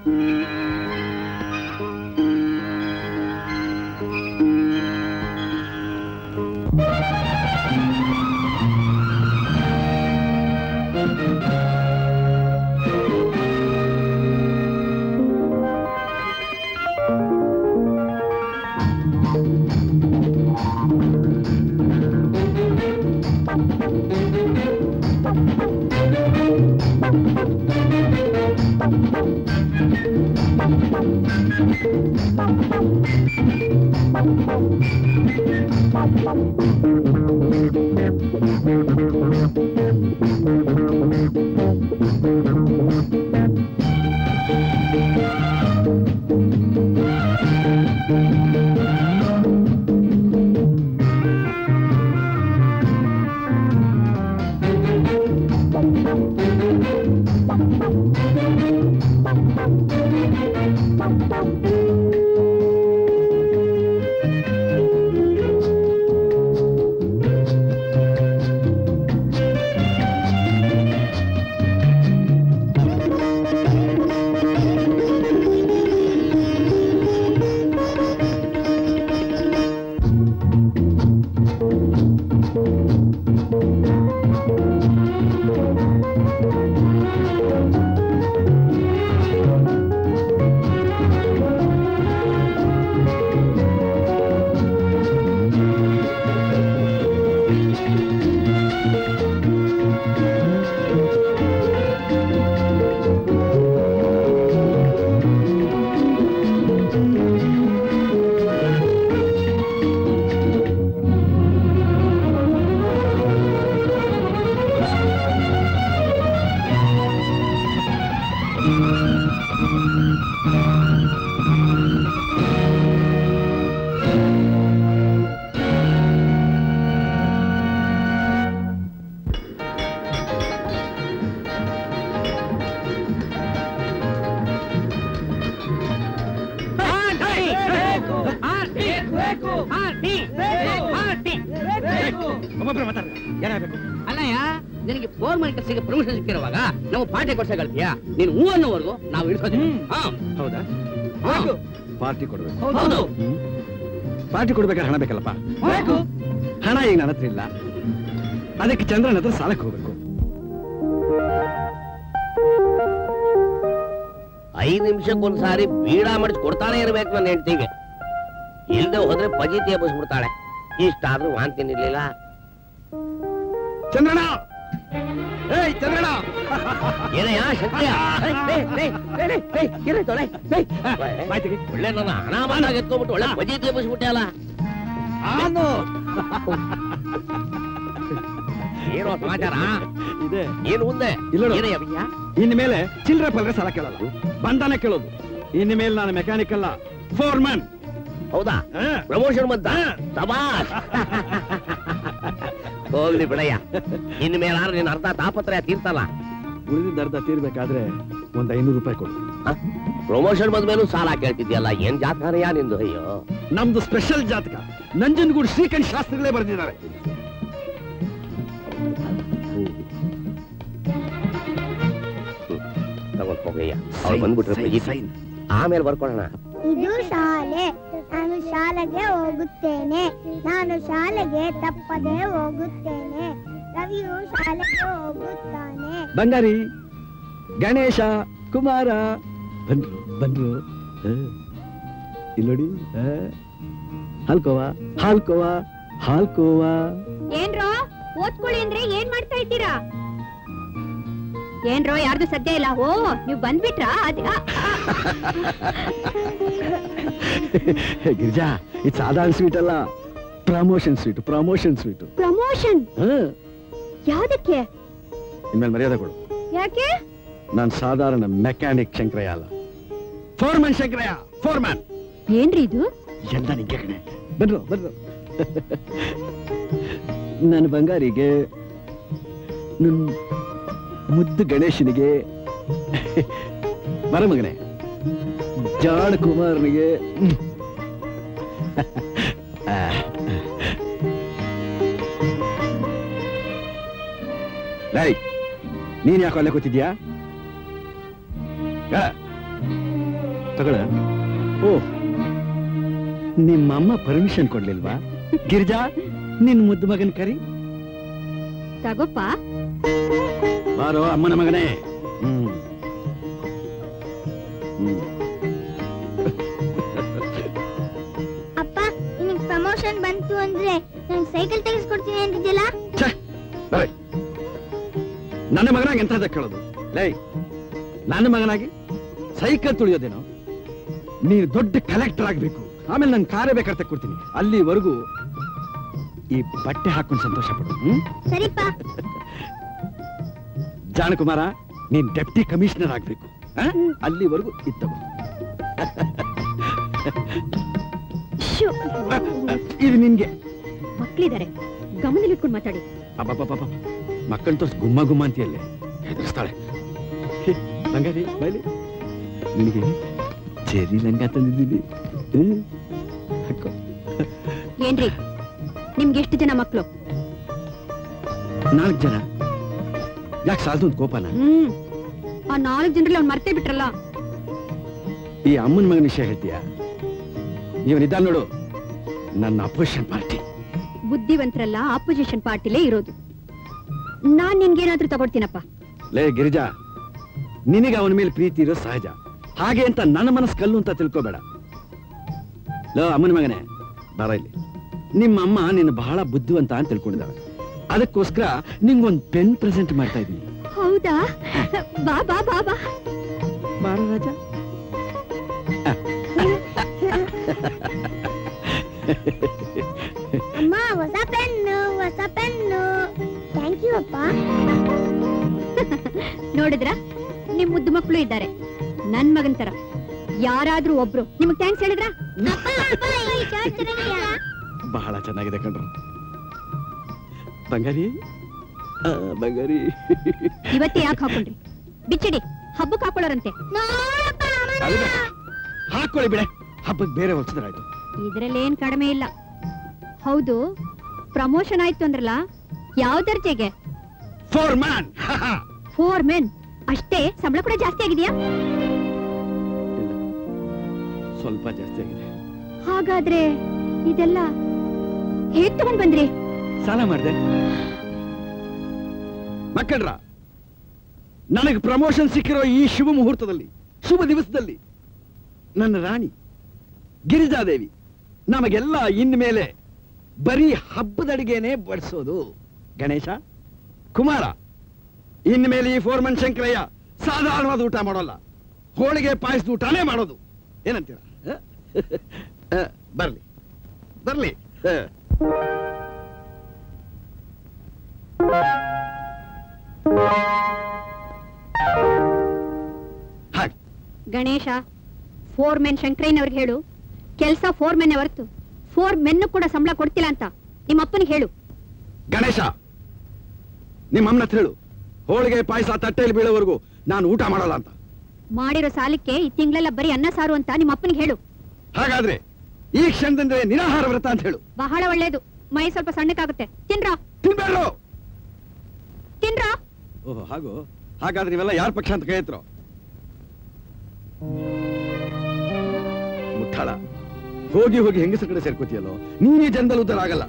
ಒಬ್ಬೊಬ್ರು ಮಾತಾಡ ಏನಾಗಬೇಕು ಅಲ್ಲಯ್ಯ ನಿನಗೆ ಫೋರ್ ಮನಿ ಕೆಲಸಕ್ಕೆ ಪ್ರಮೋಷನ್ ಸಿಕ್ಕಿರುವಾಗ ನಾವು ಪಾರ್ಟಿ ಕೊಡ್ಸಗಲ್ತೀಯ ನೀನು ಹೂ ಅನ್ನೋವರೆಗೂ ನಾವು ಇಳಿಸೋದಿಲ್ಲ ಹಾ ಹೌದಾ ಹಾ. ಪಾರ್ಟಿ ಕೊಡ್ಬೇಕು ಹೌದು ಹ್ಮ್. ಪಾರ್ಟಿ ಕೊಡ್ಬೇಕಾದ್ರೆ ಹಣ ಬೇಕಲ್ಲಪ್ಪ ಹಣ ಈಗ ನನ್ನ ಹತ್ರ ಇಲ್ಲ ಅದಕ್ಕೆ ಚಂದ್ರನ ಹತ್ರ ಸಾಲಕ್ಕೆ ಹೋಗ್ಬೇಕು ಐದು ನಿಮಿಷಕ್ಕೊಂದ್ಸಾರಿ ಬೀಡ ಮಡಿಸಿ ಕೊಡ್ತಾನೆ ಇರ್ಬೇಕು ನನ್ನ ಹೆಂಡತಿಗೆ ಇಲ್ದೆ ಹೋದ್ರೆ ಪಜಿತಿ ಎಬ್ಬಿಸ್ಬಿಡ್ತಾಳೆ ಇಷ್ಟಾದ್ರೂ ವಾಂತಿ ನಿರ್ಲಿಲ್ಲ ಚಂದ್ರನ ಏಯ್ ಚಂದ್ರನ ಏನಯ್ಯ ಶಕ್ತಿಯ ಬಾಯ್ ತೆಗಿ. ಒಳ್ಳೆ ನನ್ನ ಹಣ ಬಂದಾಗ ಎತ್ಕೊಂಡ್ಬಿಟ್ಟು ಒಳ್ಳೆ ಪಜಿತಿ ಎಬ್ಬಿಸ್ಬಿಟ್ಟೆ ಅಲ್ಲ ನಾನು ಏನೋ ಸಮಾಚಾರ ಇದೆ ಏನು ಮುಂದೆ ಇಲ್ಲ ನೋಡು. ಏನಯ್ಯ ವಿಷಯ ಇನ್ನು ಮೇಲೆ ಚಿಲ್ಲರೆ ಪಲ್ರೆ ಸಾಲ ಕೇಳಲ್ಲ ಬಂಧನ ಕೇಳೋದು ಇನ್ನು ಮೇಲೆ ನಾನು ಮೆಕ್ಯಾನಿಕ್ ಅಲ್ಲ ಫೋರ್ ಮ್ಯಾನ್ ಹೌದಾ ಪ್ರಮೋಷನ್ ಬಂತ ಸಬಾಸ್ ಹೋಗ್ಲಿ ಬಿಡಯ್ಯ ಇನ್ ಮೇಲಾದ್ರೆ ನಿನ್ನ ಅರ್ಧ ತಾಪತ್ರಯ ತೀರ್ತಲ್ಲ ಉಳಿದಿದ್ದ ಅರ್ಧ ತೀರ್ಬೇಕಾದ್ರೆ ಒಂದ್ ಐನೂರು ರೂಪಾಯಿ ಕೊಡು ಪ್ರಮೋಷನ್ ಬಂದ್ಮೇಲೂ ಸಾಲ ಕೇಳ್ತಿದ್ಯಲ್ಲ ಏನ್ ಜಾತಕರಯ್ಯ ನಿಂದು ಅಯ್ಯೋ ನಮ್ದು ಸ್ಪೆಷಲ್ ಜಾತಕ ನಂಜನಗೂಡು ಶ್ರೀಕಂಠ ಶಾಸ್ತ್ರಿಗಳೇ ಬರೆದಿದ್ದಾರೆ ತಗೊಂಡ್ ಹೋಗಯ್ಯ ಅವ್ರು ಬಂದ್ಬಿಟ್ರೆ ಪಜಿತಿ. ಆಮೇಲೆ ಬರ್ಕೊಳ್ಳೋಣ ಇದು ಶಾಲೆ ನಾನು ಶಾಲೆಗೆ ಹೋಗುತ್ತೇನೆ ನಾನು ಶಾಲೆಗೆ ತಪ್ಪದೆ ಹೋಗುತ್ತೇನೆ ರವಿಯು ಶಾಲೆಗೆ ಹೋಗುತ್ತಾನೆ ಬಂಗಾರಿ ಗಣೇಶ ಕುಮಾರ ಬಂದ್ರು ಬಂದ್ರು ಹ. ಇಲ್ಲಿ ನೋಡಿ ಹ. ಹಾಲ್ಕೋವಾ ಹಾಲ್ಕೋವಾ ಹಾಲ್ಕೋವಾ ಏನ್ರೋ ಓದ್ಕೊಳ್ಳಿ ಅಂದ್ರೆ ಏನ್ ಮಾಡ್ತಾ ಇದ್ದೀರಾ ಏನ್ರೋ ಯಾರ್ದು ಸದ್ಯ ಇಲ್ಲ ಓ ನೀವ್ ಬಂದ್ಬಿಟ್ರಾ ಅದ್ ಆ, ಆ. ಗಿರಿಜಾ ಇದು ಸಾಧಾರಣ ಸ್ವೀಟ್ ಅಲ್ಲ promotion sweet promotion sweet promotion ಯಾವ್ದಕ್ಕೆ ಇನ್ಮೇಲೆ ಮರ್ಯಾದೆ ಕೊಡು ಯಾಕೆ ನಾನು ಸಾಧಾರಣ ಮೆಕ್ಯಾನಿಕ್ ಶಂಕರಯ್ಯ ಅಲ್ಲ ಫೋರ್ಮನ್ ಶಂಕರಯ್ಯ ಫೋರ್ಮನ್ ಏನ್ರಿ ಇದು ಎಲ್ಲ ನಿಂಗೆ ಕಣೆ ಬನ್ರು ಬನ್ರು ನನ್ನ ಬಂಗಾರಿಗೆ ನನ್ನ ಮುದ್ದು ಗಣೇಶನಿಗೆ ಬರ ಮಗನೆ ಜಾಣ ಕುಮಾರನಿಗೆ ಹ್ಮ್. ಆ. ಲೈ ನೀನ್ ಯಾಕೆ ಅಲ್ಲೇ ಕೂತಿದ್ಯಾ ಆ? ತಗೊಳ ಓ ನಿಮ್ಮಮ್ಮ ಪರ್ಮಿಷನ್ ಕೊಡ್ಲಿಲ್ವಾ ಗಿರಿಜಾ ನಿನ್ ಮುದ್ದು ಮಗನ್ ಕರಿ ತಗೋಪ್ಪ ಬಾರೋ ಅಮ್ಮನ ಮಗನೇ ಹ್ಮ್ ಹ್ಮ್ ಅಪ್ಪ ನಿನಗೆ ಪ್ರಮೋಷನ್ ಬಂತು ಅಂದ್ರೆ ನಾನು ಸೈಕಲ್ ತೆಗೆಸ್ಕೊಡ್ತೀನಿ ಅಂತಿದ್ಯಲ್ಲ ಛೆ, ಬರೆ. ನನ್ನ ಮಗನಾಗಿ ಎಂತದ ಕೇಳೋದು ಲೇ ನನ್ನ ಮಗನಾಗಿ ಸೈಕಲ್ ತುಳಿಯೋದೇನೋ ನೀನು ದೊಡ್ಡ ಕಲೆಕ್ಟರ್ ಆಗ್ಬೇಕು ಆಮೇಲೆ ನಾನು ಕಾರೇ ಬೇಕಾದ್ರೆ ಕೊಡ್ತೀನಿ ಅಲ್ಲಿವರೆಗೂ ಈ ಬಟ್ಟೆ ಹಾಕೊಂಡು ಸಂತೋಷ ಪಡು ಹ್ಮ್ ಸರಿಪ್ಪ ಜಾಣಕುಮಾರ ನೀನ್ ಡೆಪ್ಟಿ ಕಮಿಷನರ್ ಆಗ್ಬೇಕು ಆ? ಅಲ್ಲಿವರೆಗೂ ಇತ್ತಗೋ ಶೂ. ಇದು ನಿನ್ಗೆ ಮಕ್ಳಿದಾರೆ ಗಮನದಲ್ಲಿಟ್ಕೊಂಡು ಮಾತಾಡಿ ಅಬ್ಬಬ್ಬಬ್ಬಬ್ಬ. ಮಕ್ಕಳ್ ತೋರ್ಸ್ ಗುಮ್ಮ ಗುಮ್ಮ ಅಂತೀಯಲ್ಲೇ ಹೆದರ್ಸ್ತಾಳೆ ಹೇ, ಬಂಗಾರಿ ಬೈಲಿ ನಿನಗೆ ಚೆರಿ ಲಂಗ ತಂದಿದ್ದೀನಿ ಹ್ಮ್? ಹಾಕೋ ಏನ್ರಿ ನಿಮ್ಗೆ ಎಷ್ಟು ಜನ ಮಕ್ಳು ನಾಲ್ಕು ಜನ ಯಾಕೆ ಸಾಲದು ಒಂದು ಕೋಪನ ಹ್ಮ್ ಆ ನಾಲ್ಕು ಜನರಲ್ಲಿ ಅವ್ನು ಮರ್ತೇ ಬಿಟ್ರಲ್ಲ ಈ ಅಮ್ಮನ ಮಗನ ವಿಷಯ ಹೇಳ್ತೀಯ ಇವನಿದ್ದ ನೋಡು ನನ್ನ ಅಪೋಸಿಷನ್ ಪಾರ್ಟಿ ಬುದ್ಧಿವಂತರಲ್ಲ ಆಪೋಸಿಷನ್ ಪಾರ್ಟಿಲೇ ಇರೋದು ನಾನ್ ನಿನ್ಗೇನಾದ್ರೂ ತಗೊಡ್ತೀನಪ್ಪ ಲೇ ಗಿರಿಜಾ ನಿನಗೆ ಅವನ ಮೇಲೆ ಪ್ರೀತಿ ಇರೋ ಸಹಜ ಹಾಗೆ ಅಂತ ನನ್ನ ಮನಸ್ಸು ಕಲ್ಲು ಅಂತ ತಿಳ್ಕೋಬೇಡ ಲೋ ಅಮ್ಮನ ಮಗನೇ ಬರ ಇಲ್ಲಿ ನಿಮ್ಮ ಅಮ್ಮ ನಿನ್ನ ಬಹಳ ಬುದ್ಧಿವಂತ ಅಂತ ತಿಳ್ಕೊಂಡಿದ್ದಾಳೆ ಅದಕ್ಕೋಸ್ಕರ ನಿಂಗೊಂದು ಪೆನ್ ಪ್ರೆಸೆಂಟ್ ಮಾಡ್ತಾ ಇದ್ದೀನಿ ಹೌದಾ ಬಾ ಬಾ ಬಾ ಬಾ ಬಾರ ರಾಜ ಅಮ್ಮ ಹೊಸ ಪೆನ್ನು ಹೊಸ ಪೆನ್ನು ಥ್ಯಾಂಕ್ ಯು ಅಪ್ಪ ನೋಡಿದ್ರ ನಿಮ್ ಮುದ್ದು ಮಕ್ಕಳು ಇದ್ದಾರೆ ನನ್ ಮಗನ್ ತರ ಯಾರಾದ್ರೂ ಒಬ್ರು ನಿಮಗ್ ಥ್ಯಾಂಕ್ಸ್ ಹೇಳಿದ್ರ ಅಪ್ಪ, ಅಪ್ಪ, ಈ shirt ಚೆನ್ನಾಗಿದ್ಯಾ? ಬಹಳ ಚೆನ್ನಾಗಿದೆ ಕಣ್ರು ಬಂಗಾರಿ ಆ, ಬಂಗಾರಿ ಇವತ್ತೇ ಯಾಕೆ ಹಾಕೊಂಡ್ರಿ ಬಿಚ್ಚಿಡಿ ಹಬ್ಬಕ್ಕೆ ಹಾಕೊಳ್ಳೋರಂತೆ ನೋಡಪ್ಪ, ಅಮ್ಮನ. ಅದು ಬೇಡ. ಹಾಕೊಳ್ಳಿ ಬಿಡೆ ಹಬ್ಬಕ್ಕೆ ಬೇರೆ ಹೊಲ್ಸಿದ್ರಾಯ್ತು ಇದ್ರಲ್ಲೇನ್ ಕಡಿಮೆ ಇಲ್ಲ ಹೌದು ಪ್ರಮೋಷನ್ ಆಯ್ತು ಅಂದ್ರಲ್ಲ ಯಾವ ದರ್ಜೆಗೆ ಫಾರ್ ಮ್ಯಾನ್ ಫೋರ್ ಮೆನ್ ಅಷ್ಟೇ ಸಂಬಳ ಕೂಡ ಜಾಸ್ತಿ ಆಗಿದೆಯಾ ಸ್ವಲ್ಪ ಜಾಸ್ತಿ ಆಗಿದೆ ಹಾಗಾದ್ರೆ ಇದೆಲ್ಲ ಹೇಗ್ ತಗೊಂಡ್ ಬಂದ್ರಿ ಸಾಲ ಮಾಡಿದೆ ಮಕ್ಕಳ್ರ ನನಗೆ ಪ್ರಮೋಷನ್ ಸಿಕ್ಕಿರೋ ಈ ಶುಭ ಮುಹೂರ್ತದಲ್ಲಿ ಶುಭ ದಿವಸದಲ್ಲಿ ನನ್ನ ರಾಣಿ ಗಿರಿಜಾದೇವಿ ನಮಗೆಲ್ಲ ಇನ್ಮೇಲೆ ಬರೀ ಹಬ್ಬದ ಅಡಿಗೆನೆ ಬಡಿಸೋದು ಗಣೇಶ ಕುಮಾರ ಇನ್ಮೇಲೆ ಈ ಫೋರ್ಮನ್ ಶಂಕರಯ್ಯ ಸಾಧಾರಣವಾದ ಊಟ ಮಾಡೋಲ್ಲ ಹೋಳಿಗೆ ಪಾಯಸದ ಊಟನೇ ಮಾಡೋದು ಏನಂತೀರ ಹ? ಹ, ಬರ್ಲಿ ಬರ್ಲಿ ಹ. ಹಾಗೆ ಗಣೇಶ ಫೋರ್ ಮೆನ್ ಶಂಕರಯ್ಯನವ್ರಿಗೆ ಹೇಳು ಕೆಲಸ ಫೋರ್ ಮೆನ್ ಹೊರತು ಫೋರ್ ಮೆನ್ ಕೂಡ ಸಂಬಳ ಕೊಡ್ತಿಲ್ಲ ಅಂತ ನಿಮ್ಮ ಅಪ್ಪನಿಗೆ ಹೇಳು ಗಣೇಶ ನಿಮ್ಮ ಅಮ್ಮನ ಹತ್ರ ಹೇಳು ಹೋಳಿಗೆ ಪಾಯಸ ತಟ್ಟೆಯಲ್ಲಿ ಬೀಳೋವರೆಗೂ ನಾನು ಊಟ ಮಾಡಲ್ಲ ಅಂತ ಮಾಡಿರೋ ಸಾಲಕ್ಕೆ ಈ ತಿಂಗಳೆಲ್ಲ ಬರೀ ಅನ್ನ ಸಾರು ಅಂತ ನಿಮ್ಮ ಅಪ್ಪನಿಗೆ ಹೇಳು ಹಾಗಾದ್ರೆ ಈ ಕ್ಷಣದಿಂದ ನಿರಾಹಾರ ವ್ರತ ಅಂತ ಹೇಳು ಬಹಳ ಒಳ್ಳೇದು ಮೈ ಸ್ವಲ್ಪ ಸಣ್ಣಕ್ಕಾಗುತ್ತೆ ತಿನ್ರ ತಿನ್ಬೇಡ್ರು ತಿನ್ರ ಓಹೋ ಹಾಗು ಹಾಗಾದ್ರೆ ನೀವೆಲ್ಲ ಯಾರ ಪಕ್ಷ ಅಂತ ಕೈ ಎತ್ತರೋ ಮುಟ್ಟಾಳ ಹೋಗಿ ಹೋಗಿ ಹೆಂಗಸರ ಕಡೆ ಸೇರ್ಕೋತಿಯಲ್ಲೋ ನೀನೇ ಜನದಲ್ಲಿ ಉದ್ಧಾರ ಆಗಲ್ಲ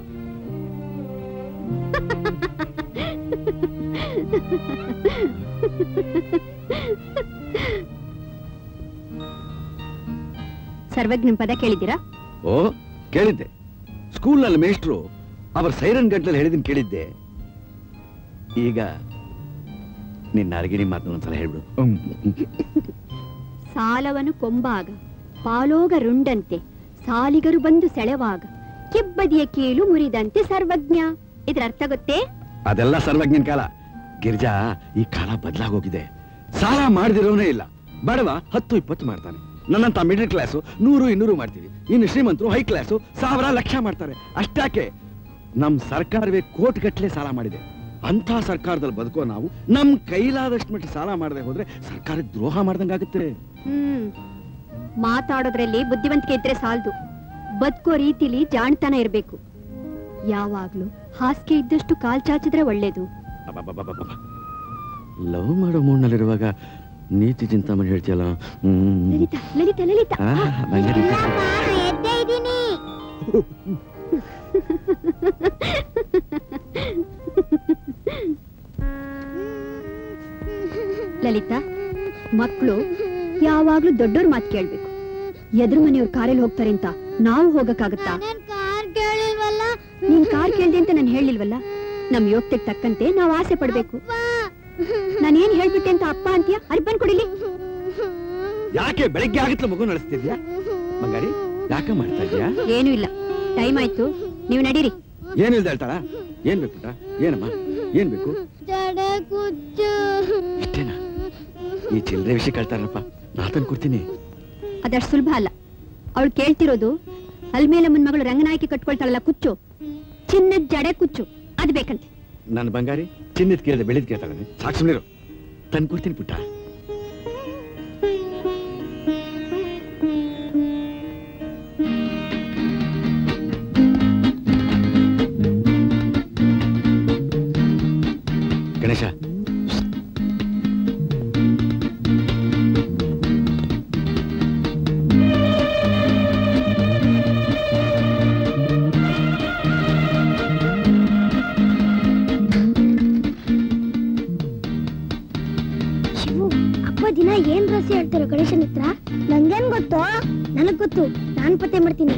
ಸರ್ವಜ್ಞನ್ ಪದ ಕೇಳಿದ್ದೀರಾ ಓ ಕೇಳಿದ್ದೆ ಸ್ಕೂಲ್ನಲ್ಲಿ ಮೇಷ್ಟ್ರು ಅವರ ಸೈರನ್ ಗಂಟ್ಲಲ್ಲಿ ಹೇಳಿದ್ದೀನಿ ಕೇಳಿದ್ದೆ ಈಗ ನಿನ್ನ ಅರಗಿಣಿ ಮಾತನ್ನ ಒಂದ್ಸಲ ಹೇಳ್ಬಿಡು ಹ್ಮ್. ಸಾಲವನು ಕೊಂಬಾಗ ಪಾಲೋಗ ರುಂಡಂತೆ ಸಾಲಿಗರು ಬಂದು ಸೆಳೆವಾಗ ಕೆಬ್ಬದಿಯ ಕೀಲು ಮುರಿದಂತೆ ಸರ್ವಜ್ಞ ಇದ್ರ ಅರ್ಥ ಗೊತ್ತೇ ಅದೆಲ್ಲ ಸರ್ವಜ್ಞನ ಕಾಲ ಗಿರಿಜಾ ಈ ಕಾಲ ಬದಲಾಗೋಗಿದೆ ಸಾಲ ಮಾಡದಿರೋನೇ ಇಲ್ಲ ಬಡವ ಹತ್ತು ಇಪ್ಪತ್ತು ಮಾಡ್ತಾನೆ ನನ್ನಂತ ಮಿಡಲ್ ಕ್ಲಾಸು ನೂರು ಇನ್ನೂರು ಮಾಡ್ತೀವಿ ಇನ್ನು ಶ್ರೀಮಂತರು ಹೈ ಕ್ಲಾಸು ಸಾವಿರ ಲಕ್ಷ ಮಾಡ್ತಾರೆ ಅಷ್ಟಾಕೆ ನಮ್ ಸರ್ಕಾರವೇ ಕೋಟಿ ಗಟ್ಟಲೆ ಸಾಲ ಮಾಡಿದೆ ಅಂತ ಸರ್ಕಾರದಲ್ಲಿ ಬದುಕೋ ನಾವು ನಮ್ ಕೈಲಾದಷ್ಟು ಮಟ್ಟಿಗೆ ಸಾಲ ಮಾಡದೆ ಹೋದ್ರೆ ಸರ್ಕಾರಕ್ಕೆ ದ್ರೋಹ ಮಾಡ್ದಂಗಾಗುತ್ತೆ ಹ್ಮ್ ಮಾತಾಡೋದ್ರಲ್ಲಿ ಬುದ್ಧಿವಂತಿಕೆ ಇದ್ರೆ ಸಾಲದು ಬದುಕೋ ರೀತಿಲಿ ಜಾಣ್ತನ ಇರ್ಬೇಕು ಯಾವಾಗ್ಲೂ ಹಾಸಿಗೆ ಇದ್ದಷ್ಟು ಕಾಲ್ ಚಾಚಿದ್ರೆ ಒಳ್ಳೇದು ಲವ್ ಮಾಡೋ ಮೂಡ್ನಲ್ಲಿರುವಾಗ ನೀತಿ ಚಿಂತಾಮಣಿ ಹೇಳ್ತೀಯಲ್ಲ ಹ್ಮ್ ಲಲಿತಾ ಲಲಿತಾ ಲಲಿತಾ ಆ, ಬಂಗಾರಿ ಇಲ್ಲಪ್ಪ, ಎದ್ದೇ ಇದ್ದೀನಿ ಲಲಿತಾ ಮಕ್ಕಳು ಯಾವಾಗ್ಲೂ ದೊಡ್ಡೋರ್ ಮಾತು ಕೇಳ್ಬೇಕು ಎದುರು ಮನೆಯವ್ರ ಕಾರಲ್ಲಿ ಹೋಗ್ತಾರೆ ಅಂತ ನಾವು ಹೋಗಕ್ಕಾಗತ್ತಾ ನಾನ್ ಕಾರ್ ಕೇಳಿಲ್ವಲ್ಲ ನೀನ್ ಕಾರ್ ಕೇಳ್ದೆ ಅಂತ ನಾನು ಹೇಳಿಲ್ವಲ್ಲ ನಮ್ ಯೋಗ್ಯತೆಗ್ ತಕ್ಕಂತೆ ನಾವು ಆಸೆ ಪಡ್ಬೇಕು ನಾನು ಏನ್ ಹೇಳ್ಬಿಟ್ಟೆ ಅಂತ ಅಪ್ಪ ಅಂತೀಯ ಅರ್ಬನ್ ಕೊಡಿಲಿ ಯಾಕೆ ಬೆಳಗ್ಗೆ ಆಗತ್ಲ ಮಗು ನಡೆಸ್ತಿದ್ಯಾ ಬಂಗಾರಿ ಯಾಕೆ ಮಾಡ್ತಾ ಇದ್ಯಾ ಏನೂ ಇಲ್ಲ ಟೈಮ್ ಆಯ್ತು ನೀವು ನಡೀರಿ ಏನು ಇಲ್ದ ಹೇಳ್ತಾಳ ಏನ್ ಬೇಕು ಪುಟ್ಟ? ಏನಮ್ಮ ಏನ್ ಬೇಕು ಜಡೆ ಕುಚ್ಚು ಇಷ್ಟೇನಾ ಈ ಚಿಲ್ಲರೆ ವಿಷಯ ಕೇಳ್ತಾರಪ್ಪ ನಾ ತಂದು ಕೊಡ್ತೀನಿ ಅದಷ್ಟು ಸುಲಭ ಅಲ್ಲ ಅವಳು ಕೇಳ್ತಿರೋದು ಅಲ್ಮೇಲಮ್ಮನ್ ಮಗಳು ರಂಗನಾಯಕಿ ಕಟ್ಕೊಳ್ತಾಳಲ್ಲ ಕುಚ್ಚು ಚಿನ್ನದ ಜಡೆ ಕುಚ್ಚು ಅದ್ ಬೇಕಂತೆ ನನ್ನ ಬಂಗಾರಿ ಚಿನ್ನದ ಕೇಳಿದೆ ಬೆಳೆದ್ ಕೇಳ್ತಾಳೆ ಸಾಕು ಸುಮ್ಮನಿರು ತಂದು ಕೊಡ್ತೀನಿ ಪುಟ್ಟ ಗಣೇಶ ಶಿವು ಅಪ್ಪ ದಿನ ಏನ್ ರಹಸ್ಯ ಹೇಳ್ತಾರೆ ಗಣೇಶನ್ ಹತ್ರ ನಂಗೇನ್ ಗೊತ್ತು ನನಗ್ ಗೊತ್ತು ನಾನ್ ಪತ್ತೆ ಮಾಡ್ತೀನಿ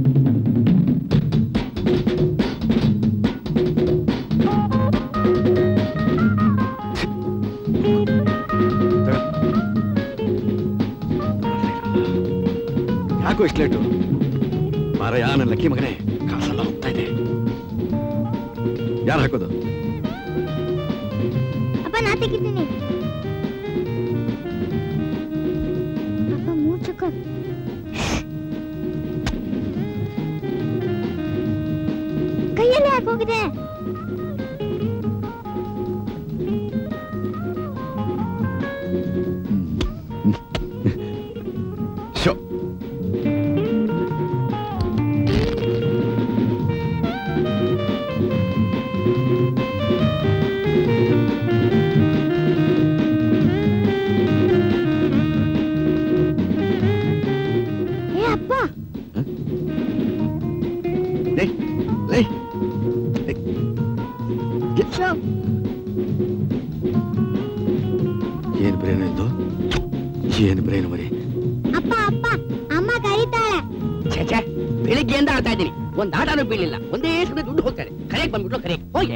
ಯಾಕೋ ಇಷ್ಟು ಲೇಟು ಮಾರಯ್ಯ ನನ್ನ ಲಕ್ಕಿ ಮಗನೇ ಕಾಸೆಲ್ಲ ಹೋಗ್ತಾ ಇದೆ ಯಾರು ಹಾಕೋದು ಅಪ್ಪ ನಾ ತೆಗಿತೀನಿ ಅಪ್ಪ ಮೂರ್ಛಕ ಕೈಯಲ್ಲಿ ಯಾಕೆ ಹೋಗಿದೆ ಶೋ ಏ ಅಪ್ಪ ಲೇ ಲೇ ಶೋ ಏನ್ ಬ್ರೇನ್ ಇದು ಏನ್ ಬ್ರೇನ್ ಮರಿ ಅಪ್ಪ ಅಪ್ಪ ಅಮ್ಮ ಕರೀತಾಳೆ ಛೇ ಛೇ ಬೆಳಿಗ್ಗೆಯಿಂದ ಆಡ್ತಾ ಇದ್ದೀನಿ ಒಂದ್ ಆಟನೂ ಬೀಳಿಲ್ಲ ಒಂದೇ ಸಲ ದುಡ್ಡು ಹೋಗ್ತಾರೆ ಕರೆಯಕ್ ಬಂದ್ಬಿಟ್ಲು ಕರೆಯಕ್ ಹೋಗೆ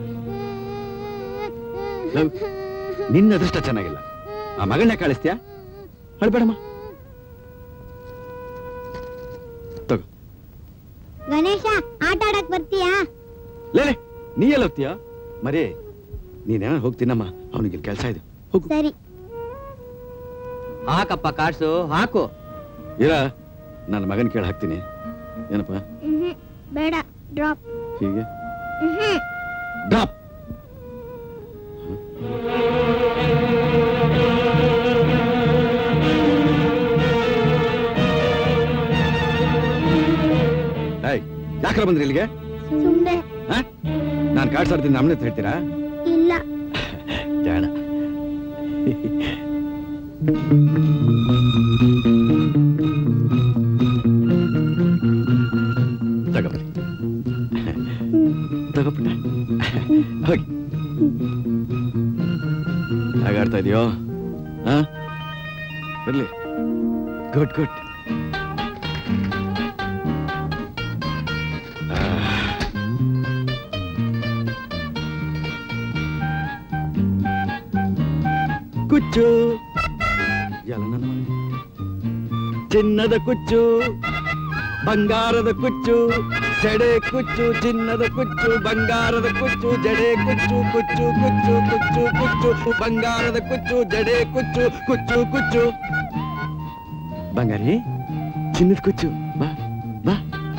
ಲವ್, ನಿನ್ನ ಅದೃಷ್ಟ ಚೆನ್ನಾಗಿಲ್ಲ ಆ ಮಗಳನ್ನ ಕಳಿಸ್ತೀಯಾ ಅಳ್ಬೇಡಮ್ಮ ತಗೋ ಗಣೇಶ ಆಟ ಆಡಕ್ ಬರ್ತೀಯಾ ಲೇ ಲೇ, ನೀ ಎಲ್ಲ ಹೋಗ್ತೀಯಾ ಮರೇ ನೀನೇನ ಹೋಗ್ತೀನಮ್ಮ ಅವನಿಗೆ ಕೆಲಸ ಇದೆ ಹೋಗು ಸರಿ ಹಾಕಪ್ಪ ಕಾರ್ಡ್ಸು ಹಾಕು ಇರ ನನ್ನ ಮಗನ ಕೇಳಿ ಹಾಕ್ತೀನಿ ಏನಪ್ಪ ಮ್ಹೂ. ಬೇಡ ಡ್ರಾಪ್ ಹೀಗೆ ಮ್ಹೂ. ಡ್ರಾಪ್ ಏಯ್ ಯಾಕ್ರ ಬಂದ್ರಿ ಇಲ್ಲಿಗೆ ಸುಮ್ನೆ ನಾನು ಕಾಡ್ಸಾಡ್ತೀನಿ ನಮ್ಮನೆ ಹತ್ರ ಹೇಳ್ತೀರಾ ಇಲ್ಲ ಜಾಣ ತಗೋಬರಿ ತಗೋಬಿಟ್ಟ ಹೋಗಿ ಹಾಗಾಡ್ತಾ ಇದೆಯೋ ಹಾ ಬರ್ಲಿ ಗುಡ್ ಗುಡ್ ಕುಚ್ಚು ಎಲ್ಲ ನನ್ನ ಮನೆ. ಚಿನ್ನದ ಕುಚ್ಚು ಬಂಗಾರದ ಕುಚ್ಚು ಜಡೆ ಕುಚ್ಚು ಚಿನ್ನದ ಕುಚ್ಚು ಬಂಗಾರದ ಕುಚ್ಚು ಜಡೆ ಕುಚ್ಚು ಕುಚ್ಚು ಕುಚ್ಚು ಕುಚ್ಚು ಕುಚ್ಚು ಬಂಗಾರದ ಕುಚ್ಚು ಜಡೆ ಕುಚ್ಚು ಕುಚ್ಚು ಕುಚ್ಚು ಬಂಗಾರಿ ಚಿನ್ನದ ಕುಚ್ಚು ಬಾ ಬಾ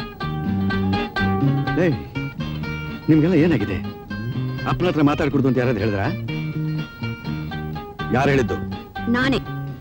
ಏಯ್ ನಿಮ್ಗೆಲ್ಲ ಏನಾಗಿದೆ ಅಪ್ಪನ ಹತ್ರ ಮಾತಾಡ್ಕೊಡ್ದು ಅಂತ ಯಾರಾದ್ರು ಹೇಳಿದ್ರಾ ಯಾರು ಹೇಳಿದ್ದು ನಾನೇ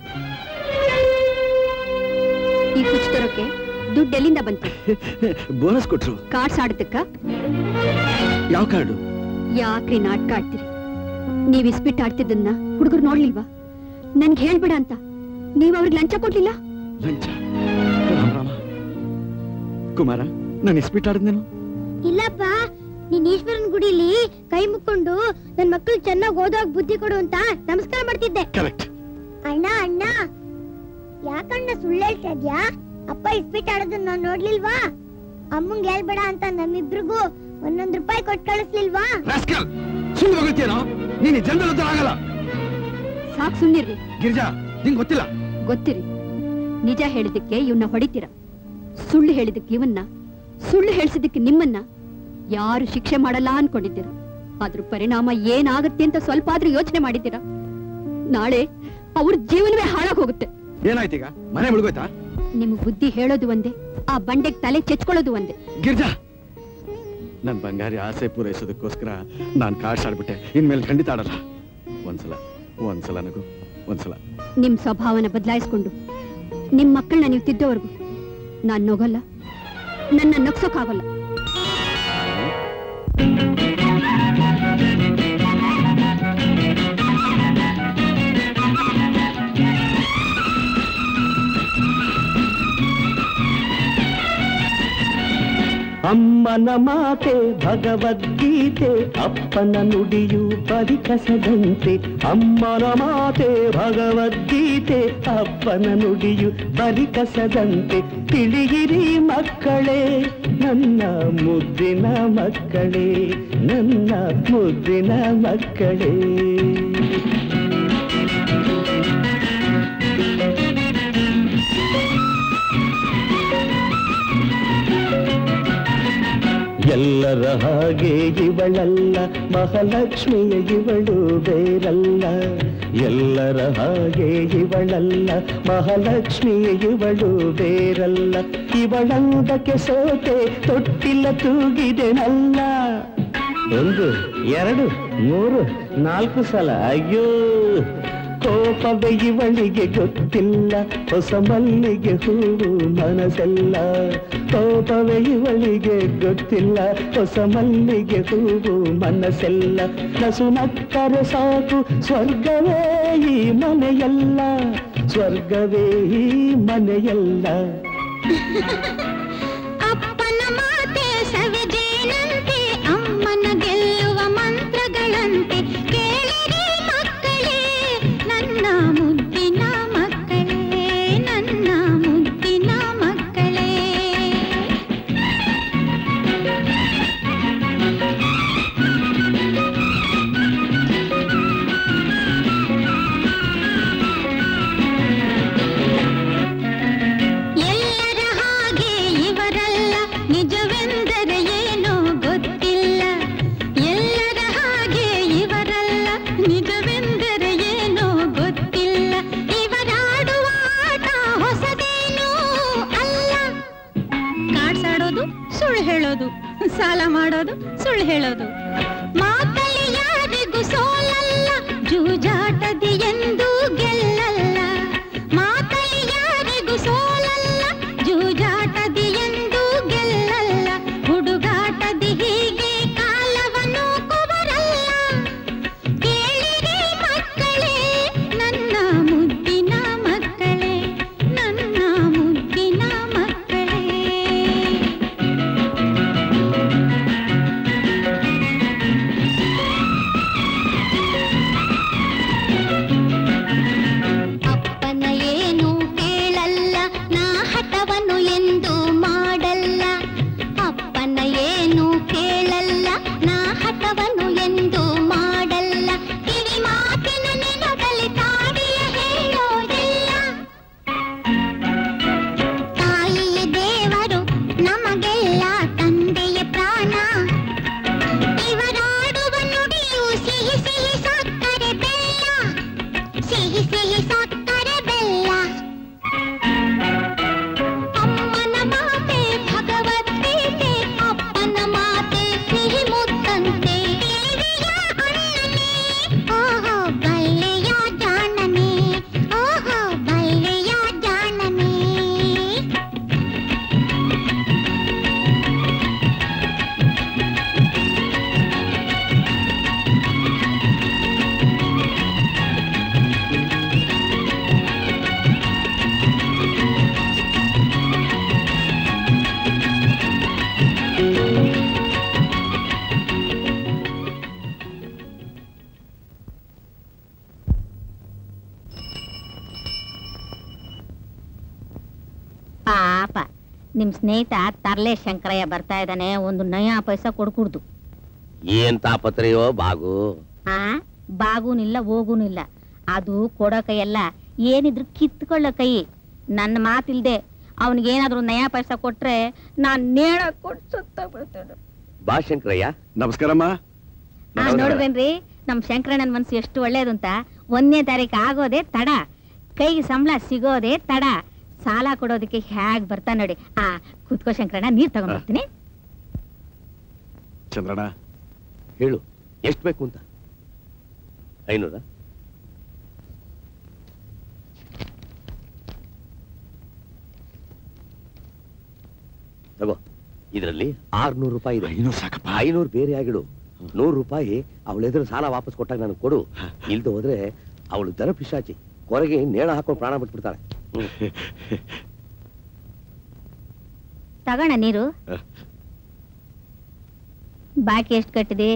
ಈ ಕುಚ್ಚು ತರೋಕೆ ದುಡ್ಡು ಎಲ್ಲಿಂದ ಬಂತು ಬೋನಸ್ ಕೊಟ್ರು ಕಾರ್ಡ್ಸ್ ಆಡೋದಕ್ಕ ಯಾವ ಕಾರ್ಡು ಯಾಕ್ರಿ ನಾಟಕ ಆಡ್ತೀರಿ ನೀವ್ ಇಸ್ಪಿಟ್ ಆಡ್ತಿದ್ದನ್ನ ಹುಡುಗರು ನೋಡ್ಲಿಲ್ವಾ ನನ್ಗೆ ಹೇಳ್ಬೇಡ ಅಂತ ನೀವ್ ಅವ್ರಿಗೆ ಲಂಚ ಕೊಡ್ಲಿಲ್ಲ ಲಂಚ ರಾಮ ರಾಮ ಕುಮಾರ ನಾನು ಇಸ್ಬಿಟ್ಟಾಡಿದ್ನೇನು ಇಲ್ಲಪ್ಪ ನೀನ್ ಈಶ್ವರನ್ ಗುಡಿಲಿ ಕೈ ಮುಕ್ಕೊಂಡು ನನ್ ಮಕ್ಳು ಚೆನ್ನಾಗಿ ಓದೋಕ್ ಬುದ್ಧಿ ಕೊಡು ಅಂತ ನಮಸ್ಕಾರ ಮಾಡ್ತಿದ್ದೆ ಕರೆಕ್ಟ್ ಅಣ್ಣ ಅಣ್ಣ ಯಾಕಣ್ಣ ಸುಳ್ಳು ಹೇಳ್ತಾ ಇದ್ಯಾ ಅಪ್ಪ ಇಸ್ಪಿಟ್ ಆಡೋದನ್ನ ನಾನ್ ನೋಡ್ಲಿಲ್ವಾ ಅಮ್ಮಂಗ್ ಹೇಳ್ಬೇಡ ಅಂತ ನಮ್ಮಿಬ್ರಿಗೂ ಒಂದೊಂದ್ ರೂಪಾಯಿ ಕೊಟ್ಟು ಕಳಿಸ್ಲಿಲ್ವಾ ರಾಸ್ಕಲ್ ಸುಳ್ಳು ಹೋಗುತ್ತೇನೋ ನೀನು ಜನರ ಹತ್ರ ಆಗಲ್ಲ ಸಾಕ್ ಸುಮ್ನಿರ್ರಿ ಗಿರಿಜಾ ನಿಂಗೆ ಗೊತ್ತಿಲ್ಲ ಗೊತ್ತಿರಿ ನಿಜ ಹೇಳಿದಕ್ಕೆ ಇವನ್ನ ಹೊಡಿತೀರ ಸುಳ್ಳು ಹೇಳಿದಕ್ಕೆ ಇವನ್ನ ಸುಳ್ಳು ಹೇಳಿಸಿದಕ್ಕೆ ನಿಮ್ಮನ್ನ ಯಾರು ಶಿಕ್ಷೆ ಮಾಡಲ್ಲ ಅನ್ಕೊಂಡಿದ್ದೀರ ಅದ್ರ ಪರಿಣಾಮ ಏನಾಗುತ್ತೆ ಅಂತ ಸ್ವಲ್ಪ ಆದ್ರೂ ಯೋಚನೆ ಮಾಡಿದ್ದೀರಾ ನಾಳೆ ಅವ್ರ ಜೀವನವೇ ಹಾಳಾಗ್ ಹೋಗುತ್ತೆ ಏನಾಯ್ತೀಗ ಮನೆ ಮುಳುಗೋಯ್ತಾ ನಿಮ್ಗ್ ಬುದ್ಧಿ ಹೇಳೋದು ಒಂದೇ ಆ ಬಂಡೆಗ್ ತಲೆ ಚೆಚ್ಕೊಳ್ಳೋದು ಒಂದೇ ಗಿರ್ಜಾ ನನ್ ಬಂಗಾರಿ ಆಸೆ ಪೂರೈಸೋದಕ್ಕೋಸ್ಕರ ನಾನ್ ಕಾಡ್ಸಾಡ್ಬಿಟ್ಟೆ ಇನ್ಮೇಲೆ ಖಂಡಿತ ಆಡಲ್ಲ ಒಂದ್ಸಲ ಒಂದ್ಸಲ ನಗು ಒಂದ್ಸಲ ನಿಮ್ ಸ್ವಭಾವನ ಬದಲಾಯಿಸ್ಕೊಂಡು ನಿಮ್ ಮಕ್ಕಳನ್ನ ನೀವು ತಿದ್ದೋವರೆಗೂ ನಾನ್ ನಗೋಲ್ಲ ನನ್ನ ನಗ್ಸೋಕ್ಕಾಗಲ್ಲ ಅಮ್ಮನ ಮಾತೆ ಭಗವದ್ಗೀತೆ ಅಪ್ಪನ ನುಡಿಯು ಬರಿಕಸದಂತೆ ಅಮ್ಮನ ಮಾತೆ ಭಗವದ್ಗೀತೆ ಅಪ್ಪನ ನುಡಿಯು ಬರಿಕಸದಂತೆ ತಿಳಿಯಿರಿ ಮಕ್ಕಳೇ ನನ್ನ ಮುದ್ದಿನ ಮಕ್ಕಳೇ ನನ್ನ ಮುದ್ದಿನ ಮಕ್ಕಳೇ ಎಲ್ಲರ ಹಾಗೆ ಇವಳಲ್ಲ ಮಹಾಲಕ್ಷ್ಮಿಯ ಇವಳು ಬೇರಲ್ಲ ಎಲ್ಲರ ಹಾಗೆ ಇವಳಲ್ಲ ಮಹಾಲಕ್ಷ್ಮಿಯ ಇವಳು ಬೇರಲ್ಲ ಇವಳಂದಕ್ಕೆ ಸೋತೆ ತೊಟ್ಟಿಲ್ಲ ತೂಗಿದೆನಲ್ಲ ಒಂದು ಎರಡು ಮೂರು ನಾಲ್ಕು ಸಲ ಅಯ್ಯೋ ಕೋಪವೇ ಇವಳಿಗೆ ಗೊತ್ತಿಲ್ಲ ಹೊಸ ಮಲ್ಲಿಗೆ ಹೂವು ಮನಸ್ಸೆಲ್ಲ ಕೋಪವೇ ಇವಳಿಗೆ ಗೊತ್ತಿಲ್ಲ ಹೊಸ ಮಲ್ಲಿಗೆ ಹೂವು ಮನಸ್ಸೆಲ್ಲ ನಸು ನಕ್ಕರೆ ಸಾಕು ಸ್ವರ್ಗವೇ ಈ ಮನೆಯಲ್ಲ ಸ್ವರ್ಗವೇ ಈ ಮನೆಯಲ್ಲ ಅಪ್ಪನ ಮಾತೆ ಸವಿಜೇನಂತೆ ಅಮ್ಮನ ಗೆಲ್ಲುವ ಮಂತ್ರಗಳಂತೆ ಕೇಳಿರಿ ಮಕ್ಕಳೇ ನನ್ನ ಮುದ್ದಿನ ಮಕ್ಕಳೇ ನನ್ನ ಮುದ್ದಿನ ಮಕ್ಕಳೇ ಎಲ್ಲರ ಹಾಗೆ ಇವರಲ್ಲ ನಿಜವೆಂದರೆ ಏನೋ ಗೊತ್ತಿಲ್ಲ ಎಲ್ಲರ ಹಾಗೆ ಇವರಲ್ಲ ನಿಜವೆಂದರೆ ಏನೋ ಗೊತ್ತಿಲ್ಲ ಇವರಾಡುವ ಆಟ ಹೊಸದೇನೂ ಅಲ್ಲ ಕಾಡ್ಸಾಡೋದು ಸುಳ್ಳು ಹೇಳೋದು ಸಾಲ ಮಾಡೋದು ಸುಳ್ಳು ಹೇಳೋದು ಮಾತಲ್ಲಿ ಯಾರಿಗೂ ಸೋಲಲ್ಲ ಜೂಜಾಟದಿ ಎಂದು ಗೆಲ್ಲಲ್ಲ ಮಾತಲ್ಲಿ ಯಾರಿಗೂ ಸೋಲಲ್ಲ ಜೂಜಾಟದಿ ಎಂದು ಗೆಲ್ಲಲ್ಲ ಹುಡುಗಾಟದಿ ಹೀಗೆ ಕಾಲವನ್ನು ಕುಬರಲ್ಲ ಕೇಳಿರಿ ಮಕ್ಕಳೇ ನನ್ನ ಮುದ್ದಿನ ಮಕ್ಕಳೇ ನನ್ನ ಮುದ್ದಿನ ಮಕ್ಕಳೇ ನಿಮ್ ಸ್ನೇಹಿತ ತರ್ಲೆ ಶಂಕರಯ್ಯ ಬರ್ತಾ ಇದ್ದಾನೆ ಒಂದು ನಯ ಪೈಸಾ ಕೊಡ್ಕೂಡ್ದು ಏನ್ ತಾಪತ್ರೆಯೋ ಬಾಗು ಆ ಬಾಗೂನಿಲ್ಲ ಹೋಗೂನಿಲ್ಲ ಅದು ಕೊಡೋ ಕೈಯಲ್ಲ ಏನಿದ್ರು ಕಿತ್ಕೊಳ್ಳೋ ಕೈ ನನ್ನ ಮಾತಿಲ್ದೆ ಅವನಿಗೇನಾದ್ರೂ ನಯ ಪೈಸಾ ಕೊಟ್ರೆ ನಾನ್ ನೇಣ ಕೊಟ್ಟು ಸುತ್ತ ಬಿಡ್ತೇನೆ ಬಾ ಶಂಕರಯ್ಯ ನಮಸ್ಕಾರಮ್ಮ ಆ, ನೋಡ್ಬೇನ್ರಿ ನಮ್ ಶಂಕರಣ್ಣನ ಮನ್ಸು ಎಷ್ಟು ಒಳ್ಳೇದು ಅಂತ ಒಂದನೇ ತಾರೀಕು ಆಗೋದೇ ತಡ ಕೈಗೆ ಸಂಬಳ ಸಿಗೋದೇ ತಡ ಸಾಲ ಕೊಡೋದಕ್ಕೆ ಹ್ಯಾಗ್ ಬರ್ತಾ ನೋಡಿ ಆ ಕೂತ್ಕೋ ಶಂಕರಣ್ಣ ನೀರ್ ತಗೊಂಡ್ಬರ್ತೀನಿ ಚಂದ್ರಣ್ಣ ಹೇಳು ಎಷ್ಟು ಬೇಕು ಅಂತ ಐನೂರ ತಗೋ ಇದರಲ್ಲಿ ಆರ್ನೂರು ರೂಪಾಯಿ ಇದೆ ಐನೂರು ಸಾಕಪ್ಪ ಐನೂರು ಬೇರೆ ಆಗಿಡು ನೂರು ರೂಪಾಯಿ ಅವಳ ಎದುರು ಸಾಲ ವಾಪಸ್ ಕೊಟ್ಟಾಗ ನನಗೆ ಕೊಡು ಇಲ್ದ ಹೋದ್ರೆ ಅವಳು ದರ ಪಿಶಾಚಿ ಕೊರಗೆ ನೇಣ ಹಾಕೊಂಡು ಪ್ರಾಣ ಬಿಟ್ಬಿಡ್ತಾಳೆ ಹ್ಮ್. ತಗೋಣ ನೀರು ಹ. ಬಾಕಿ ಎಷ್ಟು ಕಟ್ಟಿದೆ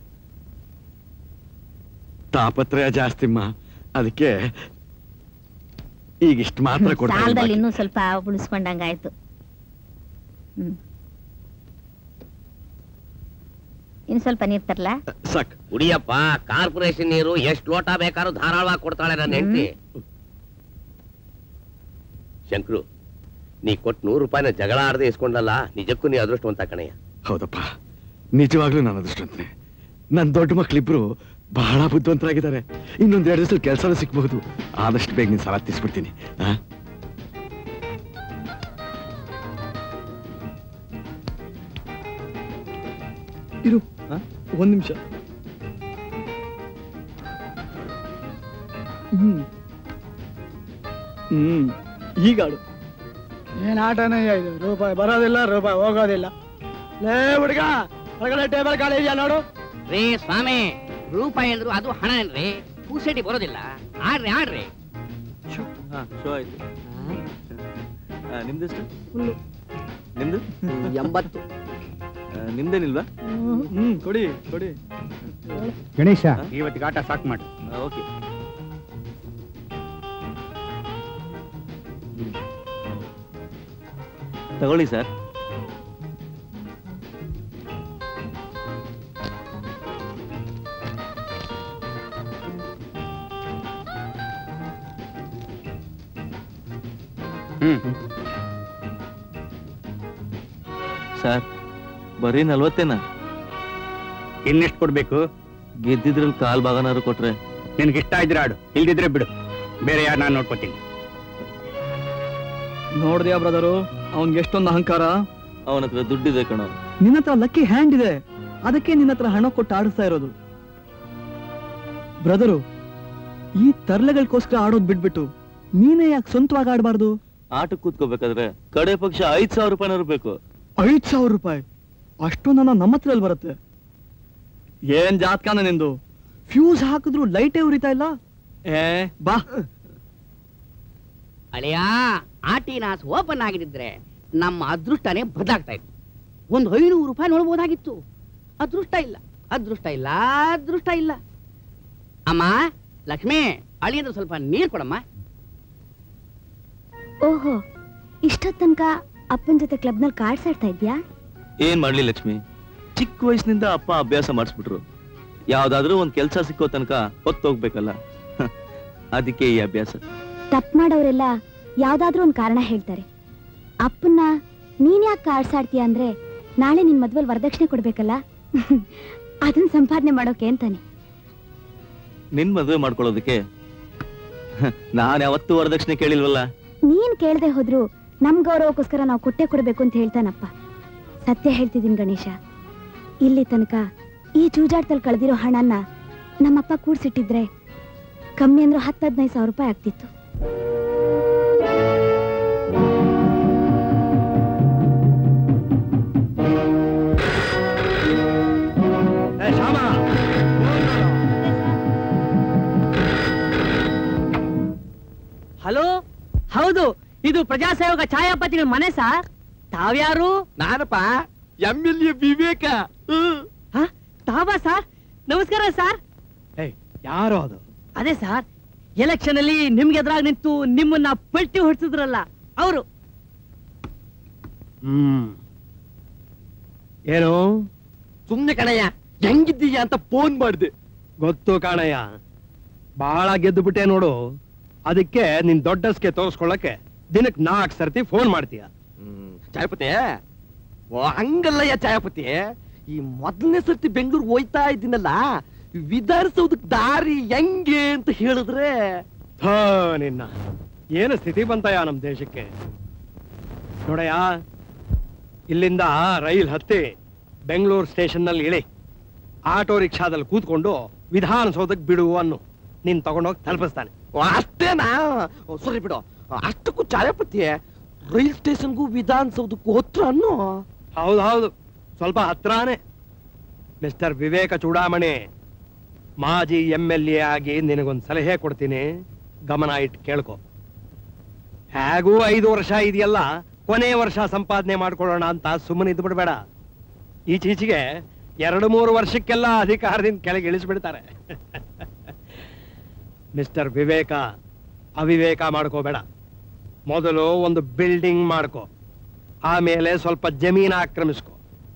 ತಾಪತ್ರಯ ಜಾಸ್ತಿಮ್ಮ ಅದಕ್ಕೆ ಈಗ ಇಷ್ಟು ಮಾತ್ರ ಕೊಡ್ತಾ ಸಾಲದಲ್ಲಿ ಇದ್ದೀನಿ ಇನ್ನೂ ಸ್ವಲ್ಪ ಉಳಿಸ್ಕೊಂಡಂಗಾಯ್ತು ಹ್ಮ್ ಇನ್ ಸ್ವಲ್ಪ ನೀರ್ ತರ್ಲಾ ಬಾಕಿ. ಸಾಕ್ ಕುಡಿಯಪ್ಪ ಕಾರ್ಪೊರೇಷನ್ ನೀರು ಎಷ್ಟು ಲೋಟ ಬೇಕಾದ್ರೂ ಧಾರಾಳವಾಗಿ ಕೊಡ್ತಾಳೆ ನನ್ನ ಹೆಂಡತಿ ಶಂಕರು ನೀ ಕೊಟ್ಟು ನೂರು ರೂಪಾಯಿನ ಜಗಳ ಆಡದೆ ಇಸ್ಕೊಂಡಲ್ಲ ನಿಜಕ್ಕೂ ನೀ ಅದೃಷ್ಟವಂತ ಕಣಯ್ಯ ಹೌದಪ್ಪ ನಿಜವಾಗ್ಲೂ ನಾನು ಅದೃಷ್ಟಂತನೆ ನನ್ನ ದೊಡ್ಡ ಮಕ್ಳಿಬ್ರು ಬಹಳ ಬುದ್ಧಿವಂತರಾಗಿದ್ದಾರೆ ಇನ್ನೊಂದ್ ಎರಡು ದಿವಸ ಕೆಲಸನೂ ಸಿಕ್ಬಹುದು ಆದಷ್ಟು ಬೇಗ ನೀನ್ ಸಾಲ ತೀರ್ಸ್ಬಿಡ್ತೀನಿ ಆ? ಇರು ಒಂದ್ ನಿಮಿಷ ಹ್ಮ್ ಹ್ಮ್ ಈಗಾಡು ಏನ್ ಆಟನೇ ಇದು ರೂಪಾಯಿ ಬರೋದಿಲ್ಲ ರೂಪಾಯಿ ಹೋಗೋದಿಲ್ಲ ಲೇ ಹುಡುಗ ಹೊರಗಡೆ ಟೇಬಲ್ ಖಾಲಿ ಇದೆಯಾ ನೋಡು ರೇ ಸ್ವಾಮಿ ರೂಪಾಯಿ ಅಂದ್ರು ಅದು ಹಣ ಏನ್ರಿ ಪೂಸೆಟಿ ಬರೋದಿಲ್ಲ ಆಡ್ರಿ ಆಡ್ರಿ ಶೋ ಆಯ್ತು ಆ, ನಿಮ್ದೆಷ್ಟು ನಿಮ್ದು ಎಂಬತ್ತು ಆ, ನಿಮ್ದೇನಿಲ್ವಾ ಹ್ಮ್ ಕೊಡಿ ಕೊಡಿ ಗಣೇಶ ಇವತ್ತಿಗೆ ಆಟ ಸಾಕು ಮಾಡಿ ಓಕೆ ತಗೊಳ್ಳಿ ಸರ್ ಸರ್ ಬರೀ ನಲ್ವತ್ತೇನಾ ಇನ್ನೆಷ್ಟು ಕೊಡ್ಬೇಕು ಗೆದ್ದಿದ್ರಲ್ಲಿ ಕಾಲ್ ಭಾಗನಾರು ಕೊಟ್ರೆ ನಿನ್ಗೆ ಇಷ್ಟ ಇದ್ರೆ ಆಡು ಇಲ್ದಿದ್ರೆ ಬಿಡು ಬೇರೆ ಯಾರು ನಾನು ನೋಡ್ಕೋತೀನಿ ನೋಡ್ದ್ಯಾ ಬ್ರದರು ಅವನ್ಗೆ ಎಷ್ಟೊಂದು ಅಹಂಕಾರ ಅವನ ಹತ್ರ ದುಡ್ಡಿದೆ ಕಣೋ ನಿನ್ನ ಹತ್ರ ಲಕ್ಕಿ ಹ್ಯಾಂಡ್ ಇದೆ ಅದಕ್ಕೆ ನಿನ್ನ ಹತ್ರ ಹಣ ಕೊಟ್ಟು ಆಡಿಸ್ತಾ ಇರೋದು ಬ್ರದರು ಈ ತರ್ಲೆಗಳಕ್ಕೋಸ್ಕರ ಆಡೋದ್ ಬಿಟ್ಬಿಟ್ಟು ನೀನೇ ಯಾಕೆ ಸ್ವಂತವಾಗಿ ಆಡಬಾರ್ದು ಆಟಕ್ಕೆ ಕೂತ್ಕೋಬೇಕಾದ್ರೆ ಕಡೆ ಪಕ್ಷ ಐದ್ ಸಾವಿರ ರೂಪಾಯಿನಾರು ಬೇಕು ಐದ್ ಸಾವಿರ ರೂಪಾಯಿ ಅಷ್ಟೊಂದನ್ನ ನಮ್ಮ ಹತ್ರ ಎಲ್ಲಿ ಬರುತ್ತೆ ಏನ್ ಜಾತ್ಕಾನ ನಿಂದು ಫ್ಯೂಸ್ ಹಾಕಿದ್ರು ಲೈಟೇ ಉರಿತಾ ಇಲ್ಲ ಏ ಬಾ ಅಳಿಯ ಆಟಿನಾಸ್ ಓಪನ್ ಆಗಿದ್ರೆ ನಮ್ಮ ಅದೃಷ್ಟನೇ ಬದಲಾಗ್ತಾ ಇತ್ತು ಒಂದು ಐನೂರು ರೂಪಾಯಿ ನೋಡ್ಬೋದಾಗಿತ್ತು ಅದೃಷ್ಟ ಇಲ್ಲ ಅದೃಷ್ಟ ಇಲ್ಲ ಅದೃಷ್ಟ ಇಲ್ಲ ಅಮ್ಮ ಲಕ್ಷ್ಮಿ ಅಳಿ ಅಂದ್ರೆ ಸ್ವಲ್ಪ ನೀರು ಕೊಡಮ್ಮ ಓಹೋ ಇಷ್ಟೊತ್ ತನಕ ಅಪ್ಪನ ಜೊತೆ ಕ್ಲಬ್ನಲ್ಲಿ ಕಾರ್ಡ್ಸ್ ಆಡ್ತಾ ಇದ್ಯಾ ಏನ್ ಮಾಡ್ಲಿ ಲಕ್ಷ್ಮಿ ಚಿಕ್ಕ ವಯಸ್ಸಿನಿಂದ ಅಪ್ಪ ಅಭ್ಯಾಸ ಮಾಡಿಸ್ಬಿಟ್ರು ಯಾವ್ದಾದ್ರೂ ಒಂದ್ ಕೆಲ್ಸ ಸಿಕ್ಕೋ ತನಕ ಹೊತ್ತೋಗ್ಬೇಕಲ್ಲ ಹ, ಅದಕ್ಕೆ ಈ ಅಭ್ಯಾಸ ತಪ್ಪು ಮಾಡೋರೆಲ್ಲ ಯಾವ್ದಾದ್ರೂ ಒಂದ್ ಕಾರಣ ಹೇಳ್ತಾರೆ ಅಪ್ಪನ್ನ ನೀನ್ ಯಾಕೆ ಕಾರ್ಡ್ಸ್ ಆಡ್ತೀಯ ಅಂದ್ರೆ ನಾಳೆ ನಿನ್ ಮದ್ವೆಲ್ ವರದಕ್ಷಿಣೆ ಕೊಡ್ಬೇಕಲ್ಲ ಅದನ್ನ ಸಂಪಾದನೆ ಮಾಡೋಕೆ ಅಂತಾನೆ ನಿನ್ ಮದ್ವೆ ಮಾಡ್ಕೊಳ್ಳೋದಕ್ಕೆ ಹ, ನಾನ್ ಯಾವತ್ತೂ ವರದಕ್ಷಿಣೆ ಕೇಳಿಲ್ವಲ್ಲ ನೀನ್ ಕೇಳ್ದೆ ಹೋದ್ರು ನಮ್ ಗೌರವಕ್ಕೋಸ್ಕರ ನಾವು ಕೊಟ್ಟೆ ಕೊಡ್ಬೇಕು ಅಂತ ಹೇಳ್ತಾನಪ್ಪ ಸತ್ಯ ಹೇಳ್ತಿದ್ದೀನಿ ಗಣೇಶ ಇಲ್ಲಿ ತನಕ ಈ ಜೂಜಾಟದಲ್ಲಿ ಕಳೆದಿರೋ ಹಣನ ನಮ್ಮಪ್ಪ ಕೂಡ್ಸಿಟ್ಟಿದ್ರೆ ಕಮ್ಮಿ ಅಂದ್ರೆ ಹತ್ತು ಹದಿನೈದು ಸಾವಿರ ರೂಪಾಯಿ ಆಗ್ತಿತ್ತು ಶ್ಯಾಮ ಹಲೋ ಹೌದು ಇದು ಪ್ರಜಾಸೇವಕ ಛಾಯಾಪತಿಗಳ ಮನೆ ಸರ್ ತಾವ್ಯಾರು ನಾನಪ್ಪ ಎಂ ಎಲ್ ಎ ವಿವೇಕ ಹ? ತಾವಾ ಸರ್ ನಮಸ್ಕಾರ ಸರ್ ಯಾರು ಅದು ಅದೇ ಸರ್ ಎಲೆಕ್ಷನ್ ಅಲ್ಲಿ ನಿಮ್ಗೆ ಎದುರಾಗಿ ನಿಂತು ನಿಮ್ಮನ್ನ ಪಲ್ಟಿ ಹೊಡ್ಸಿದ್ರಲ್ಲ ಅವರು ಹ್ಮ್ ಏನು ಸುಮ್ನೆ ಕಣಯ್ಯ ಹೆಂಗಿದ್ದೀಯ ಅಂತ ಫೋನ್ ಮಾಡಿದೆ ಗೊತ್ತು ಕಾಣಯ್ಯ ಬಹಳ ಗೆದ್ದು ಬಿಟ್ಟೆ ನೋಡು ಅದಕ್ಕೆ ನಿನ್ ದೊಡ್ಡಸ್ಗೆ ತೋರಿಸ್ಕೊಳ್ಳಕ್ಕೆ ದಿನಕ್ ನಾಲ್ಕು ಸರ್ತಿ ಫೋನ್ ಮಾಡ್ತೀಯ ಚಾಯಪತಿ ಓ ಹಂಗಲ್ಲಯ್ಯ ಚಾಯಪತಿ ಈ ಮೊದಲನೇ ಸರ್ತಿ ಬೆಂಗಳೂರು ಹೋಯ್ತಾ ಇದ್ದೀನಲ್ಲ ವಿಧಾನಸೌಧಕ್ ದಾರಿ ಹೆಂಗೆ ಅಂತ ಹೇಳಿದ್ರೆ ಥೋ ನಿನ್ನ ಏನು ಸ್ಥಿತಿ ಬಂತಯ್ಯ ನಮ್ ದೇಶಕ್ಕೆ ನೋಡಯ್ಯ ಇಲ್ಲಿಂದ ರೈಲ್ ಹತ್ತಿ ಬೆಂಗಳೂರು ಸ್ಟೇಷನ್ನಲ್ಲಿ ಇಳಿ ಆಟೋ ರಿಕ್ಷಾದಲ್ಲಿ ಕೂತ್ಕೊಂಡು ವಿಧಾನಸೌಧಕ್ಕೆ ಬಿಡು ಅನ್ನು ನೀನ್ ತಗೊಂಡೋಗಿ ತಲುಪಿಸ್ತಾನೆ ಓ, ಅಷ್ಟೇನಾ ಓ, ಸರಿ ಬಿಡು ಅಷ್ಟಕ್ಕೂ ಚಾಯಪತಿ ರೈಲ್ ಸ್ಟೇಷನ್ಗೂ ವಿಧಾನಸೌಧಕ್ಕೂ ಹತ್ರ ಅನ್ನೋ ಹೌದು ಹೌದು ಸ್ವಲ್ಪ ಹತ್ರಾನೇ ಮಿಸ್ಟರ್ ವಿವೇಕ ಚೂಡಾಮಣಿ ಮಾಜಿ ಎಂ ಎಲ್ ಎ ಆಗಿ ನಿನಗೊಂದು ಸಲಹೆ ಕೊಡ್ತೀನಿ ಗಮನ ಇಟ್ಟು ಕೇಳ್ಕೊ ಹೇಗೂ ಐದು ವರ್ಷ ಇದೆಯಲ್ಲ ಕೊನೆ ವರ್ಷ ಸಂಪಾದನೆ ಮಾಡ್ಕೊಳ್ಳೋಣ ಅಂತ ಸುಮ್ಮನೆ ಇದ್ದು ಬಿಡ್ಬೇಡ ಈಚೀಚೆಗೆ ಎರಡು ಮೂರು ವರ್ಷಕ್ಕೆಲ್ಲ ಅಧಿಕಾರದಿಂದ ಕೆಳಗೆ ಇಳಿಸ್ಬಿಡ್ತಾರೆ ಮಿಸ್ಟರ್ ವಿವೇಕ ಅವಿವೇಕ ಮಾಡ್ಕೋಬೇಡ ಮೊದಲು ಒಂದು ಬಿಲ್ಡಿಂಗ್ ಮಾಡ್ಕೋ ಆಮೇಲೆ ಸ್ವಲ್ಪ ಜಮೀನು ಆಕ್ರಮಿಸ್ಕೊ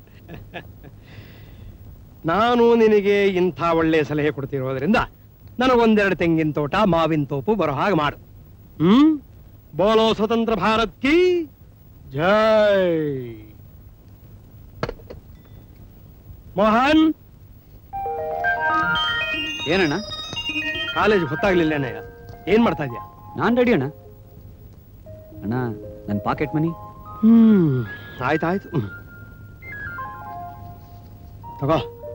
ನಾನು ನಿನಗೆ ಇಂಥ ಒಳ್ಳೆ ಸಲಹೆ ಕೊಡ್ತಿರೋದ್ರಿಂದ ನನಗೊಂದೆರಡು ತೆಂಗಿನ ತೋಟ ಮಾವಿನ ತೋಪು ಬರೋ ಹಾಗೆ ಮಾಡು ಹ್ಮ್ ಬೋಲೋ ಸ್ವತಂತ್ರ ಭಾರತ್ ಕಿ ಜೈ ಮೋಹನ್ ಏನಣ್ಣ ಕಾಲೇಜ್ ಗೊತ್ತಾಗ್ಲಿಲ್ಲೇನಯ್ಯ ಏನ್ ಮಾಡ್ತಾ ಇದ್ಯಾ ನಾನ್ ರೆಡಿ ಅಣ್ಣ ಅಣ್ಣ ನನ್ ಪಾಕೆಟ್ ಮನಿ ಹ್ಮ್ ಆಯ್ತಾಯ್ತು ಹ್ಮ್. ತಗೋ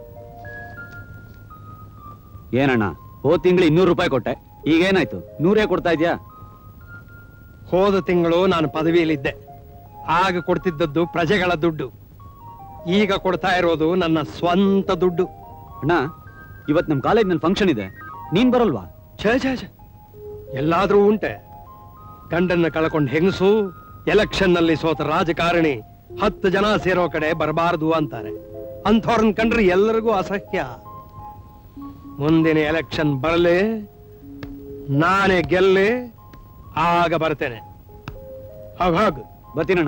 ಏನಣ್ಣ ಹೋದ್ ತಿಂಗಳು ಇನ್ನೂರು ರೂಪಾಯಿ ಕೊಟ್ಟೆ ಈಗ ಏನಾಯ್ತು ನೂರೇ ಕೊಡ್ತಾ ಇದ್ಯಾ ಹೋದ ತಿಂಗಳು ನಾನು ಪದವಿಯಲ್ಲಿದ್ದೆ ಆಗ ಕೊಡ್ತಿದ್ದದ್ದು ಪ್ರಜೆಗಳ ದುಡ್ಡು ಈಗ ಕೊಡ್ತಾ ಇರೋದು ನನ್ನ ಸ್ವಂತ ದುಡ್ಡು ಅಣ್ಣ ಇವತ್ ನಮ್ ಕಾಲೇಜ್ ಫಂಕ್ಷನ್ ಇದೆ ನೀನ್ ಬರಲ್ವಾ ಛೇ ಛೇ ಛೇ ಎಲ್ಲಾದ್ರೂ ಉಂಟೆ ಗಂಡನ್ನ ಕಳ್ಕೊಂಡ್ ಹೆಂಗಸು ಎಲೆಕ್ಷನ್ ನಲ್ಲಿ ಸೋತ ರಾಜಕಾರಣಿ ಹತ್ತು ಜನ ಸೇರೋ ಕಡೆ ಬರಬಾರದು ಅಂತಾರೆ ಅಂಥವ್ರನ್ನ ಕಂಡ್ರೆ ಎಲ್ಲರಿಗೂ ಅಸಹ್ಯ ಮುಂದಿನ ಎಲೆಕ್ಷನ್ ಬರಲಿ ನಾನೇ ಗೆಲ್ಲಿ ಆಗ ಬರ್ತೇನೆ ಹಾಗ ಹಾಗ ಬರ್ತೀನಣ್ಣ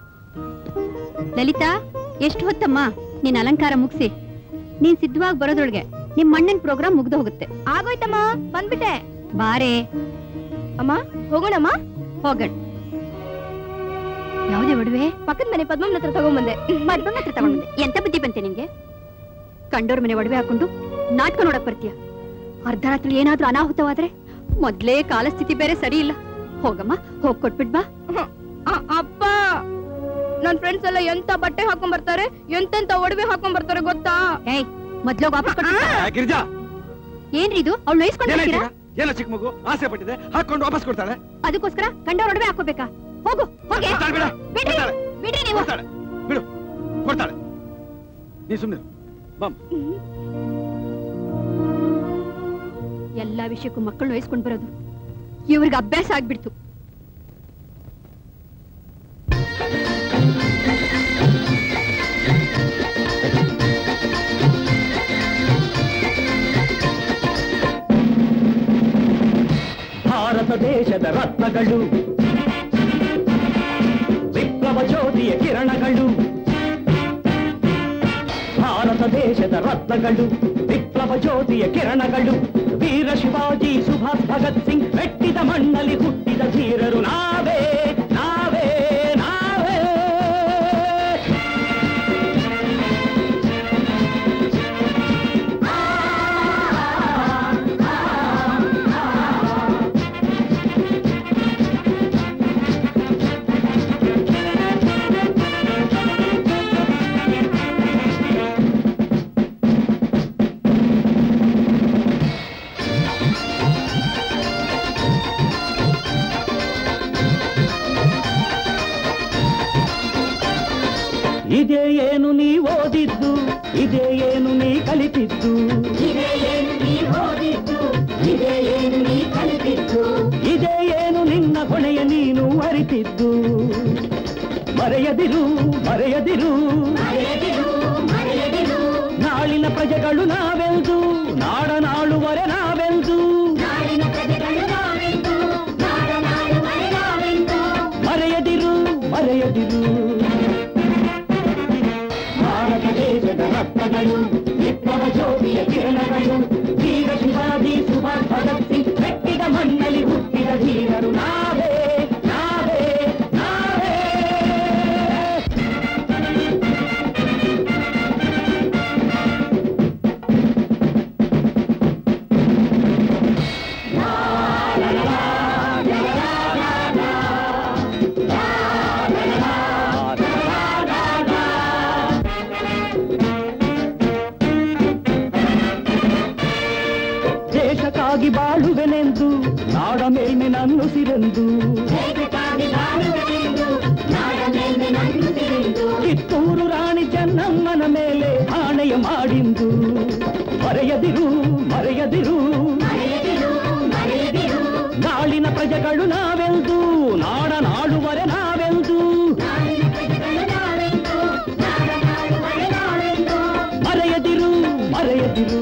ಲಲಿತಾ ಎಷ್ಟು ಹೊತ್ತಮ್ಮ ನೀನ್ ಅಲಂಕಾರ ಮುಗಿಸಿ ನೀನ್ ಸಿದ್ಧವಾಗಿ ಬರೋದ್ರೊಳಗೆ ನಿಮ್ ಮಣ್ಣನ್ ಪ್ರೋಗ್ರಾಮ್ ಮುಗ್ದು ಹೋಗುತ್ತೆ ಆಗೋಯ್ತಮ್ಮ ಬಂದ್ಬಿಟ್ಟೆ ಬಾರೆ ಅಮ್ಮ ಹೋಗೋಣಮ್ಮ ಹೋಗಣ ಯಾವ್ದೇ ಒಡವೆ ಪಕ್ಕದ ಮನೆ ಪದ್ಮಮ್ಮನ ಹತ್ರ ತಗೊಂಬಂದೆ ಮದ್ಬಮ್ಮ ಹತ್ರ ತಗೊಂಡ್ಬಂದೆ ಎಂತ ಬುದ್ಧಿ ಬಂತೆ ನಿಂಗೆ ಕಂಡೋರ್ ಮನೆ ಒಡವೆ ಹಾಕೊಂಡು ನಾಟಕ ನೋಡಕ್ ಬರ್ತೀಯ ಅರ್ಧ ರಾತ್ರಿ ಏನಾದ್ರೂ ಅನಾಹುತವಾದ್ರೆ ಮೊದ್ಲೇ ಕಾಲಸ್ಥಿತಿ ಬೇರೆ ಸರಿ ಇಲ್ಲ ಹೋಗಮ್ಮ ಹೋಗ್ ಕೊಟ್ಬಿಟ್ ಬಾ ಅಪ್ಪ ನನ್ ಫ್ರೆಂಡ್ಸ್ ಎಲ್ಲ ಎಂತ ಬಟ್ಟೆ ಹಾಕೊಂಡ್ ಬರ್ತಾರೆ ಎಂತೆಂತ ಒಡವೆ ಹಾಕೊಂಡ್ ಬರ್ತಾರೆ ಗೊತ್ತಾ ಏಯ್ ಮೊದ್ಲೋಗ್ ವಾಪಸ್ ಕೊಟ್ಬಿಟ್ ಬಾ. ಆ, ಗಿರಿಜಾ ಏನ್ರಿ ಇದು ಅವ್ಳು ನೋಯಿಸ್ಕೊಂಡು ಏನಾಯ್ತು ಈಗ? ಏನೋ ಚಿಕ್ಕ ಮಗು ಆಸೆ ಪಟ್ಟಿದೆ ಹಾಕೊಂಡು ವಾಪಸ್ ಕೊಡ್ತಾಳೆ ಅದಕ್ಕೋಸ್ಕರ ಕಂಡೋರ್ ಒಡವೆ ಹಾಕೋಬೇಕಾ ಹೋಗು ಹೋಗೆ ಕೊಡ್ತಾಳೆ ಬಿಡ ಬಿಡ್ರಿ ಕೊಡ್ತಾಳೆ ಬಿಡ್ರಿ ನೀವು ಕೊಡ್ತಾಳೆ ಬಿಡು ಕೊಡ್ತಾಳೆ ನೀ ಸುಮ್ಮನೆ ಬಮ್ ಎಲ್ಲಾ ವಿಷಯಕ್ಕೂ ಮಕ್ಕಳು ವಹಿಸ್ಕೊಂಡ್ ಬರೋದು ಇವ್ರಿಗೆ ಅಭ್ಯಾಸ ಆಗ್ಬಿಡ್ತು ಭಾರತ ದೇಶದ ರತ್ನಗಳು ವಿಪ್ಲವ ಜ್ಯೋತಿಯ ಕಿರಣಗಳು ಭಾರತ ದೇಶದ ರತ್ನಗಳು ವಿಪ್ಲವ ಜ್ಯೋತಿಯ ಕಿರಣಗಳು ವೀರ ಶಿವಾಜಿ ಸುಭಾಷ್ ಭಗತ್ ಸಿಂಗ್ ಮೆಟ್ಟಿದ ಮಣ್ಣಲ್ಲಿ ಹುಟ್ಟಿದ ಧೀರರು ನಾವೇ ನಾವೇ ನಾವೇ ಇದೇ ಏನು ನೀ ಓದಿದ್ದು ಇದೇ ಏನು ನೀ ಕಲಿತಿದ್ದು ಇದೇ ಏನು ನೀ ಓದಿದ್ದು ಇದೇ ಏನು ನೀ ಕಲಿತಿದ್ದು ಇದೇ ಏನು ನಿನ್ನ ಹೊಣೆಯ ನೀನು ಅರಿತಿದ್ದು ಮರೆಯದಿರು ಮರೆಯದಿರು ನಾಳಿನ ಪ್ರಜೆಗಳು ನಾವೆಲ್ದು ನಾಡ ನಾಳುವರೆ ನಾವೆಲ್ದು ಮರೆಯದಿರು ಮರೆಯದಿರು ದೇಶಕ್ಕಾಗಿ ಬಾಳುವೆನೆಂದು ನಾಡ ಮೇಲ್ಮೆ ನನ್ನುಸಿರೆಂದು ಕಿತ್ತೂರು ರಾಣಿ ಚೆನ್ನಮ್ಮನ ಮೇಲೆ ಆಣೆಯ ಮಾಡಿಂದು ಮರೆಯದಿರು ಮರೆಯದಿರು ನಾಳಿನ ಪ್ರಜೆಗಳು ನಾವೆಂದು ನಾಡ ನಾಡುವರೆ ನಾವೆಂದು ಮರೆಯದಿರು ಮರೆಯದಿರು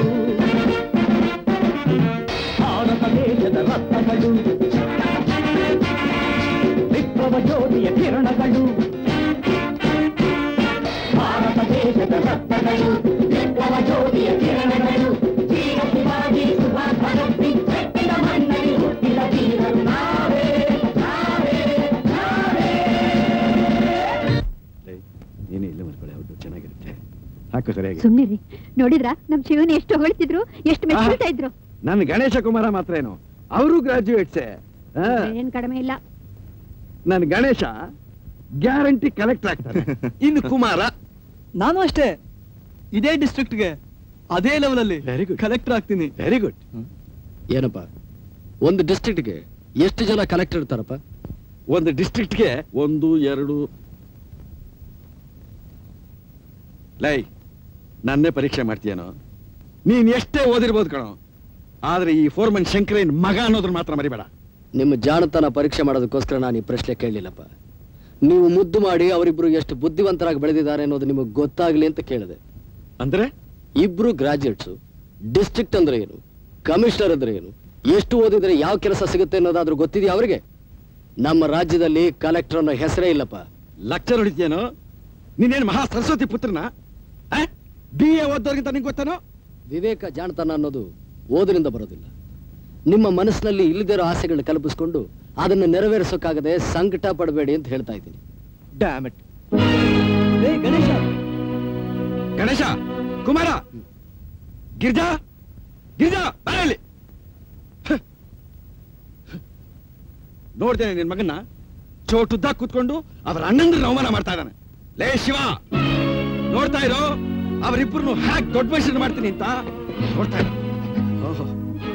ಭಾರತ ದೇಶದ ರತ್ನಗಳು ವಿಪ್ಲವ ಜ್ಯೋತಿಯ ಕಿರಣಗಳು ಭಾರತ ದೇಶದ ರತ್ನಗಳು ವಿಪ್ಲವ ಜ್ಯೋತಿಯ ಕಿರಣಗಳು ವೀರ ಶಿವಾಜಿ ಸುಭಾಷ್ ಭಗತ್ ಸಿಂಗ್ ಬೆಟ್ಟದ ಮಣ್ಣಲ್ಲಿ ಹುಟ್ಟಿದ ವೀರರು ನಾವೇ ನಾವೇ ನಾವೇ ನೀನೇ ಇಲ್ಲೇ ಮಲ್ಕೊಳ್ಳಿ ಅವ್ರದ್ದು ಚೆನ್ನಾಗಿರುತ್ತೆ ಹಾಕು ಸರಿಯಾಗಿ ಸುಮ್ನಿರಿ ನೋಡಿದ್ರ ನಮ್ ಶಿವನ್ ಎಷ್ಟು ಹೊಳ್ತಿದ್ರು ಎಷ್ಟು ಮೆಚ್ಚಿಡ್ತಾ ಇದ್ರು ನನ್ನ ಗಣೇಶ ಕುಮಾರ ಮಾತ್ರ ಏನು ಅವರು ಗ್ರಾಜುಯೇಟ್ಸೇ ಏನ್ ಕಡಿಮೆ ಇಲ್ಲ ನನ್ನ ಗಣೇಶ ಗ್ಯಾರಂಟಿ ಕಲೆಕ್ಟರ್ ಆಗ್ತಾನೆ ಇನ್ನು ಕುಮಾರ ನಾನು ಅಷ್ಟೇ ಇದೇ ಡಿಸ್ಟ್ರಿಕ್ಟ್ಗೆ ಅದೇ ಲೆವೆಲಲ್ಲಿ ವೆರಿ ಗುಡ್ ಕಲೆಕ್ಟರ್ ಆಗ್ತೀನಿ ವೆರಿ ಗುಡ್ ಏನಪ್ಪ ಒಂದು ಡಿಸ್ಟ್ರಿಕ್ಟ್ಗೆ ಎಷ್ಟು ಜನ ಕಲೆಕ್ಟರ್ ಇರ್ತಾರಪ್ಪ ಒಂದು ಡಿಸ್ಟ್ರಿಕ್ಟ್ಗೆ ಒಂದು ಎರಡು ಲೈ ನನ್ನೇ ಪರೀಕ್ಷೆ ಮಾಡ್ತೀಯನೋ ನೀನ್ ಎಷ್ಟೇ ಓದಿರ್ಬೋದು ಕಣೋ ಆದ್ರೆ ಈ ಫೋರ್ಮನ್ ಶಂಕರೇನ್ ಮಗ ಅನ್ನೋದ್ರ ಮಾತ್ರ ಮರಿಬೇಡ ನಿಮ್ಮ ಜಾಣತನ ಪರೀಕ್ಷೆ ಮಾಡೋದಕ್ಕೋಸ್ಕರ ನಾನು ಈ ಪ್ರಶ್ನೆ ಕೇಳಲಿಲ್ಲಪ್ಪ ನೀವು ಮುದ್ದು ಮಾಡಿ ಅವರಿಬ್ರು ಎಷ್ಟು ಬುದ್ಧಿವಂತರಾಗಿ ಬೆಳೆದಿದ್ದಾರೆ ಅನ್ನೋದು ನಿಮಗೆ ಗೊತ್ತಾಗ್ಲಿ ಅಂತ ಕೇಳಿದೆ ಅಂದ್ರೆ ಇಬ್ರು ಗ್ರಾಜುಯೇಟ್ಸು ಡಿಸ್ಟ್ರಿಕ್ಟ್ ಅಂದ್ರೆ ಏನು ಕಮಿಷನರ್ ಅಂದ್ರೆ ಏನು ಎಷ್ಟು ಓದಿದ್ರೆ ಯಾವ ಕೆಲಸ ಸಿಗುತ್ತೆ ಅನ್ನೋದಾದ್ರೂ ಗೊತ್ತಿದೆಯಾ ಅವರಿಗೆ ನಮ್ಮ ರಾಜ್ಯದಲ್ಲಿ ಕಲೆಕ್ಟರ್ ಅನ್ನೋ ಹೆಸರೇ ಇಲ್ಲಪ್ಪ ಲಕ್ಷ ಹೊಡಿತೀಯನೋ ನೀನೇನು ಮಹಾ ಸರಸ್ವತಿ ಪುತ್ರನ ಬಿ ಎ ಓದೋರ್ಗಿಂತ ನಿಂಗೆ ಗೊತ್ತೇನೋ ವಿವೇಕ ಜಾಣತನ ಅನ್ನೋದು ಓದಿನಿಂದ ಬರೋದಿಲ್ಲ ನಿಮ್ಮ ಮನಸ್ಸಿನಲ್ಲಿ ಇಲ್ಲದಿರೋ ಆಸೆಗಳನ್ನ ಕಲ್ಪಿಸ್ಕೊಂಡು ಅದನ್ನು ನೆರವೇರಿಸೋಕ್ಕಾಗದೆ ಸಂಕಟ ಪಡಬೇಡಿ ಅಂತ ಹೇಳ್ತಾ ಇದ್ದೀನಿ ಡ್ಯಾಮೆಟ್ ಏ ಗಣೇಶ ಗಣೇಶ ಕುಮಾರ ಗಿರ್ಜಾ ಗಿರ್ಜಾ ಬರಲಿ ನೋಡ್ತೇನೆ ನಿನ್ ಮಗನ್ನ ಚೋಟುದ್ದ ಕೂತ್ಕೊಂಡು ಅವರ ಅಣ್ಣಂದ್ರ ಅವಮಾನ ಮಾಡ್ತಾ ಇದ್ದಾನೆ ಲೇ ಶಿವ ನೋಡ್ತಾ ಇರೋ ಅವರಿಬ್ಬರನ್ನು ಹ್ಯಾಕ್ ದೊಡ್ಡ ಮನುಷ್ಯರು ಮಾಡ್ತೀನಿ ಅಂತ ನೋಡ್ತಾ ಇರೋ ಓಹೋ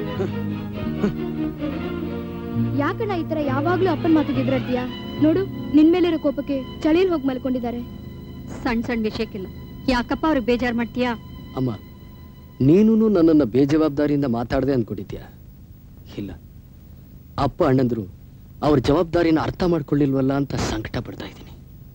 ಯಾಕಣ್ಣ ಈ ತರ ಯಾವಾಗ್ಲೂ ಅಪ್ಪನ ಮಾತಿಗೆ ಎದುರಾಡ್ತೀಯಾ ನೋಡು ನಿನ್ ಮೇಲಿರೋ ಕೋಪಕ್ಕೆ ಚಳಿಲ್ ಹೋಗಿ ಮಲ್ಕೊಂಡಿದ್ದಾರೆ ಸಣ್ಣ ಸಣ್ಣ ವಿಷಯಕ್ಕಿಲ್ಲ ಯಾಕಪ್ಪ ಅವ್ರಿಗೆ ಬೇಜಾರ್ ಮಾಡ್ತೀಯಾ ಅಮ್ಮ ನೀನು ನನ್ನನ್ನು ಬೇಜವಾಬ್ದಾರಿಯಿಂದ ಮಾತಾಡದೆ ಅನ್ಕೊಂಡಿದ್ಯಾ ಇಲ್ಲ ಅಪ್ಪ ಅಣ್ಣಂದ್ರು ಅವ್ರ ಜವಾಬ್ದಾರಿನ ಅರ್ಥ ಮಾಡ್ಕೊಳ್ಳಿಲ್ವಲ್ಲ ಅಂತ ಸಂಕಟ ಪಡ್ತಾ ಇದ್ದೀನಿ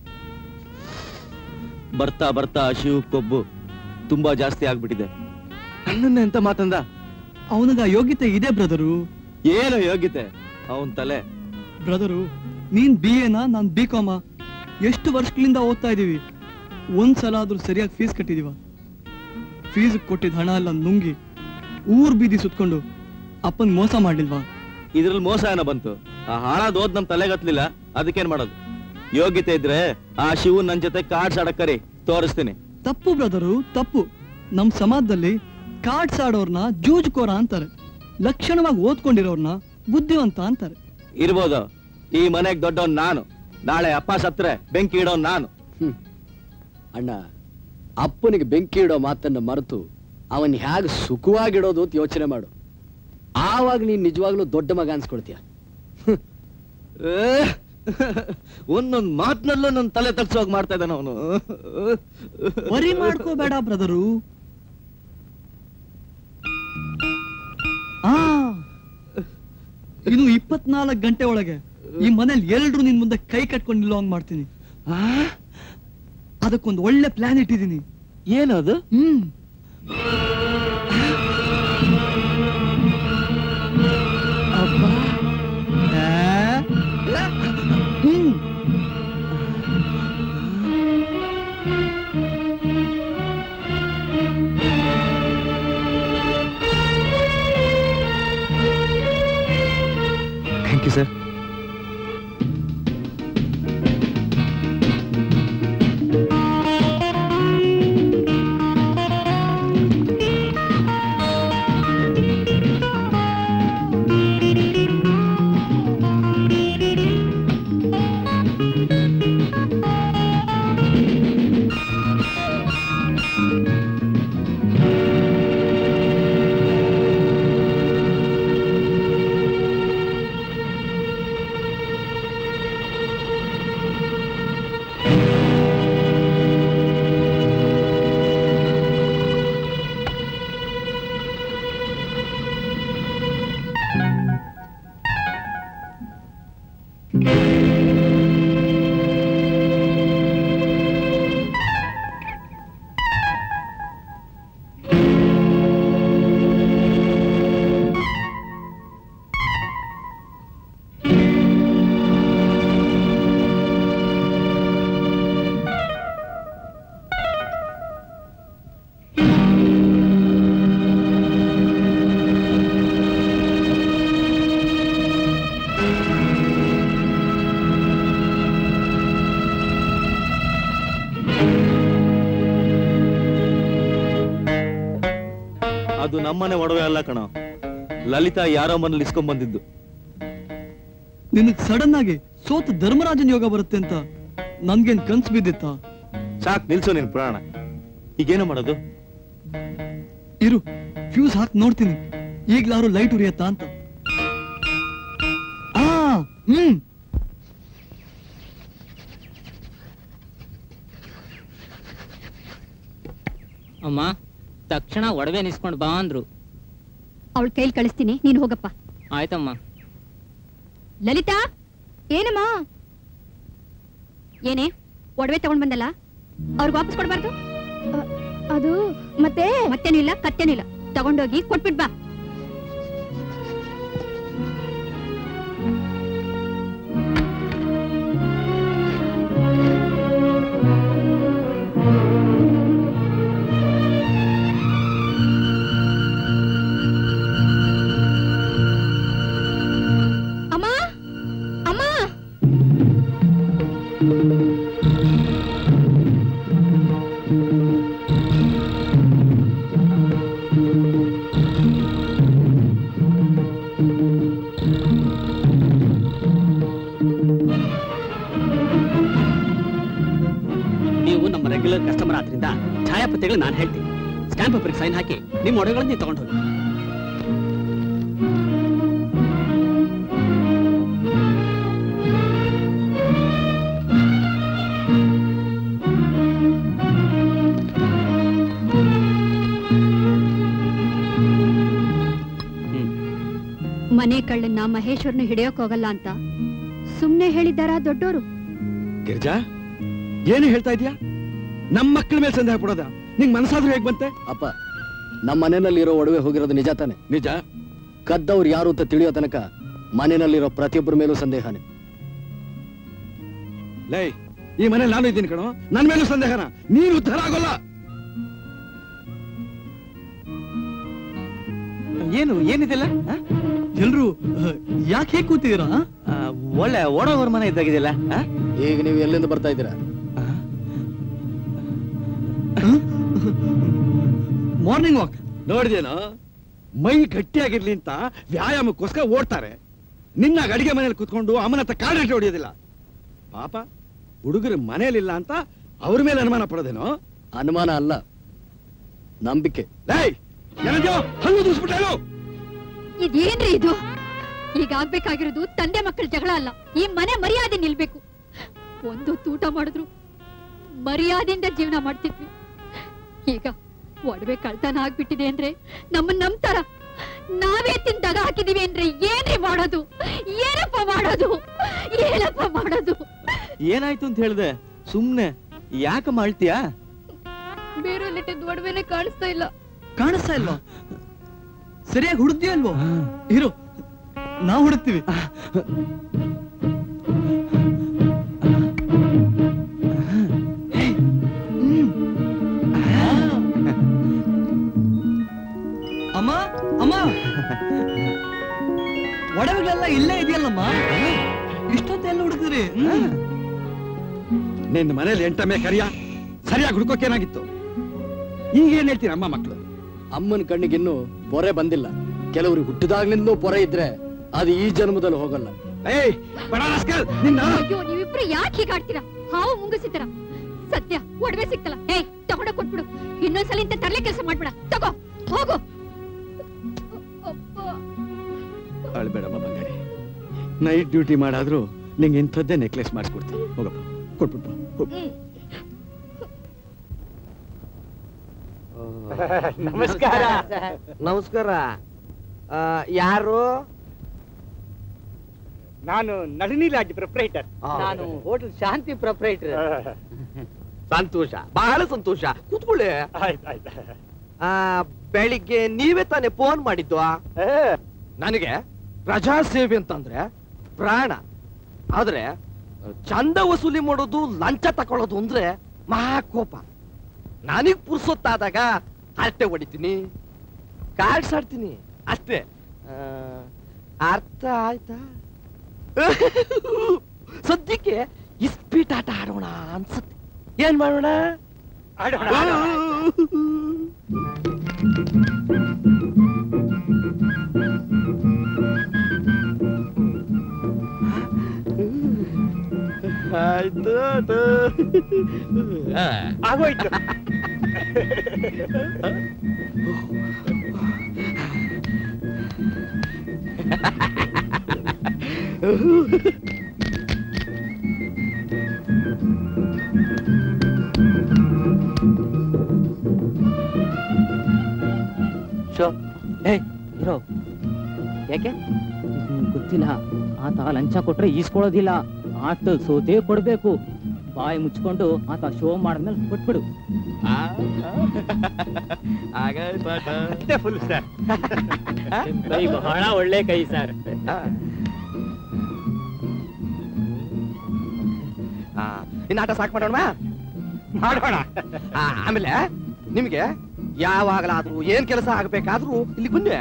ಬರ್ತಾ ಬರ್ತಾ ಹಸಿವು ಕೊಬ್ಬು ತುಂಬಾ ಜಾಸ್ತಿ ಆಗ್ಬಿಟ್ಟಿದೆ ಅಣ್ಣನ್ನ ಎಂತ ಮಾತಂದ ಅವನಿಗ ಯೋಗ್ಯತೆ ಇದೆ ಬ್ರದರು ಏನು ಯೋಗ್ಯತೆ ಅವನ್ ತಲೆ ಬ್ರದರು ನೀನ್ ಬಿ ಎನ ನಾನ್ ಬಿ ಕಾಮ ಎಷ್ಟು ವರ್ಷಗಳಿಂದ ಓದ್ತಾ ಇದೀವಿ ಒಂದ್ಸಲ ಆದ್ರೂ ಸರಿಯಾಗಿ ಫೀಸ್ ಕಟ್ಟಿದೀವ ಫೀಸ್ ಕೊಟ್ಟಿದ್ ಹಣ ಎಲ್ಲ ನುಂಗಿ ಊರ್ ಬೀದಿ ಸುತ್ಕೊಂಡು ಅಪ್ಪನ್ ಮೋಸ ಮಾಡಿಲ್ವಾ ಇದ್ರಲ್ಲಿ ಮೋಸ ಏನೋ ಬಂತು ಆ ಹಾಳಾದ್ ಓದ್ ನಮ್ ತಲೆಗತ್ಲಿಲ್ಲ ಅದಕ್ಕೇನ್ ಮಾಡೋದು ಯೋಗ್ಯತೆ ಇದ್ರೆ ಆ ಶಿವು ನನ್ ಜೊತೆ ಕಾರ್ಡ್ಸ್ ಆಡಕ್ಕರಿ ತೋರಿಸ್ತೀನಿ ತಪ್ಪು ಬ್ರದರು ತಪ್ಪು ನಮ್ ಸಮಾಜದಲ್ಲಿ ಕಾರ್ಡ್ಸ್ ಆಡೋರ್ನ ಜೂಜ್ಕೋರ ಅಂತಾರೆ ಲಕ್ಷಣವಾಗಿ ಓದ್ಕೊಂಡಿರೋರ್ನ ಬುದ್ಧಿವಂತ ಅಂತಾರೆ ಇರ್ಬೋದು ಈ ಮನೆಗ್ ದೊಡ್ಡವನ್ ನಾನು ನಾಳೆ ಅಪ್ಪ ಸತ್ರೆ ಬೆಂಕಿ ಇಡೋನ್ ನಾನು ಅಣ್ಣ ಅಪ್ಪನಿಗೆ ಬೆಂಕಿ ಇಡೋ ಮಾತನ್ನ ಮರೆತು ಅವನ್ ಹೇಗ್ ಸುಖವಾಗಿಡೋದು ಅಂತ ಯೋಚನೆ ಮಾಡು ಆವಾಗ ನೀನ್ ನಿಜವಾಗ್ಲೂ ದೊಡ್ಡ ಮಗ ಅನ್ಸ್ಕೊಳ್ತೀಯ ಒಂದೊಂದ್ ಮಾತ್ನಲ್ಲೂ ನನ್ ತಲೆ ತಗ್ಸೋಗ್ ಮಾಡ್ತಾ ಇದ್ದಾನ ಅವನು ವರಿ ಮಾಡ್ಕೋಬೇಡ ಬ್ರದರು ಆ ಇನ್ನು ಇಪ್ಪತ್ನಾಲ್ಕು ಗಂಟೆ ಒಳಗೆ ಈ ಮನೇಲಿ ಎಲ್ರು ನಿನ್ ಮುಂದೆ ಕೈ ಕಟ್ಕೊಂಡು ನಿಲ್ಲೋ ಹಂಗ್ ಮಾಡ್ತೀನಿ ಅದಕ್ಕೊಂದು ಒಳ್ಳೆ ಪ್ಲಾನ್ ಇಟ್ಟಿದ್ದೀನಿ ಏನದು ಹ್ಮ್ ಅಬ್ಬಾ. ಆ? ಹ್ಮ್ ಥ್ಯಾಂಕ್ ಯು ಸರ್ ಅದು ನಮ್ಮನೆ ಒಡವೆ ಅಲ್ಲ ಕಣ ಲಲಿತಾ ಯಾರೋ ಮನೇಲಿ ಇಸ್ಕೊಂಡ್ ಬಂದಿದ್ದು ನಿನಗ್ ಸಡನ್ ಆಗಿ ಸೋತ್ ಧರ್ಮರಾಜನ್ ಯೋಗ ಬರುತ್ತೆ ಅಂತ ನನ್ಗೇನ್ ಕನ್ಸ್ ಬಿದ್ದಿತ್ತ ಸಾಕ್ ನಿಲ್ಸು ನಿನ್ ಪುರಾಣ ಈಗೇನು ಮಾಡೋದು ಇರು ಫ್ಯೂಸ್ ಹಾಕಿ ನೋಡ್ತೀನಿ ಈಗ್ಲಾರು ಲೈಟ್ ಉರಿಯತ್ತಾ ಅಂತ ಆ ಹ್ಮ್ ಅಮ್ಮ ತಕ್ಷಣ ಒಡವೆ ನಿಸ್ಕೊಂಡ್ ಬಾ ಅಂದ್ರು ಅವಳ ಕೈಲಿ ಕಳಿಸ್ತೀನಿ ನೀನು ಹೋಗಪ್ಪ ಆಯ್ತಮ್ಮ ಲಲಿತಾ ಏನಮ್ಮ ಏನೇ ಒಡವೆ ತಗೊಂಡ್ ಬಂದಲ್ಲ ಅವ್ರಿಗೆ ವಾಪಸ್ ಕೊಡ್ಬಾರ್ದು ಅದು ಮತ್ತೆ ಮತ್ತೇನು ಇಲ್ಲ ಕತ್ತೇನು ಇಲ್ಲ ತಗೊಂಡೋಗಿ ಕೊಟ್ಬಿಟ್ ಬಾ ಅಮ್ಮ ಅಮ್ಮ ನೀವು ನಮ್ಮ ರೆಗ್ಯುಲರ್ ಕಸ್ಟಮರ್ ಆದ್ರಿಂದ ಛಾಯಾಪತಿಗಳು ನಾನು ಹೇಳ್ತೀನಿ ಸ್ಟ್ಯಾಂಪ್ ಪೇಪರ್ಗೆ ಸೈನ್ ಹಾಕಿ ನಿಮ್ಮ ಒಡವೆಗಳನ್ನ ನೀವು ತಗೊಂಡು ಹೋಗಿ ಮನೆ ಕಳ್ಳನ್ನ ಮಹೇಶ್ವರ್ನ ಹಿಡಿಯೋಕ್ ಹೋಗಲ್ಲ ಅಂತ ಸುಮ್ನೆ ಹೇಳಿದ್ದಾರ ದೊಡ್ಡೋರು ಗಿರ್ಜಾ ಏನು ಹೇಳ್ತಾ ಇದೀಯಾ ನಮ್ಮ ಮಕ್ಕಳ ಮೇಲೆ ಸಂದೇಹ ಪಡೋದ ನಿಂಗ್ ಮನಸ್ಸಾದ್ರೂ ಹೇಗ್ ಬಂತೆ ಅಪ್ಪ ನಮ್ಮ ಮನೆಯಲ್ಲಿರೋ ಒಡವೆ ಹೋಗಿರೋದು ನಿಜ ತಾನೆ ನಿಜ ಕದ್ದವ್ರು ಯಾರು ಅಂತ ತಿಳಿಯೋ ತನಕ ಮನೆಯಲ್ಲಿರೋ ಪ್ರತಿಯೊಬ್ಬರ ಮೇಲೂ ಸಂದೇಹನೇ ಲೈ ಈ ಮನೇಲಿ ನಾನು ಇದ್ದೀನಿ ಕಣೋ ನನ್ ಮೇಲೂ ಸಂದೇಹನ ನೀನು ಉದ್ಧಾರ ಆಗೋಲ್ಲ ಏನು ಏನಿದೆಲ್ಲ ಎಲ್ರು ಯಾಕೆ ಹೇಗ್ ಕೂತಿದ್ದೀರಾ ಆ? ಒಳ್ಳೆ ಓಡೋವರ್ ಮನೆ ಇದ್ದಾಗಿದೆಯಲ್ಲ ಈಗ ನೀವು ಎಲ್ಲಿಂದ ಬರ್ತಾ ಇದ್ದೀರಾ ಮಾರ್ನಿಂಗ್ ವಾಕ್ ನೋಡಿದೇನೋ ಮೈ ಗಟ್ಟಿಯಾಗಿರ್ಲಿ ಅಂತ ವ್ಯಾಯಾಮಕ್ಕೋಸ್ಕರ ಓಡ್ತಾರೆ ನಿನ್ನ ಅಡಿಗೆ ಮನೇಲಿ ಕುತ್ಕೊಂಡು ಅಮ್ಮನ ಹತ್ರ ಕಾಡಾಟ ಹೊಡಿಯೋದಿಲ್ಲ ಪಾಪ ಹುಡುಗರು ಮನೇಲಿಲ್ಲ ಅಂತ ಅವ್ರ ಮೇಲೆ ಅನುಮಾನ ಪಡೋದೇನೋ ಅನುಮಾನ ಅಲ್ಲ ನಂಬಿಕೆ ಲೈ ಏನಂದ್ಯೋ ಹಲ್ಲು ದೂಸ್ಬಿಟ್ಟೇನು ಇದೇನ್ರಿ ಇದು ಈಗ ಆಗ್ಬೇಕಾಗಿರೋದು ತಂದೆ ಮಕ್ಕಳ ಜಗಳ ಅಲ್ಲ ಈ ಮನೆ ಮರ್ಯಾದೆ ನಿಲ್ಬೇಕು ಒಂದು ತೂಟ ಮಾಡಿದ್ರು ಮರ್ಯಾದೆಯಿಂದ ಜೀವನ ಮಾಡ್ತಿದ್ವಿ ಈಗ ಒಡವೆ ಕಳ್ತನ ಆಗ್ಬಿಟ್ಟಿದೆ ಅಂದ್ರೆ ನಮ್ಮನ್ನ ನಂಬ್ತಾರ ನಾವೇ ತಿಂದಾಗ ಹಾಕಿದೀವಿ ಅಂದ್ರೆ ಏನ್ರಿ ಮಾಡೋದು ಏನಪ್ಪ ಮಾಡೋದು ಏನಪ್ಪ ಮಾಡೋದು ಏನಾಯ್ತು ಅಂತ ಹೇಳ್ದೆ ಸುಮ್ನೆ ಯಾಕೆ ಮಾಡ್ತೀಯಾ ಬೇರೆಯಲ್ಲಿಟ್ಟಿದ್ ಒಡವೆನೆ ಕಾಣಿಸ್ತಾ ಇಲ್ಲ ಕಾಣಿಸ್ತಾ ಇಲ್ವಾ ಸರಿಯಾಗಿ ಹುಡುಕ್ತೀಯ ಅಲ್ವೋ ಇರು ನಾವು ಹುಡುಕ್ತೀವಿ ಅಮ್ಮ ಅಮ್ಮ ಒಡವೆಗಳೆಲ್ಲ ಇಲ್ಲೇ ಇದೆಯಲ್ಲಮ್ಮ ಇಷ್ಟೊತ್ತೆಲ್ಲ ಹುಡುಕಿದ್ರಿ ನಿನ್ನ ಮನೇಲಿ ಎಂಟಮೆ ಕರಿಯ ಸರಿಯಾಗಿ ಹುಡ್ಕೋಕೇನಾಗಿತ್ತು ಈಗ ಏನ್ ಹೇಳ್ತೀರ ಅಮ್ಮ ಮಕ್ಕಳು ಅಮ್ಮನ ಕಣ್ಣಿಗಿನ್ನೂ ಪೊರೆ ಬಂದಿಲ್ಲ ಕೆಲವರು ಹುಟ್ಟಿದಾಗ್ಲಿಂದಲೂ ಪೊರೆ ಇದ್ರೆ ಅದು ಈ ಜನ್ಮದಲ್ಲಿ ಹೋಗಲ್ಲ ಏಯ್ ಬಡ ರಾಸ್ಕಲ್, ನಿನ್ನ ಅಯ್ಯೋ ನೀವಿಬ್ರು ಯಾಕೆ ಹೀಗಾಡ್ತೀರಾ ಹಾವು ಮುಂಗುಸಿದ್ದೀರಾ ಸದ್ಯ ಒಡವೆ ಸಿಕ್ತಲ್ಲ ಏಯ್ ತಗೊಂಡ ಕೊಟ್ಬಿಡು ಇನ್ನೊಂದ್ಸಲ ಇಂತ ತರ್ಲೆ ಕೆಲಸ ಮಾಡ್ಬೇಡ ತಗೋ ಹೋಗು ಅಳ್ಬೇಡಮ್ಮ ಬಂಗಾರಿ ನೈಟ್ ಡ್ಯೂಟಿ ಮಾಡಾದ್ರೂ ನಿಂಗೆ ಇಂಥದ್ದೇ ನೆಕ್ಲೆಸ್ ಮಾಡಿಸ್ಕೊಡ್ತೀನಿ ಹೋಗಪ್ಪ ಕೊಟ್ಬಿಟ್ಟು ಬಾ, ಹೋಗು. ನಮಸ್ಕಾರ ನಮಸ್ಕಾರ ಆ, ಯಾರು ನಾನು ನಳಿನಿಲಾಜ್ ಪ್ರೊಪ್ರೈಟರ್ ನಾನು ಹೋಟೆಲ್ ಶಾಂತಿ ಪ್ರೊಪ್ರೈಟರ್ ಸಂತೋಷ ಬಹಳ ಸಂತೋಷ ಕೂತ್ಕೊಳ್ಳಿ ಆಯ್ತಾಯ್ತು ಆ, ಬೆಳಿಗ್ಗೆ ನೀವೇ ತಾನೇ ಫೋನ್ ಮಾಡಿದ್ದು ನನಗೆ ಪ್ರಜಾ ಸೇವೆ ಅಂತಂದ್ರೆ ಪ್ರಾಣ ಆದ್ರೆ ಚಂದ ವಸೂಲಿ ಮಾಡೋದು ಲಂಚ ತಕೊಳ್ಳೋದು ಅಂದ್ರೆ ಮಹಾ ಕೋಪ ನನಗ್ ಪುರ್ಸೊತ್ತಾದಾಗ ಹರಟೆ ಹೊಡಿತೀನಿ ಕಾರ್ಡ್ಸ್ ಆಡ್ತೀನಿ ಅಷ್ಟೇ ಆ, ಅರ್ಥ ಆಯ್ತಾ ಸದ್ಯಕ್ಕೆ ಇಸ್ಪೀಟ್ ಆಟ ಆಡೋಣ ಅನ್ಸತ್ತೆ ಏನ್ ಮಾಡೋಣ ಆಡೋಣ, ಆಡೋಣ. ಆಗೋಯ್ತು ಶೋ ಏ ಇರೋ ಯಾಕೆ ಹ್ಮ್, ಗೊತ್ತಿಲ್ಲ ಆತ ಲಂಚ ಕೊಟ್ರೆ ಈಸ್ಕೊಳ್ಳೋದಿಲ್ಲ ಆಟ ಸೋತೆ ಕೊಡ್ಬೇಕು ಬಾಯಿ ಮುಚ್ಕೊಂಡು ಆತ ಶೋ ಮಾಡಿದ್ಮೇಲೆ ಕೊಟ್ಬಿಡು ಮತ್ತೆ ಫುಲ್ ಸರ್ ನಿಮ್ ಕೈ ಬಹಳ ಒಳ್ಳೆ ಕೈ ಸರ್ ಇನ್ನ ಆಟ ಸಾಕು ಮಾಡೋಣ ಮಾಡೋಣ ಆಮೇಲೆ ನಿಮ್ಗೆ ಯಾವಾಗಲಾದ್ರೂ ಏನ್ ಕೆಲಸ ಆಗ್ಬೇಕಾದ್ರೂ ಇಲ್ಲಿ ಬನ್ನಿ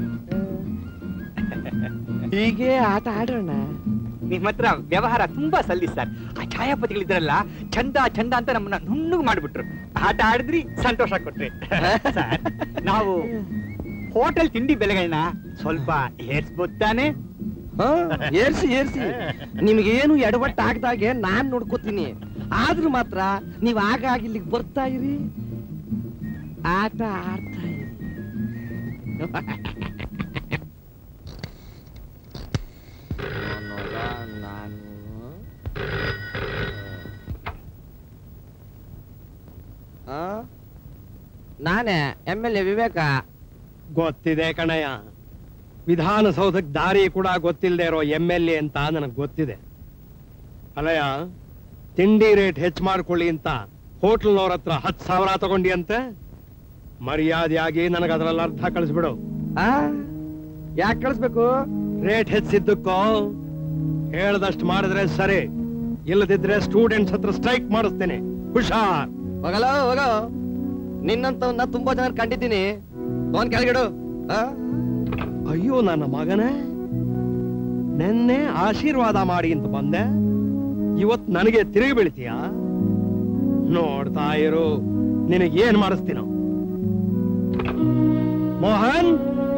ಹೀಗೆ ಆಟ ಆಡೋಣ ನಿಮ್ಮ ಹತ್ರ ವ್ಯವಹಾರ ತುಂಬಾ ಸಲ್ಲಿ ಸರ್ ಆ ಛಾಯಾಪತಿಗಳಿದ್ರಲ್ಲ ಚಂದ ಚಂದ ಅಂತ ನಮ್ಮನ್ನ ನುಣ್ಣಗ್ ಮಾಡ್ಬಿಟ್ರು ಆಟ ಆಡಿದ್ರಿ ಸಂತೋಷ ಕೊಟ್ರಿ ಸರ್ ನಾವು ಹೋಟೆಲ್ ತಿಂಡಿ ಬೆಲೆಗಳನ್ನ ಸ್ವಲ್ಪ ಏರ್ಸ್ಬೋದು ತಾನೆ ಹಾ, ಏರ್ಸಿ ಏರ್ಸಿ ನಿಮ್ಗೇನು ಎಡವಟ್ಟು ಆಗ್ದಾಗೆ ನಾನ್ ನೋಡ್ಕೋತೀನಿ ಆದ್ರೂ ಮಾತ್ರ ನೀವ್ ಆಗಾಗ ಇಲ್ಲಿಗೆ ಬರ್ತಾ ಇರಿ ಆಟ ಆಡ್ತಾ ಇರಿ ಆ? ನಾನೇ ಎಮ್ ಎಲ್ ಎ ವಿವೇಕ ಗೊತ್ತಿದೆ ಕಣಯ್ಯ ವಿಧಾನಸೌಧಕ್ಕೆ ದಾರಿ ಕೂಡ ಗೊತ್ತಿಲ್ಲದೆ ಇರೋ ಎಮ್ ಎಲ್ ಎ ಅಂತ ನನಗೆ ಗೊತ್ತಿದೆ ಅಲಯ್ಯ ತಿಂಡಿ ರೇಟ್ ಹೆಚ್ಚು ಮಾಡ್ಕೊಳ್ಳಿ ಅಂತ ಹೋಟ್ಲ್ನವ್ರ ಹತ್ರ ಹತ್ತು ಸಾವಿರ ತಗೊಂಡಿ ಅಂತೆ ಮರ್ಯಾದೆಯಾಗಿ ನನಗೆ ಅದರಲ್ಲಿ ಅರ್ಧ ಕಳಿಸ್ಬಿಡು ಯಾಕೆ ಕಳಿಸ್ಬೇಕು ರೇಟ್ ಹೆಚ್ಚಿದ್ದಕ್ಕೋ ಹೇಳ್ದಷ್ಟು ಮಾಡಿದ್ರೆ ಸರಿ ಇಲ್ಲದಿದ್ರೆ ಸ್ಟೂಡೆಂಟ್ಸ್ ಹತ್ರ ಸ್ಟ್ರೈಕ್ ಮಾಡಿಸ್ತೇನೆ ಹುಷಾರ್ ಹೋಗಲ್ಲ ಹೋಗೋ ನಿನ್ನಂತವನ್ನ ತುಂಬಾ ಜನ ಕಂಡಿದ್ದೀನಿ ಫೋನ್ ಕೆಳಗಿಡು ಆ? ಅಯ್ಯೋ ನನ್ನ ಮಗನೇ ನೆನ್ನೆ ಆಶೀರ್ವಾದ ಮಾಡಿ ಅಂತ ಬಂದೆ ಇವತ್ ನನಗೆ ತಿರುಗಿ ಬೀಳ್ತೀಯ ನೋಡ್ತಾ ಇರು ನಿನಗೆ ಏನ್ ಮಾಡಿಸ್ತೀನೋ ಮೋಹನ್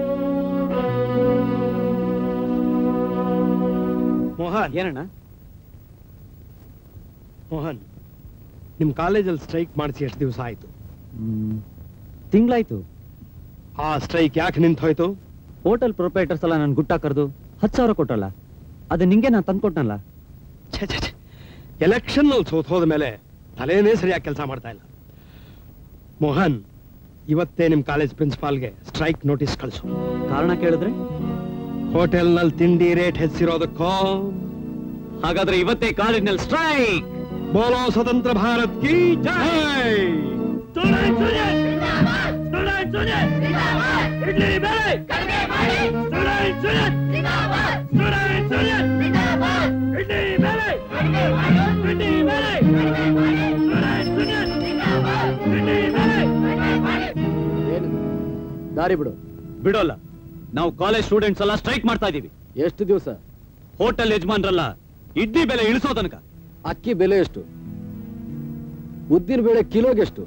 ಮೋಹನ್ ಏನಣ್ಣ ಮೋಹನ್ ನಿಮ್ ಕಾಲೇಜಲ್ಲಿ ಸ್ಟ್ರೈಕ್ ಮಾಡಿಸಿ ಎಷ್ಟು ದಿವಸ ಆಯ್ತು ತಿಂಗ್ಳಾಯ್ತು ಆ ಸ್ಟ್ರೈಕ್ ಯಾಕೆ ನಿಂತು ಹೋಯ್ತು ಹೋಟೆಲ್ ಪ್ರೊಪರೇಟರ್ಸ್ ಎಲ್ಲ ನನ್ ಗುಟ್ಟ ಕರೆದು ಹತ್ತು ಸಾವಿರ ಕೊಟ್ಟಲ್ಲ ಅದು ನಿಂಗೆ ನಾನು ತಂದ್ಕೊಟ್ನಲ್ಲ ಛೆ ಛೆ ಛೆ ಎಲೆಕ್ಷನ್ ಸೋತ್ ಹೋದ ಮೇಲೆ ತಲೆನೇ ಸರಿಯಾಗಿ ಕೆಲಸ ಮಾಡ್ತಾ ಇಲ್ಲ ಮೋಹನ್ ಇವತ್ತೇ ನಿಮ್ ಕಾಲೇಜ್ ಪ್ರಿನ್ಸಿಪಾಲ್ಗೆ ಸ್ಟ್ರೈಕ್ ನೋಟಿಸ್ ಕಳಿಸು ಕಾರಣ ಕೇಳಿದ್ರೆ ಹೋಟೆಲ್ನಲ್ಲಿ ತಿಂಡಿ ರೇಟ್ ಹೆಚ್ಚಿರೋದಕ್ಕೋ ಹಾಗಾದ್ರೆ ಇವತ್ತೇ ಕಾಲೇಜ್ನಲ್ಲಿ ಸ್ಟ್ರೈಕ್ ಬೋಲೋ ಸ್ವತಂತ್ರ ಭಾರತ್ ಕಿ ಜೈ ದಾರಿ ಬಿಡು ಬಿಡೋಲ್ಲ ನಾವು ಕಾಲೇಜ್ ಸ್ಟೂಡೆಂಟ್ಸ್ ಎಲ್ಲ ಸ್ಟ್ರೈಕ್ ಮಾಡ್ತಾ ಇದೀವಿ ಎಷ್ಟು ದಿವಸ ಹೋಟೆಲ್ ಯಜಮಾನ್ರಲ್ಲ ಇಡ್ಲಿ ಬೆಲೆ ಇಳಿಸೋ ತನಕ ಅಕ್ಕಿ ಬೆಲೆ ಎಷ್ಟು ಉದ್ದಿನ ಬೇಳೆ ಕಿಲೋಗೆ ಎಷ್ಟು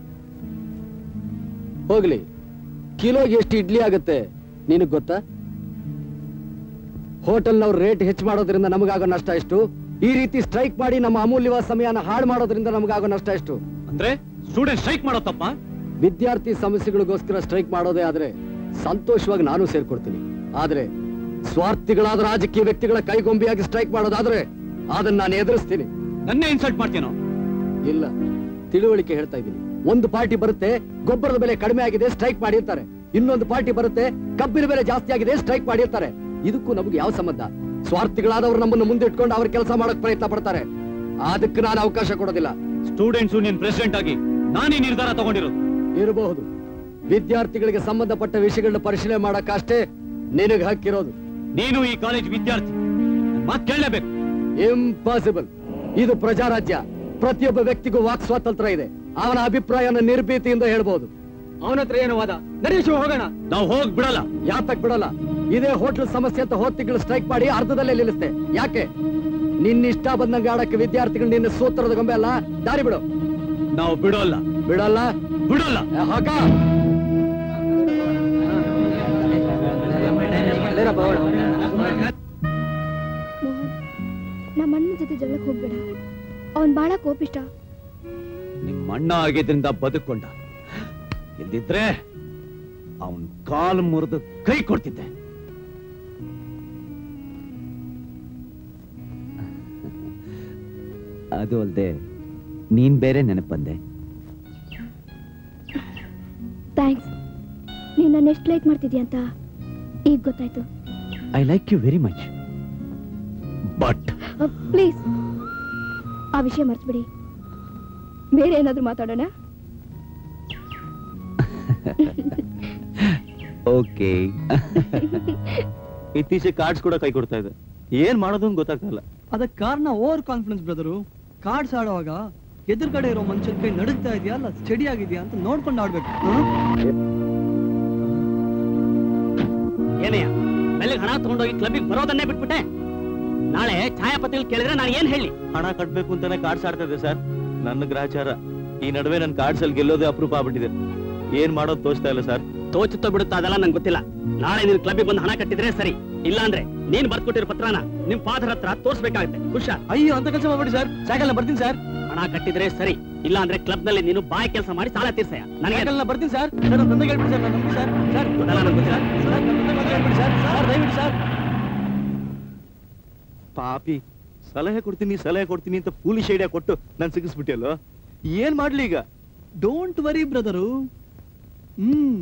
ಹೋಗ್ಲಿ ಕಿಲೋಗೆ ಎಷ್ಟು ಇಡ್ಲಿ ಆಗುತ್ತೆ ನಿನಗ್ ಗೊತ್ತಾ ಹೋಟೆಲ್ನವ್ರು ರೇಟ್ ಹೆಚ್ಚು ಮಾಡೋದ್ರಿಂದ ನಮಗಾಗೋ ನಷ್ಟ ಎಷ್ಟು ಈ ರೀತಿ ಸ್ಟ್ರೈಕ್ ಮಾಡಿ ನಮ್ಮ ಅಮೂಲ್ಯವಾದ ಸಮಯನ ಹಾಳು ಮಾಡೋದ್ರಿಂದ ನಮಗಾಗೋ ನಷ್ಟ ಎಷ್ಟು ಅಂದ್ರೆ ಸ್ಟೂಡೆಂಟ್ ಸ್ಟ್ರೈಕ್ ಮಾಡೋ ತಪ್ಪ ವಿದ್ಯಾರ್ಥಿ ಸಮಸ್ಯೆಗಳಿಗೋಸ್ಕರ ಸ್ಟ್ರೈಕ್ ಮಾಡೋದೇ ಆದ್ರೆ ಸಂತೋಷವಾಗಿ ನಾನು ಸೇರ್ಕೊಡ್ತೀನಿ ಆದ್ರೆ ಸ್ವಾರ್ಥಿಗಳಾದ ರಾಜಕೀಯ ವ್ಯಕ್ತಿಗಳ ಕೈಗೊಂಬೆಯಾಗಿ ಸ್ಟ್ರೈಕ್ ಮಾಡೋದಾದ್ರೆ ಅದನ್ನ ನಾನು ಎದುರಿಸ್ತೀನಿ ನನ್ನೇ ಇನ್ಸಲ್ಟ್ ಮಾಡ್ತೀನೋ ಇಲ್ಲ ತಿಳುವಳಿಕೆ ಹೇಳ್ತಾ ಇದ್ದೀನಿ ಒಂದು ಪಾರ್ಟಿ ಬರುತ್ತೆ ಗೊಬ್ಬರದ ಬೆಲೆ ಕಡಿಮೆ ಆಗಿದೆ ಸ್ಟ್ರೈಕ್ ಮಾಡಿರ್ತಾರೆ ಇನ್ನೊಂದು ಪಾರ್ಟಿ ಬರುತ್ತೆ ಕಬ್ಬಿನ ಬೆಲೆ ಜಾಸ್ತಿ ಆಗಿದೆ ಸ್ಟ್ರೈಕ್ ಮಾಡಿರ್ತಾರೆ ಇದಕ್ಕೂ ನಮ್ಗೆ ಯಾವ ಸಂಬಂಧ ಸ್ವಾರ್ಥಿಗಳಾದವ್ರು ನಮ್ಮನ್ನು ಮುಂದೆ ಇಟ್ಕೊಂಡು ಅವ್ರ ಕೆಲಸ ಮಾಡಕ್ ಪ್ರಯತ್ನ ಪಡ್ತಾರೆ ಅದಕ್ಕೆ ನಾನು ಅವಕಾಶ ಕೊಡೋದಿಲ್ಲ ಸ್ಟೂಡೆಂಟ್ಸ್ ಯೂನಿಯನ್ ಪ್ರೆಸಿಡೆಂಟ್ ಆಗಿ ನಾನೇ ನಿರ್ಧಾರ ತಗೊಂಡಿರೋದು ಇರಬಹುದು ವಿದ್ಯಾರ್ಥಿಗಳಿಗೆ ಸಂಬಂಧಪಟ್ಟ ವಿಷಯಗಳನ್ನ ಪರಿಶೀಲನೆ ಮಾಡಕ್ಕಷ್ಟೇ ನಿನಗೆ ಹಕ್ಕಿರೋದು ನೀನು ಈ ಕಾಲೇಜ್ ವಿದ್ಯಾರ್ಥಿ ನನ್ ಮಾತ್ ಕೇಳಲೇಬೇಕು ಇಂಪಾಸಿಬಲ್ ಇದು ಪ್ರಜಾರಾಜ್ಯ ಪ್ರತಿಯೊಬ್ಬ ವ್ಯಕ್ತಿಗೂ ವಾಕ್ ಸ್ವಾತಂತ್ರ್ಯ ಇದೆ ಅವನ ಅಭಿಪ್ರಾಯನ ನಿರ್ಭೀತಿಯಿಂದ ಹೇಳ್ಬೋದು ಅವನ ಹತ್ರ ಏನು ವಾದ ನಡೀಶು ಹೋಗೋಣ ನಾವು ಹೋಗ್ ಬಿಡಲ್ಲ ಯಾತಕ್ ಬಿಡಲ್ಲ ಇದೇ ಹೋಟ್ಲ್ ಸಮಸ್ಯೆ ಅಂತ ಹೋದ್ ತಿಂಗಳು ಸ್ಟ್ರೈಕ್ ಮಾಡಿ ಅರ್ಧದಲ್ಲೇ ನಿಲ್ಲಿಸ್ತೆ ಯಾಕೆ ನಿನ್ನ ಇಷ್ಟ ಬಂದಂಗೆ ಆಡಕ್ಕೆ ವಿದ್ಯಾರ್ಥಿಗಳು ನಿನ್ನ ಸೂತ್ರದ ಗೊಂಬೆ ಅಲ್ಲ ದಾರಿ ಬಿಡು ನಾವು ಬಿಡೋಲ್ಲ ಬಿಡಲ್ಲ ಬಿಡಲ್ಲ ಹಾಕ ಮೋಹನ್ ನಮ್ಮ ಅಣ್ಣನ ಜೊತೆ ಜಗಳಕ್ಕೆ ಹೋಗ್ಬೇಡ ಅವನ್ ಬಹಳ ಕೋಪಿಷ್ಟ ನಿಮ್ಮ ಅಣ್ಣ ಆಗಿದ್ರಿಂದ ಬದುಕೊಂಡ ಇಲ್ದಿದ್ರೆ ಅವನ್ ಕಾಲು ಮುರಿದು ಕೈ ಕೊಡ್ತಿದ್ದೆ ಅದು ಅಲ್ದೆ ನೀನ್ ಬೇರೆ ನೆನಪು ಬಂದೆ ಥ್ಯಾಂಕ್ಸ್ ನೀನ್ ನನ್ನ ಎಷ್ಟು ಲೈಕ್ ಮಾಡ್ತಿದ್ಯಾ ಅಂತ ಈಗ ಗೊತ್ತಾಯ್ತು I like you very much but please ಆ ವಿಷಯ ಮರ್ತ್ಬಿಡಿ ಬೇರೆ ಏನಾದ್ರೂ ಮಾತಾಡೋಣ ಓಕೆ ಇತ್ತೀಚೆಗೆ ಕಾರ್ಡ್ಸ್ ಕೂಡ ಕೈ ಕೊಡ್ತಾ ಇದೆ ಏನ್ ಮಾಡೋದು ಅಂತ ಗೊತ್ತಾಗ್ತಲ್ಲ ಅದಕ್ಕೆ ಕಾರಣ ಓವರ್ ಕಾನ್ಫಿಡೆನ್ಸ್ ಬ್ರದರು ಕಾರ್ಡ್ಸ್ ಆಡುವಾಗ ಎದುರುಗಡೆ ಇರೋ ಮನುಷ್ಯನ ಕೈ ನಡುಗ್ತಾ ಇದೆಯಾ ಅಲ್ಲ ಸ್ಟಡಿ ಆಗಿದೆಯಾ ಅಂತ ನೋಡ್ಕೊಂಡು ಆಡ್ಬೇಕು ಏನಯ್ಯ ಬೆಲೆಗೆ ಹಣ ತಗೊಂಡೋಗಿ ಕ್ಲಬ್ಬಿಗೆ ಬರೋದನ್ನೇ ಬಿಟ್ಬಿಟ್ಟೆ ನಾಳೆ ಛಾಯಾಪತಿಗಳು ಕೇಳಿದ್ರೆ ನಾನು ಏನ್ ಹೇಳಿ ಹಣ ಕಟ್ಬೇಕು ಅಂತಾನೆ ಕಾರ್ಡ್ಸ್ ಆಡ್ತಾ ಇದೆ ಸರ್ ನನ್ನ ಗ್ರಹಚಾರ ಈ ನಡುವೆ ನನ್ನ ಕಾರ್ಡ್ಸ್ ಅಲ್ಲಿ ಗೆಲ್ಲೋದೇ ಅಪರೂಪ ಆಗ್ಬಿಟ್ಟಿದೆ ಏನ್ ಮಾಡೋದು ತೋಚ್ತಾ ಇಲ್ಲ ಸರ್ ತೋಚುತ್ತೋ ಬಿಡುತ್ತಾ ಅದೆಲ್ಲ ನಂಗೆ ಗೊತ್ತಿಲ್ಲ ನಾಳೆ ನೀನು ಕ್ಲಬ್ಬಿಗೆ ಬಂದು ಹಣ ಕಟ್ಟಿದ್ರೆ ಸರಿ ಇಲ್ಲ ಅಂದ್ರೆ ನೀನ್ ಬರ್ಕೊಟ್ಟಿರೋ ಪತ್ರನ ನಿಮ್ ಫಾದರ್ ಹತ್ರ ತೋರ್ಸ್ಬೇಕಾಗುತ್ತೆ ಹುಷಾರ್ ಅಯ್ಯೋ ಅಂತ ಕೆಲಸ ಮಾಡ್ಬಿಡಿ ಸರ್ ಸಾಯಂಕಾಲ ಬರ್ತೀನಿ ಸರ್ ಹಣ ಕಟ್ಟಿದ್ರೆ ಸರಿ ಇಲ್ಲ ಅಂದ್ರೆ ಕ್ಲಬ್ ನಲ್ಲಿ ನೀನು ಬಾಯ್ ಕೆಲಸ ಮಾಡಿ ಸಾಲ ತೀರ್ಸಯ್ಯ ನನಗೆ ಸಾಯಂಕಾಲ ಬರ್ತೀನಿ ಸರ್ ಸರ್ ನನ್ನ ತಂದೆಗೆ ಹೇಳ್ಬಿಡಿ ಸರ್ ನನ್ನ ಸರ್ ಸರ್ ಅದೆಲ್ಲ ನಂಗೆ ಗೊತ್ತಿಲ್ಲ ಸರ್ ನನ್ನ ತಂದೆಗೆ ಮಾತ್ರ ಹೇಳ್ಬಿಡಿ ಸರ್ ಸರ್ ದಯವಿಟ್ಟು ಸರ್ ಪಾಪಿ ಸಲಹೆ ಕೊಡ್ತೀನಿ ಸಲಹೆ ಕೊಡ್ತೀನಿ ಅಂತ ಪೊಲೀಸ್ ಐಡಿಯಾ ಕೊಟ್ಟು ನಾನು ಸಿಗಿಸ್ಬಿಟ್ಟಿಯಲ್ಲೋ ಏನ್ ಮಾಡ್ಲಿ ಈಗ ಡೋಂಟ್ ವರಿ ಬ್ರದರು ಹ್ಮ್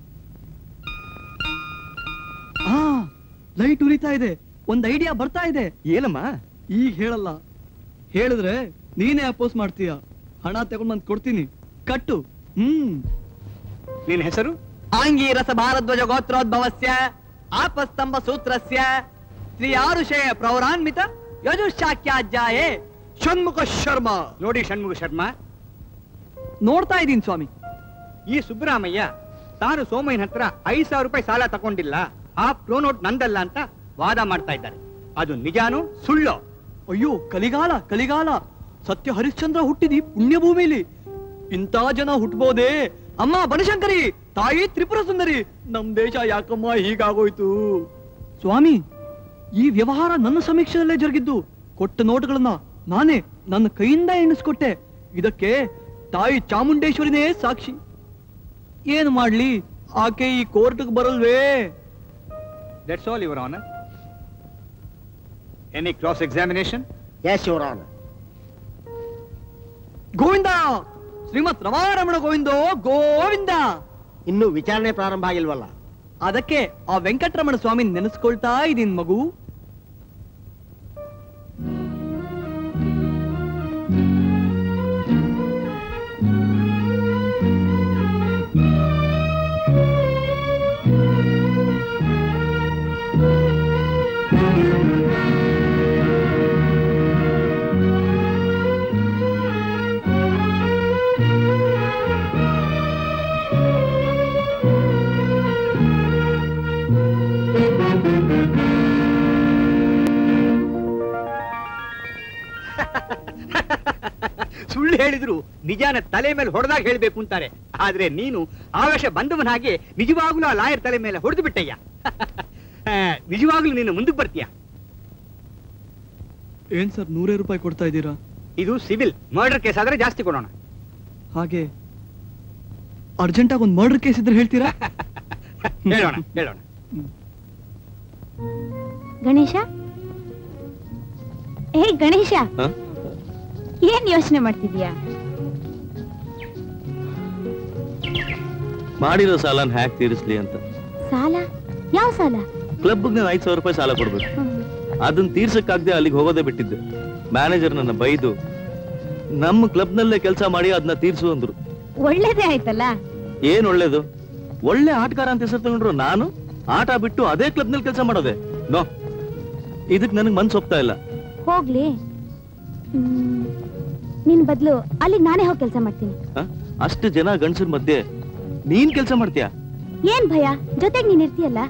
ಆ ಲೈಟ್ ಉರಿತಾ ಇದೆ ಒಂದ್ ಐಡಿಯಾ ಬರ್ತಾ ಇದೆ ಏನಮ್ಮ ಈಗ ಹೇಳಲ್ಲ ಹೇಳಿದ್ರೆ ನೀನೇ ಅಪೋಸ್ ಮಾಡ್ತೀಯ ಹಣ ತಗೊಂಡ್ ಬಂದ್ ಕೊಡ್ತೀನಿ ಕಟ್ಟು ಹ್ಮ್ ನಿನ್ ಹೆಸರು ಆಂಗೀರಸ ಭಾರದ್ವಜ ಗೋತ್ರೋದ್ಭವಸ್ಯ ಆಪಸ್ತಂಭ ಸೂತ್ರಸ್ಯ ಶ್ರೀ ಆರುಷಯ ಪ್ರೌರಾನ್ವಿತ ಯಜುಶಾಕ್ಯಾಧ್ಯಾಯೇ ಷಣ್ಮುಖ ಶರ್ಮಾ ನೋಡಿ ಷಣ್ಮುಖ ಶರ್ಮಾ ನೋಡ್ತಾ ಇದೀನಿ ಸ್ವಾಮಿ ಈ ಸುಬ್ಬರಾಮಯ್ಯ ತಾನು ಸೋಮಯ್ಯನ ಹತ್ರ ಐದ್ ಸಾವಿರ ರೂಪಾಯಿ ಸಾಲ ತಗೊಂಡಿಲ್ಲ ಆ ಪ್ರೋ ನೋಟ್ ನಂದಲ್ಲ ಅಂತ ವಾದ ಮಾಡ್ತಾ ಇದ್ದಾರೆ ಅದು ನಿಜಾನು ಸುಳ್ಳು ಅಯ್ಯೋ ಕಲಿಗಾಲ ಕಲಿಗಾಲ ಸತ್ಯ ಹರಿಶ್ಚಂದ್ರ ಹುಟ್ಟಿದಿ ಪುಣ್ಯ ಭೂಮಿಲಿ ಇಂಥ ಜನ ಹುಟ್ಬೋದೇ ಅಮ್ಮ ಬನಶಂಕರಿ ತಾಯಿ ತ್ರಿಪುರ ಸುಂದರಿ ನಮ್ ದೇಶ ಯಾಕಮ್ಮ ಹೀಗಾಗೋಯ್ತು ಸ್ವಾಮಿ ಈ ವ್ಯವಹಾರ ನನ್ನ ಸಮೀಕ್ಷೆಯಲ್ಲೇ ಜರುಗಿದ್ದು ಕೊಟ್ಟ ನೋಟುಗಳನ್ನ ನಾನೇ ನನ್ನ ಕೈಯಿಂದ ಎಣಿಸ್ಕೊಟ್ಟೆ ಇದಕ್ಕೆ ತಾಯಿ ಚಾಮುಂಡೇಶ್ವರಿನೇ ಸಾಕ್ಷಿ ಏನು ಮಾಡ್ಲಿ ಆಕೆ ಈ ಕೋರ್ಟ್ಗೆ ಬರಲ್ವೇ that's all your honour any cross examination yes your honour Govinda Shrimat Ramaramana Govindo Govinda ಇನ್ನು ವಿಚಾರಣೆ ಪ್ರಾರಂಭ ಆಗಿಲ್ವಲ್ಲ ಅದಕ್ಕೆ ಆ ವೆಂಕಟರಮಣ ಸ್ವಾಮಿ ನೆನೆಸ್ಕೊಳ್ತಾ ಇದೀನ್ ಮಗು ಸುಳ್ಳು ಹೇಳಿದ್ರು ನಿಜಾನ ತಲೆ ಮೇಲೆ ಹೊಡೆದಾಗ ಹೇಳ್ಬೇಕು ಅಂತಾರೆ ಆದ್ರೆ ನೀನು ಆವೇಶ ಬಂದವನಾಗೆ ನಿಜವಾಗ್ಲೂ ಆ ಲಾಯರ್ ತಲೆ ಮೇಲೆ ಹೊಡೆದು ಬಿಟ್ಟಯ್ಯ ಆ, ನಿಜವಾಗ್ಲೂ ನೀನು ಮುಂದಕ್ಕೆ ಬರ್ತೀಯ ಏನ್ ಸರ್ ನೂರೇ ರೂಪಾಯಿ ಕೊಡ್ತಾ ಇದ್ದೀರಾ ಇದು ಸಿವಿಲ್ ಮರ್ಡರ್ ಕೇಸ್ ಆದ್ರೆ ಜಾಸ್ತಿ ಕೊಡೋಣ ಹಾಗೆ ಅರ್ಜೆಂಟಾಗಿ ಒಂದು ಮರ್ಡರ್ ಕೇಸ್ ಇದ್ರೆ ಹೇಳ್ತೀರಾ ಹೇಳೋಣ ಹೇಳೋಣ ಗಣೇಶ ಏ ಗಣೇಶ ಹ? ಏನ್ ಯೋಚನೆ ಮಾಡ್ತಿದ್ಯಾ ಮಾಡಿರೋ ಸಾಲನ ಹ್ಯಾಕ್ ತೀರಿಸ್ಲಿ ಅಂತ ಸಾಲ ಯಾವ ಸಾಲ ಕ್ಲಬ್ ನಾನು ಐದು ಸಾವಿರ ರೂಪಾಯಿ ಸಾಲ ಕೊಡ್ಬೇಕು ಅದನ್ನ ತೀರ್ಸಕ್ಕಾಗದೆ ಅಲ್ಲಿಗೆ ಹೋಗೋದೇ ಬಿಟ್ಟಿದ್ದೆ ಮ್ಯಾನೇಜರ್ ನನ್ನ ಬೈದು ನಮ್ಮ ಕ್ಲಬ್ ನಲ್ಲೇ ಕೆಲಸ ಮಾಡಿ ಅದನ್ನ ತೀರ್ಸು ಅಂದ್ರು ಒಳ್ಳೇದೇ ಆಯ್ತಲ್ಲ ಏನ್ ಒಳ್ಳೇದು ಒಳ್ಳೆ ಆಟಗಾರ ಅಂತ ಹೆಸರು ತಗೊಂಡ್ರು ನಾನು ಆಟ ಬಿಟ್ಟು ಅದೇ ಕ್ಲಬ್ ನಲ್ಲಿ ಕೆಲಸ ಮಾಡೋದೆ ನೋ ಇದಕ್ ನನಗ್ ಮನ್ಸ್ ಒಪ್ತಾ ಇಲ್ಲ ಹೋಗ್ಲಿ ಹ್ಮ್, ನಿನ್ ಬದ್ಲು ಅಲ್ಲಿಗೆ ನಾನೇ ಹೋಗಿ ಕೆಲಸ ಮಾಡ್ತೀನಿ ಹ? ಅಷ್ಟು ಜನ ಗಂಡಸರ ಮಧ್ಯೆ ನೀನ್ ಕೆಲಸ ಮಾಡ್ತೀಯ ಏನ್ ಭಯ ಜೊತೆಗ್ ನೀನ್ ಇರ್ತೀಯಲ್ಲ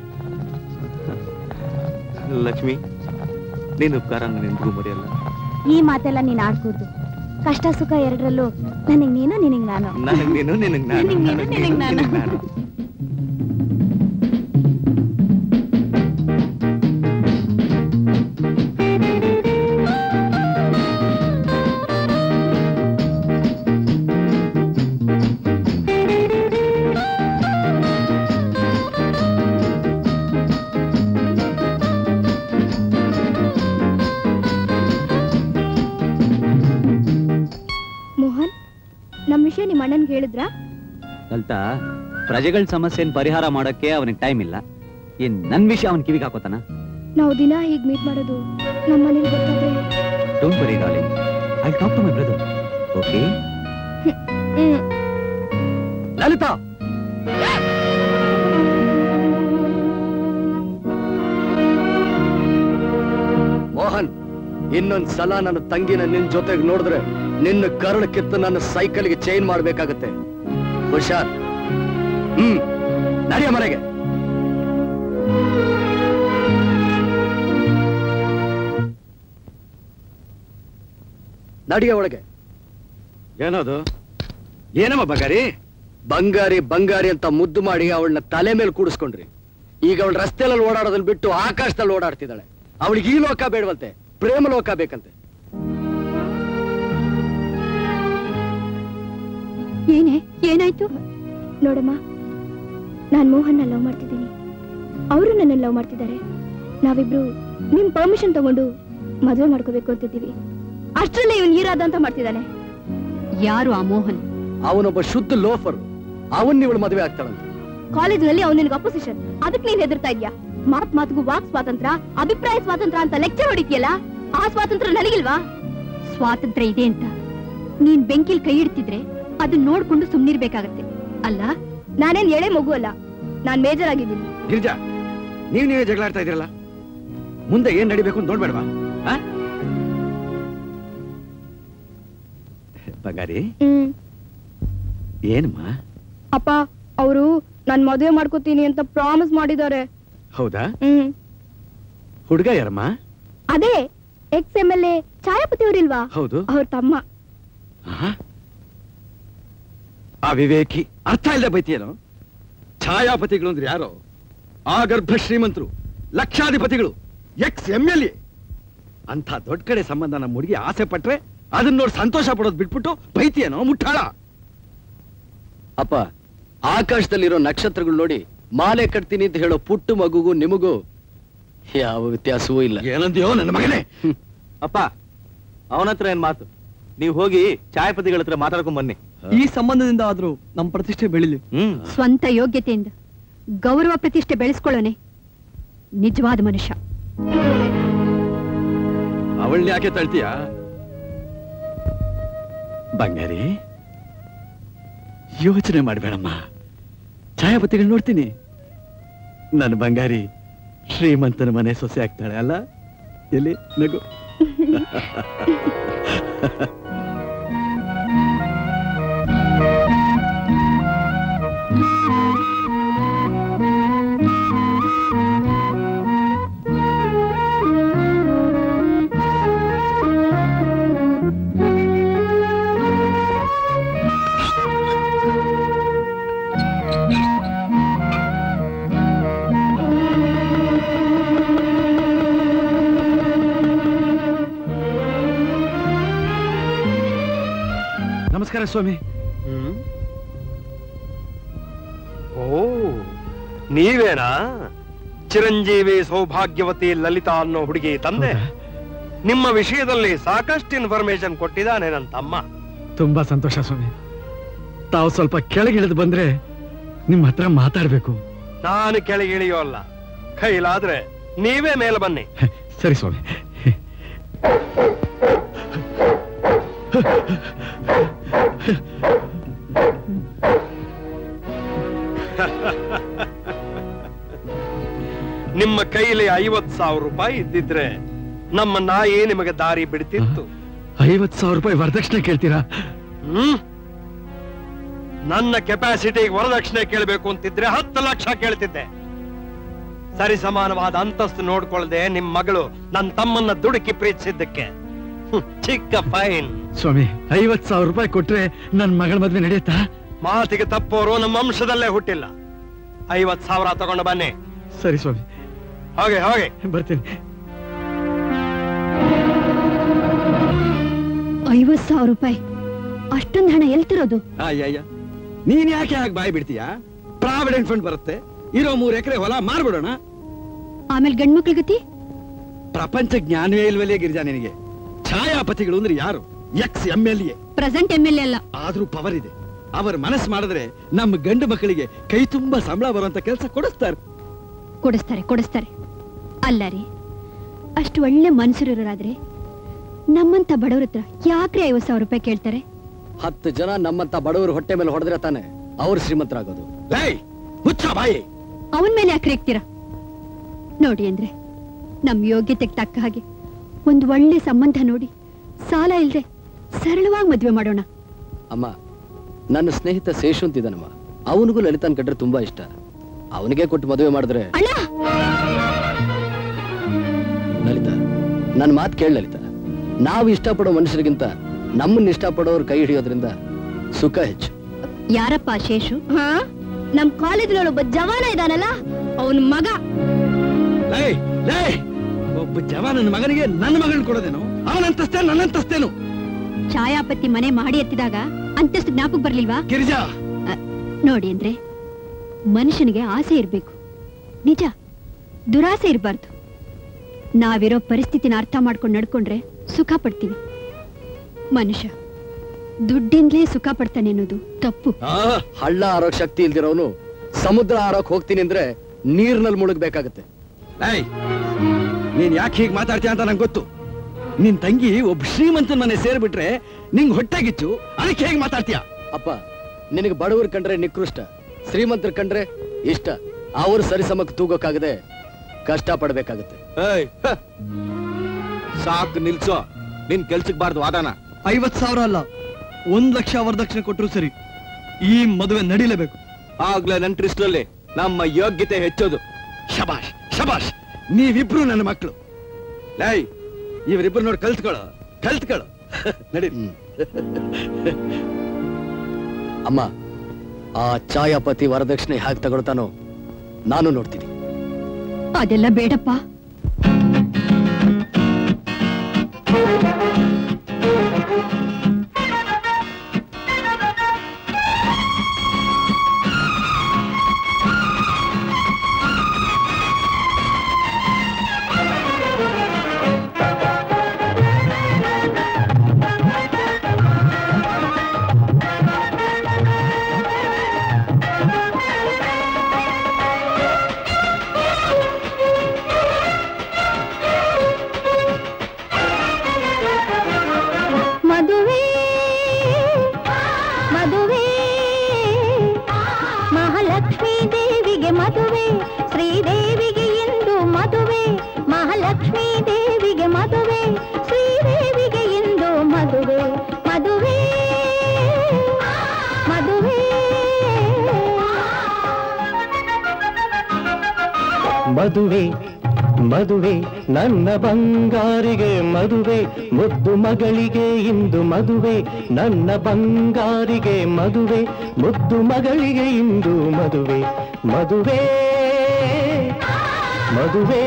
ಲಕ್ಷ್ಮಿ ನೀನ್ ಉಪಕಾರ ನಿನ್ಗೂ ಮರೆಯಲ್ಲ ಈ ಮಾತೆಲ್ಲ ನೀನ್ ಆಡ್ಕೂಡ್ದು ಕಷ್ಟ ಸುಖ ಎರಡರಲ್ಲೂ ನನಗ್ ನೀನು ನಿನಗ್ ನಾನು ನನಗ್ ನೀನು ನಿನಗ್ ನಾನು ನಿನಗ್ ನೀನು, ನನಗ್ ನಿನಗ್ ನೀನು, ನಾನು. ನಿನಗ್ ನಾನು ಲಲಿತಾ ಪ್ರಜೆಗಳ ಸಮಸ್ಯೆನ ಪರಿಹಾರ ಮಾಡಕ್ಕೆ ಅವನಿಗೆ ಟೈಮ್ ಇಲ್ಲ ಏನ್ ನನ್ ವಿಷಯ ಅವನ್ ಕಿವಿಗೆ ಹಾಕೋತಾನ ನಾವು ದಿನ ಹೀಗ್ ಮೀಟ್ ಮಾಡೋದು ನಮ್ಮ ಮನೇಲಿ ಗೊತ್ತಾದ್ರೆ don't worry darling I talk to my brother okay Lalita Mohan ಇನ್ನೊಂದ್ ಸಲ ನನ್ನ ತಂಗಿನ ನಿನ್ ಜೊತೆಗೆ ನೋಡಿದ್ರೆ ನಿನ್ನ ಕರಳು ಕಿತ್ತು ನನ್ನ ಸೈಕಲ್ಗೆ ಚೈನ್ ಮಾಡ್ಬೇಕಾಗತ್ತೆ ಹುಷಾರ್ ಹ್ಮ್ ನಡೆಯ ಮನೆಗೆ ನಡಿಯ ಒಳಗೆ ಏನದು ಏನಮ್ಮ ಬಂಗಾರಿ ಬಂಗಾರಿ ಬಂಗಾರಿ ಅಂತ ಮುದ್ದು ಮಾಡಿ ಅವಳನ್ನ ತಲೆ ಮೇಲೆ ಕೂಡಿಸ್ಕೊಂಡ್ರಿ ಈಗ ಅವಳು ರಸ್ತೆಯಲ್ಲಿ ಓಡಾಡೋದನ್ನ ಬಿಟ್ಟು ಆಕಾಶದಲ್ಲಿ ಓಡಾಡ್ತಿದ್ದಾಳೆ ಅವಳಿಗೆ ಈ ಲೋಕ ಬೇಡವಂತೆ ಪ್ರೇಮ ಲೋಕ ಬೇಕಂತೆ ಏನೇ ಏನಾಯ್ತು ನೋಡಮ್ಮ ನಾನ್ ಮೋಹನ್ನ ಲವ್ ಮಾಡ್ತಿದ್ದೀನಿ ಅವರು ನನ್ನ ಲವ್ ಮಾಡ್ತಿದ್ದಾರೆ ನಾವಿಬ್ರು ನಿಮ್ ಪರ್ಮಿಷನ್ ತಗೊಂಡು ಮದುವೆ ಮಾಡ್ಕೋಬೇಕು ಅಂತಿದ್ದೀವಿ ಅಷ್ಟ್ರಲ್ಲೇ ಇವನ್ ಈರಾದ ಅಂತ ಮಾಡ್ತಿದ್ದಾನೆ ಯಾರು ಆ ಮೋಹನ್ ಅವನೊಬ್ಬ ಶುದ್ಧ ಲೋಫರ್ ಅವನ್ ಇವಳು ಮದುವೆ ಆಗ್ತಾಳಂತೆ ಕಾಲೇಜ್ನಲ್ಲಿ ಅವ್ನು ನಿನ್ಗೆ ಅಪೋಸಿಷನ್ ಅದಕ್ಕೆ ನೀನ್ ಹೆದರ್ತಾ ಇದ್ಯಾ ಮಾತ್ ಮಾತಿಗೂ ವಾಕ್ ಸ್ವಾತಂತ್ರ್ಯ ಅಭಿಪ್ರಾಯ ಸ್ವಾತಂತ್ರ್ಯ ಅಂತ ಲೆಕ್ಚರ್ ಹೊಡಿತೀಯಲ್ಲ ಆ ಸ್ವಾತಂತ್ರ್ಯ ನನಗಿಲ್ವಾ ಸ್ವಾತಂತ್ರ್ಯ ಇದೆ ಅಂತ ನೀನ್ ಬೆಂಕಿಲ್ ಕೈ ಇಡ್ತಿದ್ರೆ ಅದನ್ನ ನೋಡ್ಕೊಂಡು ಸುಮ್ನಿರ್ಬೇಕಾಗತ್ತೆ ಅಲ್ಲ ನಾನೇನ್ ಎಳೆ ಮಗು ಅಲ್ಲ ನಾನ್ ಮೇಜರ್ ಆಗಿದ್ದೀನಿ ಗಿರಿಜಾ ನೀವ್ ನೀವೇ ಜಗಳ ಆಡ್ತಾ ಇದ್ದೀರಲ್ಲ ಮುಂದೆ ಏನ್ ನಡಿಬೇಕು ಅಂತ ನೋಡ್ಬೇಡವಾ ಆ? ಬಂಗಾರಿ ಹ್ಮ್ ಏನಮ್ಮ ಅಪ್ಪ ಅವರು ನಾನ್ ಮದುವೆ ಮಾಡ್ಕೋತೀನಿ ಅಂತ ಪ್ರಾಮಿಸ್ ಮಾಡಿದ್ದಾರೆ ಹೌದಾ ಹ್ಮ್ ಹುಡುಗ ಯಾರಮ್ಮ ಅದೇ ex M L A Chayapati ಅವರಿಲ್ವಾ ಹೌದು ಅವ್ರ ತಮ್ಮ ಆಹಾ. ಆ ವಿವೇಕಿ ಅರ್ಥ ಇಲ್ಲದೆ ಬೈತಿಯೇನೋ ಛಾಯಾಪತಿಗಳು ಅಂದ್ರೆ ಯಾರೋ ಆ ಗರ್ಭ ಶ್ರೀಮಂತರು ಲಕ್ಷಾಧಿಪತಿಗಳು ಎಕ್ಸ್ ಎಂ ಎಲ್ ಎ ಅಂತ ದೊಡ್ಡ ಕಡೆ ಸಂಬಂಧ ನಮ್ಮ ಹುಡುಗಿ ಆಸೆ ಪಟ್ರೆ ಅದನ್ನ ನೋಡಿ ಸಂತೋಷ ಪಡೋದು ಬಿಟ್ಬಿಟ್ಟು ಬೈತಿಯೇನೋ ಮುಟ್ಟಾಳ ಅಪ್ಪ ಆಕಾಶದಲ್ಲಿರೋ ನಕ್ಷತ್ರಗಳು ನೋಡಿ ಮಾಲೆ ಕಟ್ತೀನಿ ಅಂತ ಹೇಳೋ ಪುಟ್ಟು ಮಗುಗೂ ನಿಮಗೂ ಯಾವ ವ್ಯತ್ಯಾಸವೂ ಇಲ್ಲ ಏನಂದ್ಯೋ ನನ್ನ ಮಗನೇ ಅಪ್ಪ ಅವನ ಹತ್ರ ಏನ್ ಮಾತು ನೀವು ಹೋಗಿ ಛಾಯಾಪತಿಗಳ ಹತ್ರ ಮಾತಾಡ್ಕೊಂಡ್ ಬನ್ನಿ ಈ ಸಂಬಂಧದಿಂದ ಆದ್ರೂ ನಮ್ ಪ್ರತಿಷ್ಠೆ ಬೆಳಿಲಿ ಹ್ಮ್ ಸ್ವಂತ ಯೋಗ್ಯತೆಯಿಂದ ಗೌರವ ಪ್ರತಿಷ್ಠೆ ಬೆಳೆಸ್ಕೊಳ್ಳೋನೆ ನಿಜವಾದ ಮನುಷ್ಯ ಅವಳನ್ನ ಯಾಕೆ ತಳ್ತೀಯ ಬಂಗಾರಿ ಯೋಚನೆ ಮಾಡಬೇಡಮ್ಮ ಛಾಯಾಪತಿಗಳು ನೋಡ್ತೀನಿ ನನ್ನ ಬಂಗಾರಿ ಶ್ರೀಮಂತನ ಮನೆ ಸೊಸೆ ಆಗ್ತಾಳೆ ಅಲ್ಲ ಎಲ್ಲಿ ನಗು ನಮಸ್ಕಾರ ಸ್ವಾಮಿ ಓ ನೀವೇನಾ ಚಿರಂಜೀವಿ ಸೌಭಾಗ್ಯವತಿ ಲಲಿತಾ ಅನ್ನೋ ಹುಡುಗಿ ತಂದೆ ನಿಮ್ಮ ವಿಷಯದಲ್ಲಿ ಸಾಕಷ್ಟು ಇನ್ಫಾರ್ಮೇಶನ್ ಕೊಟ್ಟಿದ್ದಾನೆ ನನ್ನ ತಮ್ಮ ತುಂಬಾ ಸಂತೋಷ ಸ್ವಾಮಿ ತಾವು ಸ್ವಲ್ಪ ಕೆಳಗಿಳಿದು ಬಂದ್ರೆ ನಿಮ್ಮ ಹತ್ರ ಮಾತಾಡ್ಬೇಕು ನಾನು ಕೆಳಗಿಳಿಯೋಲ್ಲ ಕೈಲಾದ್ರೆ ನೀವೇ ಮೇಲೆ ಬನ್ನಿ ಸರಿ ಸ್ವಾಮಿ ನಿಮ್ಮ ಕೈಲಿ ಐವತ್ ಸಾವಿರ ರೂಪಾಯಿ ಇದ್ದಿದ್ರೆ ನಮ್ಮ ನಾಯಿ ನಿಮಗೆ ದಾರಿ ಬಿಡ್ತಿತ್ತು ಐವತ್ ಸಾವಿರ ರೂಪಾಯಿ ವರದಕ್ಷಿಣೆ ಕೇಳ್ತೀರಾ ಹ್ಮ್ ನನ್ನ ಕೆಪಾಸಿಟಿಗೆ ವರದಕ್ಷಿಣೆ ಕೇಳಬೇಕು ಅಂತಿದ್ರೆ ಹತ್ತು ಲಕ್ಷ ಕೇಳ್ತಿದ್ದೆ ಸರಿ ಸಮಾನವಾದ ಅಂತಸ್ತು ನೋಡ್ಕೊಳ್ದೆ ನಿಮ್ ಮಗಳು ನನ್ನ ತಮ್ಮನ್ನ ದುಡುಕಿ ಪ್ರೀತಿಸಿದ್ದಕ್ಕೆ ಹ್ಮ್, ಚಿಕ್ಕ ಫೈನ್ ಸ್ವಾಮಿ ಐವತ್ ಸಾವಿರ ರೂಪಾಯಿ ಕೊಟ್ರೆ ನನ್ ಮಗಳ ಮದ್ವೆ ನಡೆಯುತ್ತಾ ಮಾತಿಗೆ ತಪ್ಪೋರು ನಮ್ಮ ವಂಶದಲ್ಲೇ ಹುಟ್ಟಿಲ್ಲ ಐವತ್ ಸಾವಿರ ತಗೊಂಡು ಬನ್ನಿ ಸರಿ ಸ್ವಾಮಿ ಹಾಗೆ ಹಾಗೆ ಬರ್ತೀನಿ ಐವತ್ ಸಾವಿರ ರೂಪಾಯಿ ಅಷ್ಟೊಂದು ಹಣ ಎಲ್ ತರೋದು ಅಯ್ಯಯ್ಯ ನೀನ್ ಯಾಕೆ ಹಾಗೆ ಬಾಯಿ ಬಿಡ್ತೀಯಾ ಪ್ರಾವಿಡೆಂಟ್ ಫಂಡ್ ಬರುತ್ತೆ ಇರೋ ಮೂರ್ ಎಕರೆ ಹೊಲ ಮಾರ್ಬಿಡೋಣ ಆಮೇಲೆ ಗಂಡ್ಮಕ್ಳ ಗತಿ ಪ್ರಪಂಚ ಜ್ಞಾನವೇ ಇಲ್ವಲ್ಲೇ ಗಿರಿಜಾ ನಿನಗೆ ಛಾಯಾಪತಿಗಳು ಅಂದ್ರೆ ಯಾರು ex M L A present M L A ಅಲ್ಲ ಆದ್ರೂ ಪವರ್ ಇದೆ ಅವರ ಮನಸ್ಸು ಮಾಡಿದ್ರೆ ನಮ್ಮ ಗಂಡು ಮಕ್ಕಳಿಗೆ ಕೈ ತುಂಬಾ ಸಂಬಳ ಬರುವಂತ ಕೆಲಸ ಕೊಡಿಸ್ತಾರೆ ಕೊಡಿಸ್ತಾರೆ ಕೊಡಿಸ್ತಾರೆ ಅಲ್ಲ ರೀ ಅಷ್ಟು ಒಳ್ಳೆ ಮನ್ಸೂರರಾದ್ರೆ ನಮ್ಮಂತ ಬಡವ್ರ ಹತ್ರ ಯಾಕ್ರಿ ಐವತ್ ಸಾವಿರ ರೂಪಾಯಿ ಕೇಳ್ತಾರೆ ಹತ್ತು ಜನ ನಮ್ಮಂತ ಬಡವರು ಹೊಟ್ಟೆ ಮೇಲೆ ಹೊಡೆದ್ರೆ ತಾನೆ ಅವ್ರು ಶ್ರೀಮಂತರಾಗೋದು ಹುಚ್ಚ ಬಾಯಿ ಅವನ್ ಮೇಲೆ ಯಾಕೆ ರೇಗ್ತೀರಾ ನೋಡಿ ಅಂದ್ರೆ ನಮ್ ಯೋಗ್ಯತೆಗೆ ತಕ್ಕ ಹಾಗೆ ಒಂದ್ ಒಳ್ಳೆ ಸಂಬಂಧ ನೋಡಿ ಸಾಲ ಇಲ್ದೆ ಸರಳವಾಗಿ ಮದ್ವೆ ಮಾಡೋಣ ಅಮ್ಮ ನನ್ನ ಸ್ನೇಹಿತ ಶೇಷು ಅಂತಿದ್ದಾನಮ್ಮ ಅವನಿಗೂ ಲಲಿತಾನ್ ಕಂಡ್ರೆ ತುಂಬಾ ಇಷ್ಟ ಅವನಿಗೆ ಕೊಟ್ಟು ಮದುವೆ ಮಾಡಿದ್ರೆ ಲಲಿತಾ ನನ್ನ ಮಾತು ಕೇಳ ಲಲಿತಾ ನಾವು ಇಷ್ಟಪಡೋ ಮನುಷ್ಯರಿಗಿಂತ ನಮ್ಮನ್ನ ಇಷ್ಟಪಡೋರು ಕೈ ಹಿಡಿಯೋದ್ರಿಂದ ಸುಖ ಹೆಚ್ಚು ಯಾರಪ್ಪ ಆ ಶೇಷು ಹಾ ನಮ್ ಕಾಲೇಜಿನಲ್ಲಿ ಒಬ್ಬ ಜವಾನ ಇದಾನಲ್ಲ ಅವನ್ ಮಗ ಲೇ ಲೇ ಒಬ್ಬ ಜವಾನನ ಮಗನಿಗೆ ನನ್ನ ಮಗಳನ್ನ ಕೊಡೋದೇನು ಅವನಂತಸ್ತೇನು ನನ್ನಂತಸ್ತೇನು ಛಾಯಾಪತಿ ಮನೆ ಮಾಡಿ ಎತ್ತಿದಾಗ ಅಂತಸ್ತು ಜ್ಞಾಪಕ ಬರ್ಲಿಲ್ವಾ ಗಿರಿಜಾ ಅ, ನೋಡಿ ಅಂದ್ರೆ ಮನುಷ್ಯನಿಗೆ ಆಸೆ ಇರ್ಬೇಕು ನಿಜ ದುರಾಸೆ ಇರಬಾರ್ದು ನಾವಿರೋ ಪರಿಸ್ಥಿತಿನ ಅರ್ಥ ಮಾಡ್ಕೊಂಡು ನಡ್ಕೊಂಡ್ರೆ ಸುಖ ಪಡ್ತೀವಿ ಮನುಷ್ಯ ದುಡ್ಡಿಂದಲೇ ಸುಖ ಪಡ್ತಾನೆ ಅನ್ನೋದು ತಪ್ಪು ಹಳ್ಳ ಆರೋಕ್ ಶಕ್ತಿ ಇಲ್ದಿರೋನು ಸಮುದ್ರ ಆರೋಕ್ ಹೋಗ್ತೀನಿ ಅಂದ್ರೆ ನೀರ್ನಲ್ಲಿ ಮುಳುಗ್ಬೇಕಾಗತ್ತೆ ಏಯ್ ನೀನ್ ಯಾಕೆ ಹೀಗೆ ಮಾತಾಡ್ತೀಯ ಅಂತ ನಂಗೆ ಗೊತ್ತು ನಿನ್ ತಂಗಿ ಒಬ್ಬ ಶ್ರೀಮಂತನ ಮನೆ ಸೇರ್ಬಿಟ್ರೆ ನಿಂಗ್ ಹೊಟ್ಟೆಗಿಚ್ಚು ಅದಕ್ಕೆ ಹೇಗೆ ಮಾತಾಡ್ತೀಯ ಅಪ್ಪ ನಿನಗೆ ಬಡವರು ಕಂಡ್ರೆ ನಿಕೃಷ್ಟ ಶ್ರೀಮಂತರ ಕಂಡ್ರೆ ಇಷ್ಟ ಅವರು ಸರಿಸಮಕ್ಕೆ ತೂಗೋಕ್ಕಾಗದೆ ಕಷ್ಟ ಪಡ್ಬೇಕಾಗತ್ತೆ ಏಯ್ ಹ. ಸಾಕು ನಿಲ್ಸೋ ನಿನ್ ಕೆಲ್ಸಕ್ ಬಾರ್ದು ವಾದನ ಐವತ್ ಸಾವಿರ ಅಲ್ಲ ಒಂದ್ ಲಕ್ಷ ವರದಕ್ಷಿಣೆ ಕೊಟ್ಟರು ಸರಿ ಈ ಮದುವೆ ನಡೀಲೇಬೇಕು ಆಗ್ಲೇ ನನ್ ಟ್ರಿಸ್ಟಲ್ಲಿ ನಮ್ಮ ಯೋಗ್ಯತೆ ಹೆಚ್ಚೋದು ಶಬಾಷ್ ಶಬಾಷ್ ನೀವಿಬ್ರು ನನ್ನ ಮಕ್ಕಳು ಲೈ ಇವರಿಬ್ರು ನೋಡಿ ಕಲ್ತ್ಕೊಳ್ಳೋ ಕಲ್ತ್ಕೊಳ್ಳೋ ನಡಿ ಅಮ್ಮ ಆ ಛಾಯಾಪತಿ ವರದಕ್ಷಿಣೆ ಹೇಗೆ ತಗೊಳ್ತಾನೋ ನಾನು ನೋಡ್ತೀನಿ ಅದೆಲ್ಲ ಬೇಡಪ್ಪ ಮದುವೆ ಮದುವೆ ಮಹಾಲಕ್ಷ್ಮೀ ದೇವಿಗೆ ಮದುವೆ ಶ್ರೀದೇವಿಗೆ ಇಂದು ಮದುವೆ ಮಹಾಲಕ್ಷ್ಮೀ ದೇವಿಗೆ ಮದುವೆ ಶ್ರೀದೇವಿಗೆ ಇಂದು ಮದುವೆ ಮದುವೆ ಮದುವೆ ಮದುವೆ ಮದುವೆ ನನ್ನ ಬಂಗಾರಿಗೆ ಮದುವೆ ಮುದ್ದು ಮಗಳಿಗೆ ಇಂದು ಮದುವೆ ನನ್ನ ಬಂಗಾರಿಗೆ ಮದುವೆ ಮುದ್ದು ಮಗಳಿಗೆ ಇಂದು ಮದುವೆ ಮದುವೆ ಮದುವೆ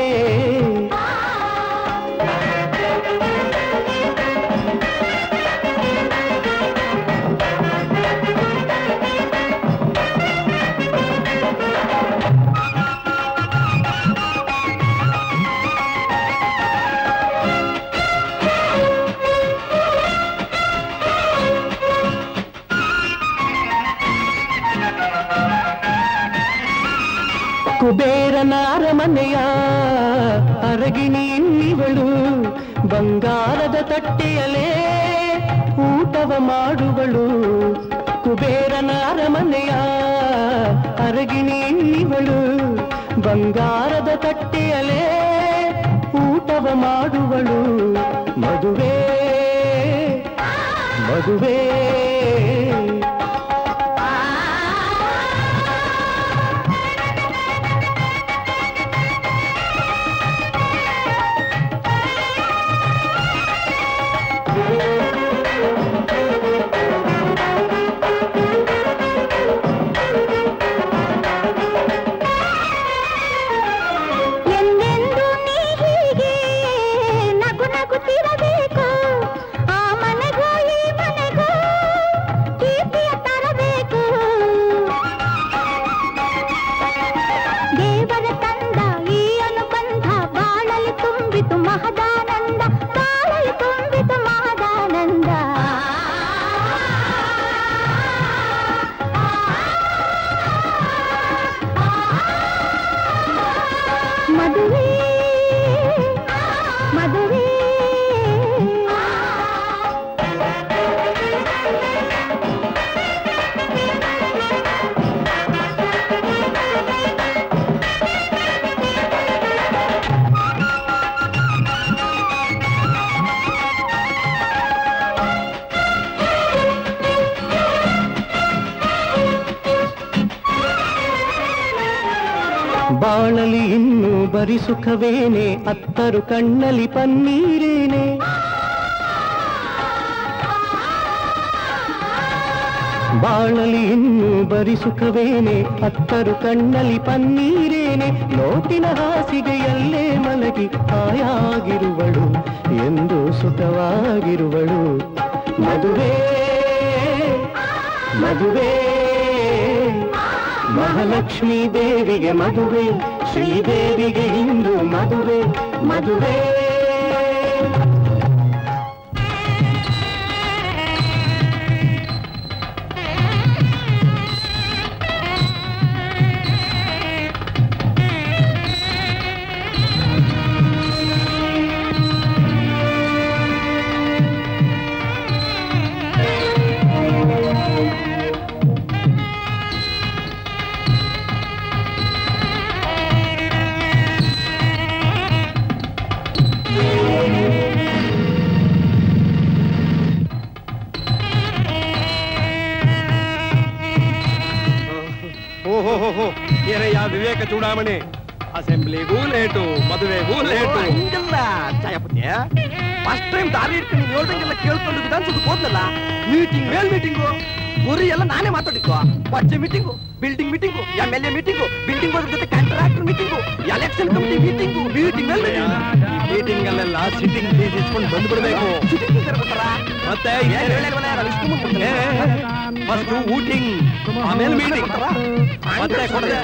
ಕುಬೇರನ ಅರಮನೆಯ ಅರಗಿಣಿ ಇನ್ನಿವಳು ಬಂಗಾರದ ತಟ್ಟೆಯಲೇ ಊಟವ ಮಾಡುವಳು ಕುಬೇರನ ಅರಮನೆಯ ಅರಗಿಣಿ ಇನ್ನಿವಳು ಬಂಗಾರದ ತಟ್ಟೆಯಲೇ ಊಟವ ಮಾಡುವಳು ಮದುವೆ ಮದುವೆ ಎಂದೆಂದು ನೀ ಹೀಗೆ ನಗು ನಗುತ್ತಿರಬೇಕು ಆ ಮನೆಗೂ ಈ ಮನೆಗೂ ಬಾಳಲಿ ಇನ್ನು ಬರಿ ಸುಖವೇನೆ ಅತ್ತರು ಕಣ್ಣಲಿ ಪನ್ನೀರೇನೆ ಬಾಳಲಿ ಇನ್ನು ಬರಿ ಸುಖವೇನೆ ಅತ್ತರು ಕಣ್ಣಲಿ ಪನ್ನೀರೇನೆ ನೋಟಿನ ಹಾಸಿಗೆಯಲ್ಲೇ ಮಲಗಿ ಹಾಯಾಗಿರುವಳು ಎಂದು ಸುಖವಾಗಿರುವಳು ಮದುವೆ ಮದುವೆ ಮಹಾಲಕ್ಷ್ಮೀ ದೇವಿಗೆ ಮದುವೆ ಶ್ರೀದೇವಿಗೆ ಇಂದು ಮದುವೆ ಮದುವೆ ಓಹೋ ಏನಯ್ಯ ವಿವೇಕ ಚೂಡಾಮಣಿ ಅಸೆಂಬ್ಲಿಗೂ ಲೇಟು ಮದುವೆಗೂ ಲೇಟು ಹಿಂಗಲ್ಲ ಛಾಯಾಪತಿ ಫಸ್ಟ್ ಟೈಮ್ ದಾರಿ ಇಟ್ಕೊಂಡು ನೀವು ಹೇಳ್ದಂಗೆಲ್ಲ ಕೇಳ್ಕೊಂಡು ವಿಧಾನಸೌಧಕ್ಕೆ ಹೋದ್ನಲ್ಲ ಮೀಟಿಂಗ್ ಮೇಲ್ ಮೀಟಿಂಗು ಗುರಿ ಎಲ್ಲ ನಾನೇ ಮಾತಾಡಿದ್ದು ಬಡ್ಜೆ meeting building meeting M L A meeting building ಹೋದ್ರ ಜೊತೆ contractor meeting election committee meeting meeting ಮೇಲೆ ಮೀಟಿಂಗ್ ಅಲ್ಲೆಲ್ಲ ಸಿಟ್ಟಿಂಗ್ ಫೀಸ್ ಇಸ್ಕೊಂಡು ಬಂದ್ಬಿಡ್ಬೇಕು ಮತ್ತೆ ಫಸ್ಟ್ ಊಟಿಂಗ್ ಆಮೇಲೆ ಮೀಟಿಂಗ್ ಮತ್ತೆ ಕೊಡದೆ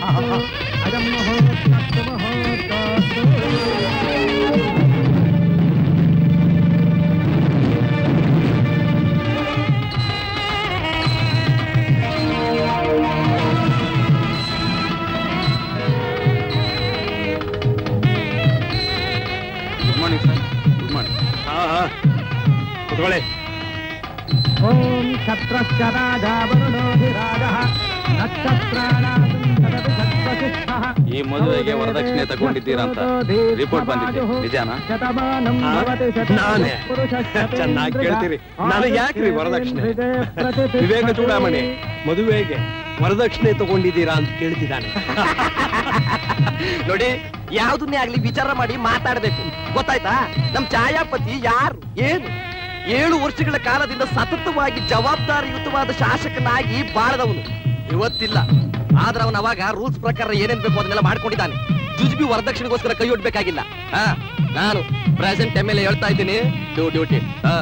good morning sir good morning ಹಾ ಹಾ ಕುತ್ಕೊಳ್ಳಿ ಓಂ ಛತ್ರಶ್ಚ ರಾಜಾ ವರುಣೋಧಿರಾಜಃ ನಕ್ಷತ್ರಾಣಾಂ ಈ ಮದುವೆಗೆ ವರದಕ್ಷಿಣೆ ತಗೊಂಡಿದ್ದೀರಾ ಅಂತ ರಿಪೋರ್ಟ್ ಬಂದಿದೆ ನಿಜಾನಾ ಶತಮಾನಂ ಆ, ಭವತಿ ನಾನೇ ಚೆನ್ನಾಗಿ ಕೇಳ್ತೀರಿ ನನಗೆ ಯಾಕ್ರಿ ವರದಕ್ಷಿಣೆ ವಿವೇಕ ಚೂಡಾಮಣಿ ಮದುವೆಗೆ ವರದಕ್ಷಿಣೆ ತಗೊಂಡಿದ್ದೀರಾ ಅಂತ ಕೇಳ್ತಿದ್ದಾನೆ ನೋಡಿ ಯಾವ್ದನ್ನೇ ಆಗ್ಲಿ ವಿಚಾರ ಮಾಡಿ ಮಾತಾಡ್ಬೇಕು ಗೊತ್ತಾಯ್ತಾ ನಮ್ ಛಾಯಾಪತಿ ಯಾರು ಏನು ಏಳು ವರ್ಷಗಳ ಕಾಲದಿಂದ ಸತತವಾಗಿ ಜವಾಬ್ದಾರಿಯುತವಾದ ಶಾಸಕನಾಗಿ ಬಾಳದವನು ಇವತ್ತಿಲ್ಲ ಆದ್ರೆ ಅವನು ಅವಾಗ ರೂಲ್ಸ್ ಪ್ರಕಾರ ಏನೇನ್ ಬೇಕು ಅದನ್ನೆಲ್ಲ ಮಾಡ್ಕೊಂಡಿದ್ದಾನೆ ಜುಜುಬಿ ವರದಕ್ಷಿಣೆಗೋಸ್ಕರ ಕೈ ಒಡ್ಬೇಕಾಗಿಲ್ಲ ಹಾ ನಾನು ಪ್ರೆಸೆಂಟ್ ಎಮ್ ಎಲ್ ಎ ಹೇಳ್ತಾ ಇದ್ದೀನಿ ಡ್ಯೂ ಡ್ಯೂಟಿ ಹಾ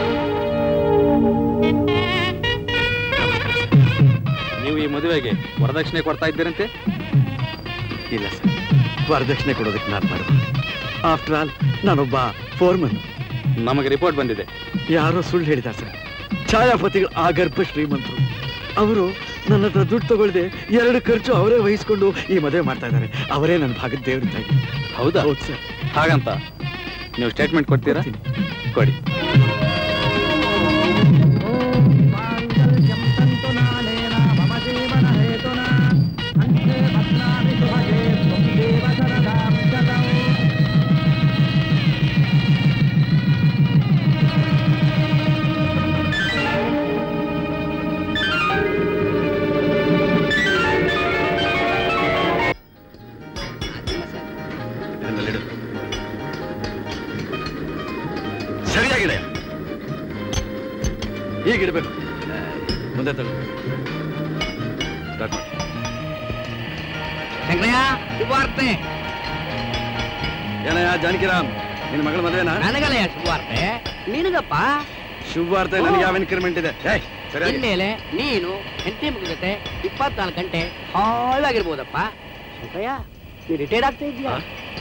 ನೀವು ಈ ಮದುವೆಗೆ ವರದಕ್ಷಿಣೆ ಕೊಡ್ತಾ ಇದ್ದೀರಂತೆ ಇಲ್ಲ ಸರ್ ವರದಕ್ಷಿಣೆ ಕೊಡೋದಕ್ಕೆ ನಾನು ಮಾಡುವ ಆಫ್ಟರ್ ಆಲ್ ನಾನೊಬ್ಬ ಫೋರ್ಮನ್ ನಮಗೆ ರಿಪೋರ್ಟ್ ಬಂದಿದೆ ಯಾರೋ ಸುಳ್ಳು ಹೇಳಿದ ಸರ್ ಛಾಯಾಪತಿಗಳು ಆಗರ್ಭ ಶ್ರೀಮಂತರು ಅವರು ನನ್ನ ಹತ್ರ ದುಡ್ಡು ತಗೊಳ್ದೆ ಎರಡು ಖರ್ಚು ಅವರೇ ವಹಿಸ್ಕೊಂಡು ಈ ಮದುವೆ ಮಾಡ್ತಾ ಇದ್ದಾರೆ ಅವರೇ ನನ್ನ ಭಾಗದ ದೇವರಿದ್ದಾಗಿ ಹೌದಾ ಹೌದು ಸರ್ ಹಾಗಂತ ನೀವು ಸ್ಟೇಟ್ಮೆಂಟ್ ಕೊಡ್ತೀರಾ ಕೊಡಿ ನನ್ನಲ್ಲಿಡು. ಸರಿಯಾಗಿದೆ ಹೀಗಿಡ್ಬೇಕು ಮುಂದೆ ತಗೋ ಸ್ಟಾರ್ಟ್ ಮಾಡಿ ಶಂಕರಯ್ಯ ಶುಭವಾರ್ತೆ ಏನಯ್ಯ ಜಾನಕಿರಾಮ್ ನಿನ್ನ ಮಗಳ ಮದುವೆನಾ ನನಗಲ್ಲ ಶುಭವಾರ್ತೆ ನಿನಗಪ್ಪ ಶುಭವಾರ್ತೆ ನನಗೆ ಯಾವ ಇನ್ಕ್ರಿಮೆಂಟ್ ಇದೆ ಏಯ್, ಸರಿಯಾಗಿ ಇನ್ಮೇಲೆ ನೀನು ಹೆಂಡತಿ ಮಗು ಜೊತೆ ಇಪ್ಪತ್ನಾಲ್ಕು ಗಂಟೆ ಹಾಳಾಗಿರ್ಬೋದಪ್ಪ ಶಂಕರಯ್ಯ ನೀ ರಿಟೈರ್ಡ್ ಆಗ್ತಾ ಇದೀಯಾ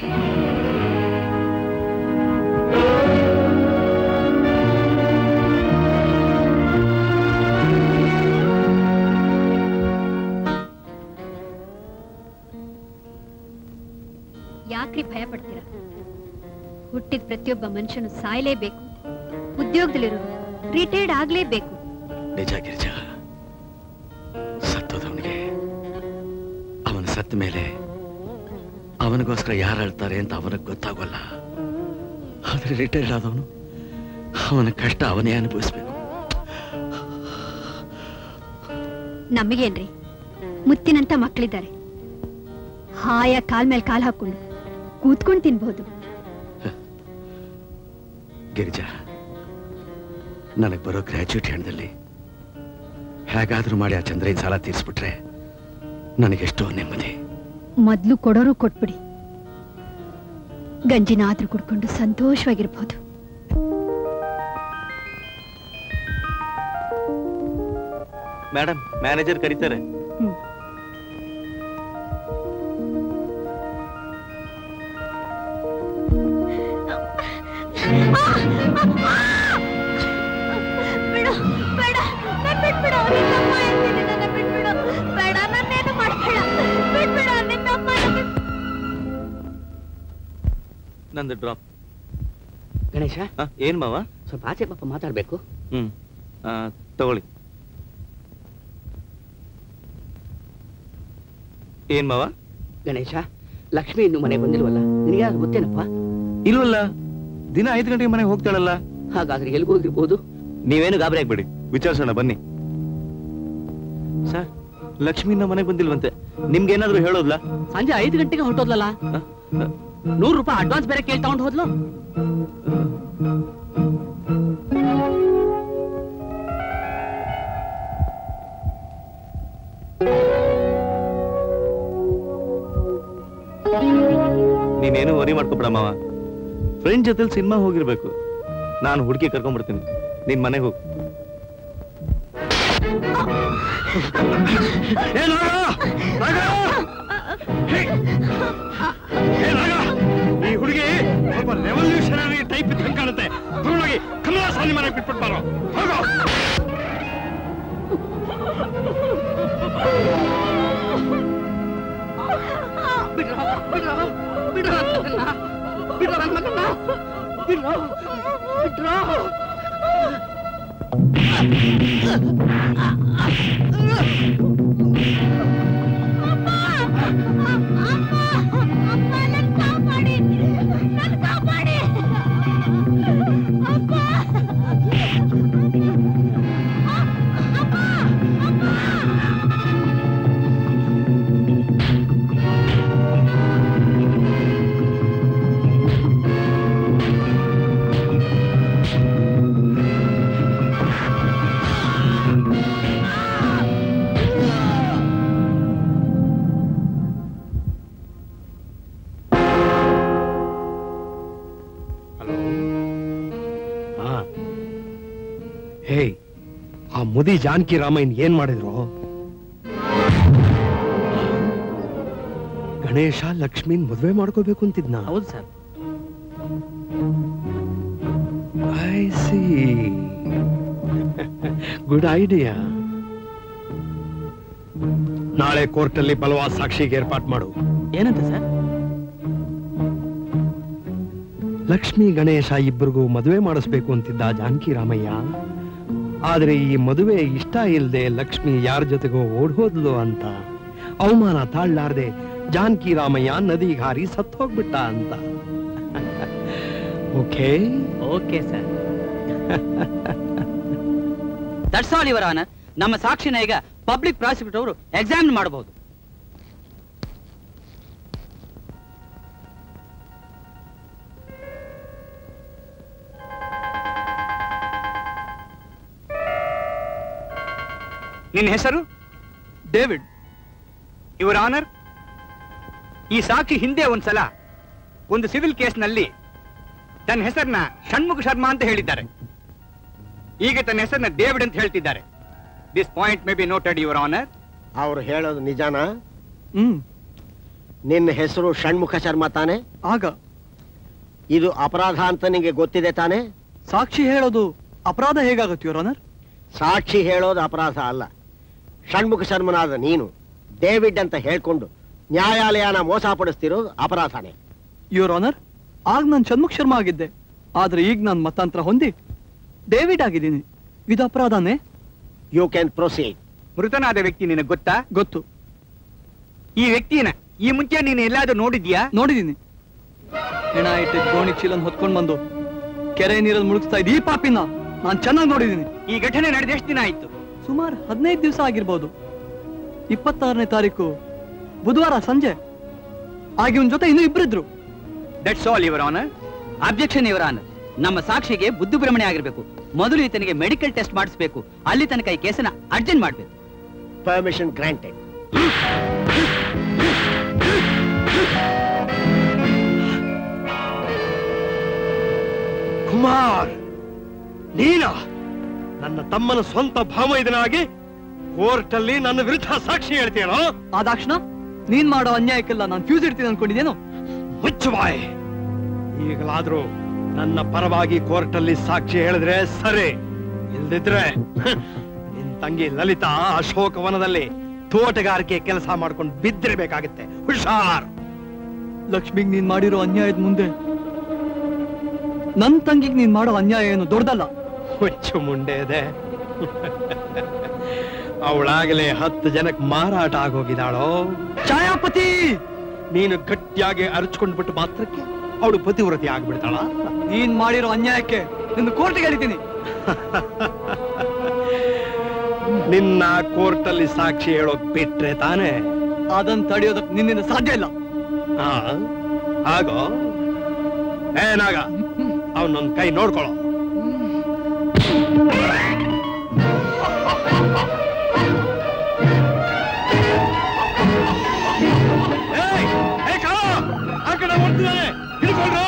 ಯಾಕ್ರಿ ಭಯ ಪಡ್ತೀರಾ ಹುಟ್ಟಿದ ಪ್ರತಿಯೊಬ್ಬ ಮನುಷ್ಯನು ಸಾಯಲೇಬೇಕು ಉದ್ಯೋಗದಲ್ಲಿರೋರು ರಿಟೈರ್ಡ್ ಆಗ್ಲೇಬೇಕು ನಿಜ ಗಿರಿಜಾ ಸತ್ತೋದವನಿಗೆ ಅವನ ಸತ್ತ ಮೇಲೆ ಅವನಿಗೋಸ್ಕರ ಯಾರು ಅಳ್ತಾರೆ ಅಂತ ಅವನಿಗೆ ಗೊತ್ತಾಗೋಲ್ಲ ಆದ್ರೆ ರಿಟೈರ್ಡ್ ಆದವನು ಅವನ ಕಷ್ಟ ಅವನೇ ಅನುಭವಿಸ್ಬೇಕು ನಮಗೇನ್ರಿ ಮುತ್ತಿನಂತ ಮಕ್ಕಳಿದ್ದಾರೆ ಹಾಯ ಕಾಲ್ ಮೇಲೆ ಕಾಲ್ ಹಾಕೊಂಡು ಕೂತ್ಕೊಂಡು ತಿನ್ಬಹುದು ಗಿರಿಜಾ ನನಗೆ ಬರೋ ಗ್ರ್ಯಾಜುಯೇಟ್ ಹಣದಲ್ಲಿ ಹೇಗಾದ್ರೂ ಮಾಡಿ ಆ ಚಂದ್ರಯ್ಯನ ಸಾಲ ತೀರಿಸ್ಬಿಟ್ರೆ ನನಗೆಷ್ಟೋ ನೆಮ್ಮದಿ ಮೊದ್ಲು ಕೊಡೋರು ಕೊಟ್ಬಿಡಿ ಗಂಜಿನಾದ್ರೂ ಕುಡ್ಕೊಂಡು ಸಂತೋಷವಾಗಿರ್ಬೋದು ಮೇಡಮ್ ಮ್ಯಾನೇಜರ್ ಕರೀತಾರೆ ಬಿಡು ಬೇಡ ನನ್ ಬಿಟ್ಬಿಡು ನಿನ್ನಮ್ಮ ಇರ್ತೀನಿ ನನ್ನ ಬಿಟ್ಬಿಡು ಬೇಡ ನನ್ನೇನು ಮಾಡ್ಬೇಡ ಬಿಟ್ಬಿಡು ನಿನ್ನಮ್ಮ ನಂದು ಡ್ರಾಪ್ ಗಣೇಶ ಏನ್ ಮಾವ ಸ್ವಲ್ಪ ಆಚೆ ಪಾಪ ಮಾತಾಡ್ಬೇಕು ಹ್ಮ್ ಆ, ತಗೊಳ್ಳಿ ಏನ್ ಮಾವ ಗಣೇಶ ಲಕ್ಷ್ಮಿ ಇನ್ನು ಮನೆಗೆ ಬಂದಿಲ್ವಲ್ಲ ನಿನಗೆ ಅದು ಗೊತ್ತೇನಪ್ಪ ಇಲ್ವಲ್ಲ ದಿನ ಐದು ಗಂಟೆಗೆ ಮನೆಗೆ ಹೋಗ್ತಾಳಲ್ಲ ಹಾಗಾದ್ರೆ ಎಲ್ಲಿಗೆ ಹೋಗಿರ್ಬೋದು ನೀವೇನು ಗಾಬರಿ ಆಗ್ಬೇಡಿ ವಿಚಾರಿಸೋಣ ಬನ್ನಿ ಸರ್ ಲಕ್ಷ್ಮಿ ನಮ್ಮ ಮನೆಗೆ ಬಂದಿಲ್ವಂತೆ ನಿಮ್ಗೆ ಏನಾದ್ರು ಹೇಳೋದ್ಲಾ ಸಂಜೆ ಐದು ಗಂಟೆಗೆ ಹೊರಟೋದ್ಲಲ್ಲ ನೂರು ರೂಪಾಯಿ ಅಡ್ವಾನ್ಸ್ ಬೇರೆ ಕೇಳಿ ತಗೊಂಡು ಹೋದ್ಲು ನೀನೇನು ವರಿ ಮಾಡ್ಕೊಬೇಡ ಮಾವ ಫ್ರೆಂಡ್ ಜೊತೆಲಿ ಸಿನಿಮಾ ಹೋಗಿರ್ಬೇಕು ನಾನು ಹುಡುಗಿ ಕರ್ಕೊಂಡ್ಬಿಡ್ತೀನಿ ನಿನ್ ಮನೆಗೆ ಹೋಗು ಈ ಹುಡುಗಿ ಸ್ವಲ್ಪ ರೆವಲ್ಯೂಷನರಿ ಟೈಪ್ ಇದ್ದಂಗೆ ಕಾಣುತ್ತೆ ತಗೊಂಡೋಗಿ ಕಮಲಾಸಾನಿ ಮನೆಗೆ ಬಿಟ್ಬಿಟ್ಟು ಬಾರೋ ಹೋಗೋ ಬಿಡ್ರೋ ಬಿಡ್ರೋ ಬಿಡ್ರೋ ನನ್ನ ಬಿಡ್ರೋ ನನ್ನ ಮಗನ್ನ ಬಿಡ್ರೋ ಬಿಡ್ರೋ ಹಾ ಹೇಯ್ ಆ ಮುದಿ ಜಾನಕಿ ರಾಮಯ್ಯನ್ ಏನ್ ಮಾಡಿದ್ರು ಗಣೇಶ ಲಕ್ಷ್ಮಿನ್ ಮದ್ವೆ ಮಾಡ್ಕೋಬೇಕು ಅಂತಿದ್ನ ಹೌದು sir I see good idea ನಾಳೆ ಕೋರ್ಟಲ್ಲಿ ಬಲವಾದ ಸಾಕ್ಷಿಗೆ ಏರ್ಪಾಟ್ ಮಾಡು ಏನಂತ ಸರ್ ಲಕ್ಷ್ಮಿ ಗಣೇಶ ಇಬ್ಬರಿಗೂ ಮದುವೆ ಮಾಡಿಸ್ಬೇಕು ಅಂತಿದ್ದ ಜಾನಕಿ ರಾಮಯ್ಯ ಆದ್ರೆ ಈ ಮದುವೆ ಇಷ್ಟ ಇಲ್ಲದೆ ಲಕ್ಷ್ಮಿ ಯಾರ ಜೊತೆಗೋ ಓಡ್ಹೋದ್ಲು ಅಂತ ಅವಮಾನ ತಾಳ್ಲಾರ್ದೆ ಜಾನಕಿ ರಾಮಯ್ಯ ನದಿಗೆ ಹಾರಿ ಸತ್ತೋಗ್ಬಿಟ್ಟ ಅಂತ okay okay sir that's all your honour ನಮ್ಮ ಸಾಕ್ಷಿನ ಈಗ ಪಬ್ಲಿಕ್ ಪ್ರಾಸಿಕ್ಯೂಟರ್ ಅವರು ಎಕ್ಸಾಮಿನ್ ಮಾಡಬಹುದು ನಿನ್ನ ಹೆಸರು ಡೇವಿಡ್ ಇವರ ಆನರ್ ಈ ಸಾಕ್ಷಿ ಹಿಂದೆ ಒಂದ್ಸಲ ಒಂದು ಸಿವಿಲ್ ಕೇಸ್ನಲ್ಲಿ ತನ್ನ ಹೆಸರನ್ನ ಷಣ್ಮುಖ ಶರ್ಮಾ ಅಂತ ಹೇಳಿದ್ದಾರೆ ಈಗ ತನ್ನ ಹೆಸರನ್ನ ಡೇವಿಡ್ ಅಂತ ಹೇಳ್ತಿದ್ದಾರೆ this point may be noted your honour ಅವ್ರು ಹೇಳೋದು ನಿಜಾನಾ ಹ್ಮ್ ನಿನ್ನ ಹೆಸರು ಷಣ್ಮುಖ ಶರ್ಮಾ ತಾನೆ ಆಗ ಇದು ಅಪರಾಧ ಅಂತ ನಿಂಗೆ ಗೊತ್ತಿದೆ ತಾನೆ ಸಾಕ್ಷಿ ಹೇಳೋದು ಅಪರಾಧ ಹೇಗಾಗುತ್ತೆ ಯುವರ್ ಆನರ್ ಸಾಕ್ಷಿ ಹೇಳೋದು ಅಪರಾಧ ಅಲ್ಲ ಷಣ್ಮುಖ ಶರ್ಮನಾದ ನೀನು ಡೇವಿಡ್ ಅಂತ ಹೇಳ್ಕೊಂಡು ನ್ಯಾಯಾಲಯನ ಮೋಸ ಪಡಿಸ್ತಿರೋದು ಅಪರಾಧನೇ ಯುವರ್ ಆನರ್ ಆಗ ನಾನು ಷಣ್ಮುಖ್ ಶರ್ಮಾ ಆಗಿದ್ದೆ ಆದ್ರೆ ಈಗ ನಾನು ಮತಾಂತರ ಹೊಂದಿ ಡೇವಿಡ್ ಆಗಿದ್ದೀನಿ ಇದು ಅಪರಾಧನೇ ಯು ಕ್ಯಾನ್ ಪ್ರೊಸೀಡ್ ಮೃತನಾದ ವ್ಯಕ್ತಿ ನಿನಗೆ ಗೊತ್ತಾ ಗೊತ್ತು ಈ ವ್ಯಕ್ತಿನ ಈ ಮುಂಚೆ ನೀನು ಎಲ್ಲಾದ್ರೂ ನೋಡಿದ್ಯಾ ನೋಡಿದ್ದೀನಿ ಹೆಣ ಇಟ್ಟಿದ್ ಗೋಣಿ ಚೀಲನ್ ಹೊತ್ಕೊಂಡ್ ಬಂದು ಕೆರೆ ನೀರಲ್ಲಿ ಮುಳುಗಿಸ್ತಾ ಇದ್ದ ಈ ಪಾಪಿನ ನಾನ್ ಚೆನ್ನಾಗಿ ನೋಡಿದ್ದೀನಿ ಈ ಘಟನೆ ನಡೆದ ಎಷ್ಟು ದಿನ ಆಯ್ತು ಸುಮಾರು ಹದಿನೈದು ದಿವಸ ಆಗಿರ್ಬೋದು ಇಪ್ಪತ್ತಾರನೇ ತಾರೀಕು ಬುಧವಾರ ಸಂಜೆ ಆಗ ಇವನ್ ಜೊತೆ ಇನ್ನೂ ಇಬ್ರಿದ್ರು that's all your honour objection your honour ನಮ್ಮ ಸಾಕ್ಷಿಗೆ ಬುದ್ಧಿ ಭ್ರಮಣೆ ಆಗಿರ್ಬೇಕು ಮೊದಲು ಈತನಿಗೆ ಮೆಡಿಕಲ್ ಟೆಸ್ಟ್ ಮಾಡಿಸ್ಬೇಕು ಅಲ್ಲಿ ತನಕ ಈ ಕೇಸನ್ನ ಅರ್ಜೆಂಟ್ ಮಾಡ್ಬೇಕು ಪರ್ಮಿಷನ್ ಗ್ರಾಂಟೆಡ್ ಕುಮಾರ್ ನೀನ ನನ್ನ ತಮ್ಮನ ಸ್ವಂತ ಭಾವೈದನಾಗಿ ಕೋರ್ಟಲ್ಲಿ ನನ್ನ ವಿರುದ್ಧ ಸಾಕ್ಷಿ ಹೇಳ್ತೀಯೋ ಆದಾಕ್ಷಣ ನೀನ್ ಮಾಡೋ ಅನ್ಯಾಯಕ್ಕೆಲ್ಲ ನಾನು ಫ್ಯೂಸ್ ಇಡ್ತೀನಿ ಅನ್ಕೊಂಡಿದ್ದೇನು ಮುಚ್ಚು ಬಾಯ್ ಈಗಲಾದ್ರೂ ನನ್ನ ಪರವಾಗಿ ಕೋರ್ಟಲ್ಲಿ ಸಾಕ್ಷಿ ಹೇಳಿದ್ರೆ ಸರಿ ಇಲ್ದಿದ್ರೆ ನಿನ್ ತಂಗಿ ಲಲಿತಾ ಅಶೋಕವನದಲ್ಲಿ ತೋಟಗಾರಿಕೆ ಕೆಲಸ ಮಾಡ್ಕೊಂಡು ಬಿದ್ದಿರ್ಬೇಕಾಗತ್ತೆ ಹುಷಾರ್ ಲಕ್ಷ್ಮಿಗ್ ನೀನ್ ಮಾಡಿರೋ ಅನ್ಯಾಯದ ಮುಂದೆ ನನ್ ತಂಗಿಗ್ ನೀನ್ ಮಾಡೋ ಅನ್ಯಾಯ ಏನು ದೊಡ್ಡದಲ್ಲ ಹುಚ್ಚು ಮುಂಡೆ ಇದೆ ಅವಳಾಗಲೇ ಹತ್ತು ಜನಕ್ಕೆ ಮಾರಾಟ ಆಗೋಗಿದ್ದಾಳೋ ಛಾಯಾಪತಿ ನೀನು ಗಟ್ಟಿಯಾಗಿ ಅರ್ಚ್ಕೊಂಡ್ಬಿಟ್ಟು ಮಾತ್ರಕ್ಕೆ ಅವಳು ಪತಿವ್ರತಿ ಆಗ್ಬಿಡ್ತಾಳ ನೀನ್ ಮಾಡಿರೋ ಅನ್ಯಾಯಕ್ಕೆ ನಿನ್ನ ಕೋರ್ಟ್ಗೆ ಹೇಳಿದ್ದೀನಿ ನಿನ್ನ ಕೋರ್ಟಲ್ಲಿ ಸಾಕ್ಷಿ ಹೇಳೋಕ್ ಬಿಟ್ರೆ ತಾನೇ ಅದನ್ನ ತಡೆಯೋದಕ್ ನಿನ್ನಿಂದ ಸಾಧ್ಯ ಇಲ್ಲ ಆ, ಹಾಗೋ ಏನಾಗ ಅವನೊಂದ್ ಕೈ ನೋಡ್ಕೊಳ್ಳೋ ಏಯ್, ಏಯ್ ಕಾಳ, ಆ ಕಡೆ ಓಡ್ತಿದ್ದಾನೆ ಹಿಡ್ಕೊಳ್ರು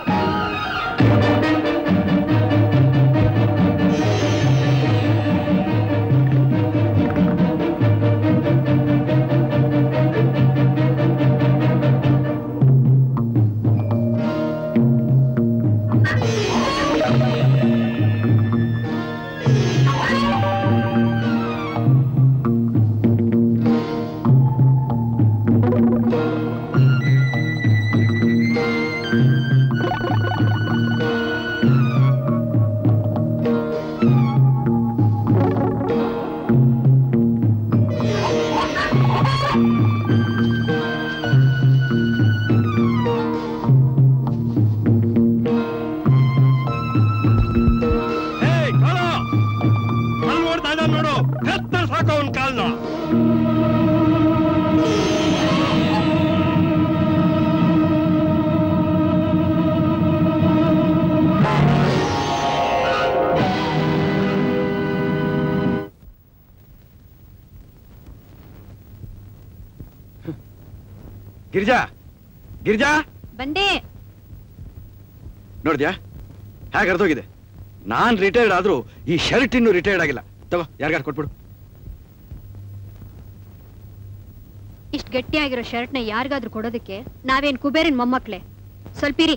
ಏಯ್ ಕಾಳ ಅಲ್ಲಿ ಓಡ್ತಾ ಇದ್ದಾನೆ ನೋಡು ಕತ್ತರ್ ಸಾಕು ಅವನ್ ಕಾಲ್ನ ಗಿರಿಜಾ ಗಿರಿಜಾ ಬಂದೆ ನೋಡಿದ್ಯಾ ಹೇಗೆ ಅರ್ಧೋಗಿದೆ ನಾನ್ ರಿಟೈರ್ಡ್ ಆದ್ರೂ ಈ ಶರ್ಟ್ ಇನ್ನೂ ರಿಟೈರ್ಡ್ ಆಗಿಲ್ಲ ತಗೋ ಯಾರಿಗಾರು ಕೊಟ್ಬಿಡು ಇಷ್ಟ್ ಗಟ್ಟಿಯಾಗಿರೋ ಶರ್ಟ್ನ ಯಾರಿಗಾದ್ರೂ ಕೊಡೋದಕ್ಕೆ ನಾವೇನ್ ಕುಬೇರಿನ ಮೊಮ್ಮಕ್ಳೆ ಸ್ವಲ್ಪಿರಿ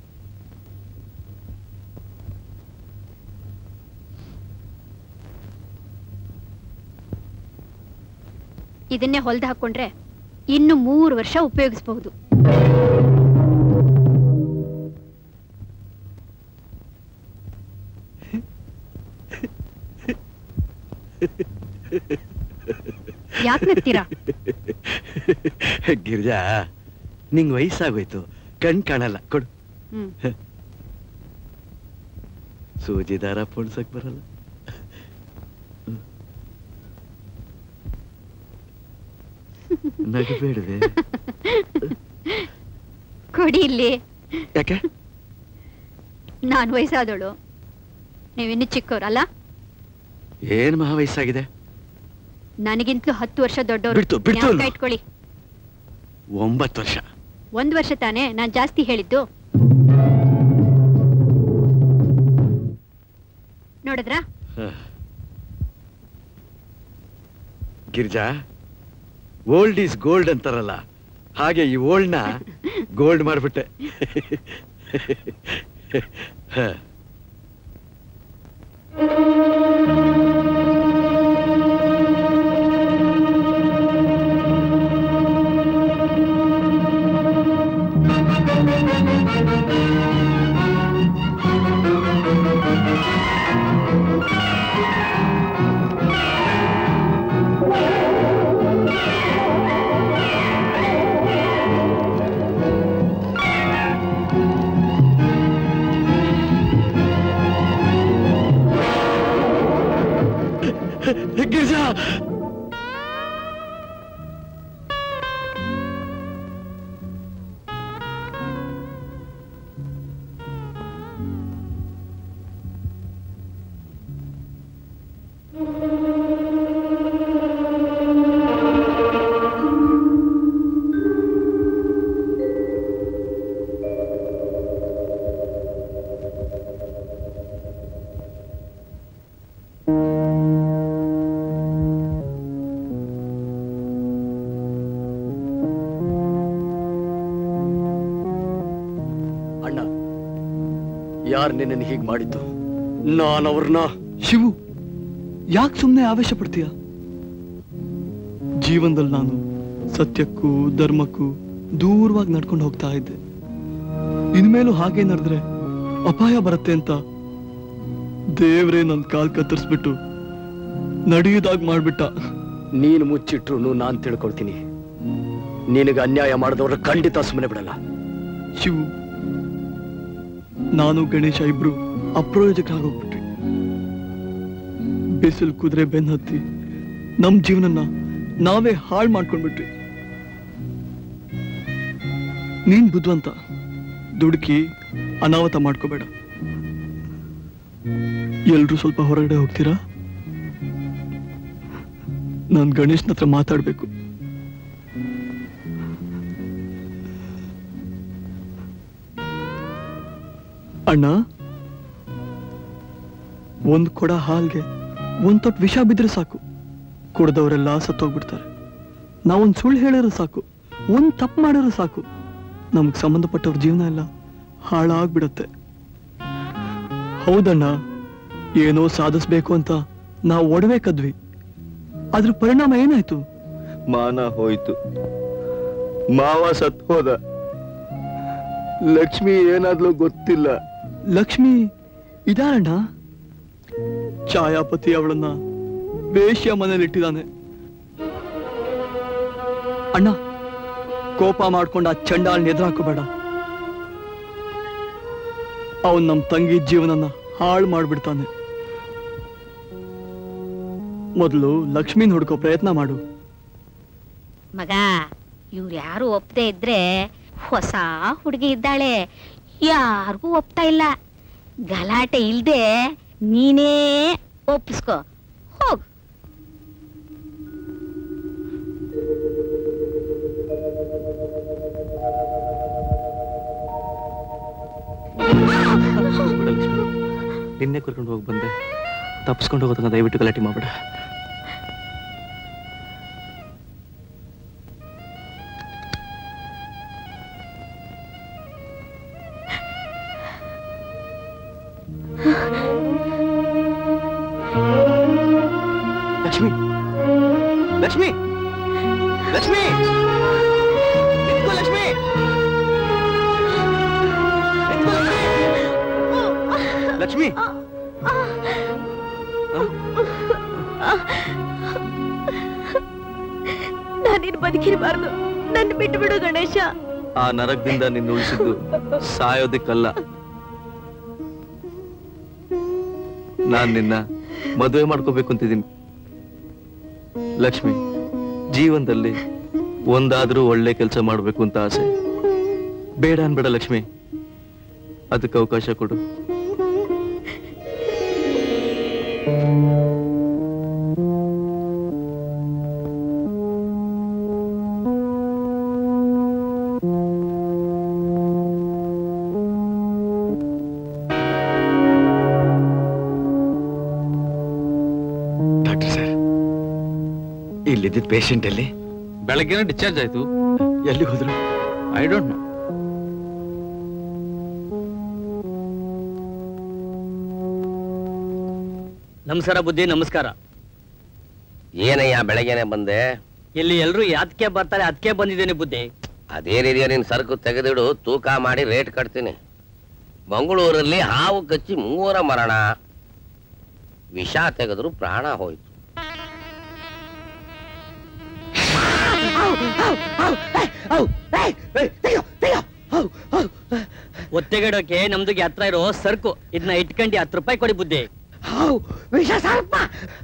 ಇದನ್ನೇ ಹೊಲ್ದು ಹಾಕೊಂಡ್ರೆ ಇನ್ನು ಮೂರು ವರ್ಷ ಉಪಯೋಗಿಸಬಹುದು ಯಾಕೆ ನಗ್ತೀರಾ ಗಿರಿಜಾ ನಿಂಗ್ ವಯಸ್ಸಾಗೋಯ್ತು ಕಣ್ ಕಾಣಲ್ಲ ಕೊಡು ಹ್ಮ್ ಸೂಜಿ ದಾರ ಪೊಣ್ಸಕ್ ಬರಲ್ಲ ನಗಬೇಡವೆ ಕೊಡಿ ಇಲ್ಲಿ ಯಾಕೆ ನಾನ್ ವಯಸ್ಸಾದವಳು ನೀವಿನ್ನು ಚಿಕ್ಕವ್ರಲ್ಲ ಏನ್ ಮಹಾ ವಯಸ್ಸಾಗಿದೆ ನನಗಿಂತಲೂ ಹತ್ತು ವರ್ಷ ದೊಡ್ಡವರು ಬಿಡ್ತು, ಬಿಡ್ತು ಅಲ್ವಾ? ಇಟ್ಕೊಳ್ಳಿ ಒಂಬತ್ತು ವರ್ಷ ಒಂದ್ ವರ್ಷ ತಾನೇ ನಾನ್ ಜಾಸ್ತಿ ಹೇಳಿದ್ದು ನೋಡಿದ್ರಾ ಹ. ಗಿರಿಜಾ ಓಲ್ಡ್ ಈಸ್ ಗೋಲ್ಡ್ ಅಂತಾರಲ್ಲ ಹಾಗೆ ಈ ಓಲ್ಡ್ನ ಗೋಲ್ಡ್ ಮಾಡ್ಬಿಟ್ಟೆ ಹ. ಗಿರಿಜಾ ಯಾರು ನಿನ್ನನ್ನು ಹೀಗೆ ಮಾಡಿದ್ದು ನಾನು ಅವ್ರನ್ನ ಶಿವು ಯಾಕೆ ಸುಮ್ಮನೆ ಆವೇಶ ಪಡ್ತೀಯ ಜೀವನದಲ್ಲಿ ನಾನು ಸತ್ಯಕ್ಕೂ ಧರ್ಮಕ್ಕೂ ದೂರವಾಗಿ ನಡ್ಕೊಂಡು ಹೋಗ್ತಾ ಇದ್ದೆ ಇನ್ಮೇಲೂ ಹಾಗೆ ನಡೆದ್ರೆ ಅಪಾಯ ಬರುತ್ತೆ ಅಂತ ದೇವ್ರೇ ನನ್ ಕಾಲ್ ಕತ್ತರಿಸ್ಬಿಟ್ಟು ನಡೆಯುವುದಾಗ್ ಮಾಡ್ಬಿಟ್ಟ ನೀನು ಮುಚ್ಚಿಟ್ರು ನಾನ್ ತಿಳ್ಕೊಳ್ತೀನಿ ನಿನಗೆ ಅನ್ಯಾಯ ಮಾಡಿದವ್ರ ಖಂಡಿತ ಸುಮ್ಮನೆ ಬಿಡಲ್ಲ ಶಿವು ನಾನು ಗಣೇಶ ಇಬ್ರು ಅಪ್ರಯೋಜಕರಾಗೋಗ್ಬಿಟ್ವಿ ಬಿಸಿಲು ಕುದುರೆ ಬೆನ್ ಹತ್ತಿ ನಮ್ ಜೀವನನ ನಾವೇ ಹಾಳು ಮಾಡ್ಕೊಂಡ್ಬಿಟ್ವಿ ನೀನ್ ಬುದ್ಧಿವಂತ ದುಡುಕಿ ಅನಾಹುತ ಮಾಡ್ಕೋಬೇಡ ಎಲ್ರೂ ಸ್ವಲ್ಪ ಹೊರಗಡೆ ಹೋಗ್ತೀರಾ ನಾನ್ ಗಣೇಶ್ನ ಹತ್ರ ಮಾತಾಡ್ಬೇಕು ಅಣ್ಣ ಒಂದ್ ಕೊಡ ಹಾಲ್ಗೆ ಒಂದ್ ತೊಟ್ಟು ವಿಷ ಬಿದ್ರೆ ಸಾಕು ಕುಡ್ದವರೆಲ್ಲ ಸತ್ತೋಗ್ಬಿಡ್ತಾರೆ ನಾವೊಂದ್ ಸುಳ್ಳು ಹೇಳಿದ್ರೆ ಸಾಕು ಒಂದ್ ತಪ್ಪು ಮಾಡಿದ್ರೆ ಸಾಕು ನಮ್ಗ್ ಸಂಬಂಧಪಟ್ಟವ್ರ ಜೀವನ ಎಲ್ಲ ಹಾಳಾಗ್ಬಿಡತ್ತೆ ಹೌದಣ್ಣ ಏನೋ ಸಾಧಿಸ್ಬೇಕು ಅಂತ ನಾವು ಒಡವೆ ಕದ್ವಿ ಅದ್ರ ಪರಿಣಾಮ ಏನಾಯ್ತು ಮಾನ ಹೋಯ್ತು ಮಾವ ಸತ್ ಹೋದ ಲಕ್ಷ್ಮಿ ಏನಾದ್ಲು ಗೊತ್ತಿಲ್ಲ ಲಕ್ಷ್ಮಿ ಇದಾರಣ್ಣ ಛಾಯಾಪತಿ ಅವಳನ್ನ ವೇಶ್ಯ ಮನೇಲಿ ಇಟ್ಟಿದ್ದಾನೆ ಅಣ್ಣ ಕೋಪ ಮಾಡ್ಕೊಂಡ ಆ ಚಂಡಾಲ್ ಎದುರಾಕೋಬೇಡ ಅವನ್ ನಮ್ ತಂಗಿ ಜೀವನನ ಹಾಳು ಮಾಡ್ಬಿಡ್ತಾನೆ ಮೊದಲು ಲಕ್ಷ್ಮಿನ್ ಹುಡ್ಕೋ ಪ್ರಯತ್ನ ಮಾಡು ಮಗ ಇವ್ರು ಯಾರು ಒಪ್ಪದೆ ಇದ್ರೆ ಹೊಸ ಹುಡುಗಿ ಇದ್ದಾಳೆ ಯಾರಿಗೂ ಒಪ್ತಾ ಇಲ್ಲ ಗಲಾಟೆ ಇಲ್ದೆ ನೀನೇ ಒಪ್ಪಿಸ್ಕೋ ಹೋಗ್ ಬಿಡು ಲಕ್ಷ್ಮಿ. ನಿನ್ನೆ ಕರ್ಕೊಂಡು ಹೋಗಿ ಬಂದೆ ತಪ್ಪಿಸ್ಕೊಂಡು ಹೋಗೋದನ್ನ ದಯವಿಟ್ಟು ಗಲಾಟೆ ಮಾಡ್ಬೇಡ ಲಕ್ಷ್ಮಿ ಲಕ್ಷ್ಮಿ ಲಕ್ಷ್ಮಿ ನಿಂತ್ಕೋ ಲಕ್ಷ್ಮಿ ನಿಂತ್ಕೋ ಲಕ್ಷ್ಮಿ ಲಕ್ಷ್ಮಿ ನಾನಿನ್ ಬದುಕಿರಬಾರ್ದು ನನ್ನ ಬಿಟ್ಟು ಬಿಡು ಗಣೇಶ ಆ ನರಕದಿಂದ ನಿನ್ನ ಉಳಿಸಿದ್ದು ಸಾಯೋದಕ್ಕಲ್ಲ ನಾನ್ ನಿನ್ನ ಮದುವೆ ಮಾಡ್ಕೋಬೇಕು ಅಂತಿದ್ದೀನಿ ಲಕ್ಷ್ಮಿ ಜೀವನದಲ್ಲಿ ಒಂದಾದ್ರೂ ಒಳ್ಳೆ ಕೆಲಸ ಮಾಡ್ಬೇಕು ಅಂತ ಆಸೆ ಬೇಡ ಅನ್ಬೇಡ ಲಕ್ಷ್ಮಿ ಅದಕ್ಕೆ ಅವಕಾಶ ಕೊಡು ಡಾಕ್ಟರ್ ಸರ್ ಇಲ್ಲಿದ್ದ ಪೇಷಂಟ್ ಎಲ್ಲಿ ಬೆಳಗ್ಗೆನೆ ಡಿಸ್ಚಾರ್ಜ್ ಆಯ್ತು ಎಲ್ಲಿ ಹೋದ್ರು ಐ ಡೋಂಟ್ ನೋ ನಮಸ್ಕಾರ ಬುದ್ಧಿ ನಮಸ್ಕಾರ ಏನಯ್ಯ ಬೆಳಗ್ಗೆನೆ ಬಂದೆ ಇಲ್ಲಿ ಎಲ್ರು ಯಾತಕ್ಕೆ ಬರ್ತಾರೆ ಅದಕ್ಕೆ ಬಂದಿದ್ದೇನೆ ಬುದ್ಧಿ ಅದೇನಿದೆಯೋ ನಿನ್ ಸರಕು ತೆಗೆದಿಡು ತೂಕ ಮಾಡಿ ರೇಟ್ ಕಟ್ತೀನಿ ಮಂಗಳೂರಲ್ಲಿ ಹಾವು ಕಚ್ಚಿ ಮೂವರ ಮರಣ ವಿಷ ತೆಗೆದ್ರು ಪ್ರಾಣ ಹೋಯ್ತು ಒತ್ತೆಗಿಡೋಕೆ ನಮ್ದುಗೆ ಹತ್ರ ಇರೋ ಸರ್ಕು ಇದನ್ನ ಇಟ್ಕೊಂಡು ಹತ್ತು ರೂಪಾಯಿ ಕೊಡಿ ಬುದ್ಧಿ ವಿಷ ಸ್ವಲ್ಪ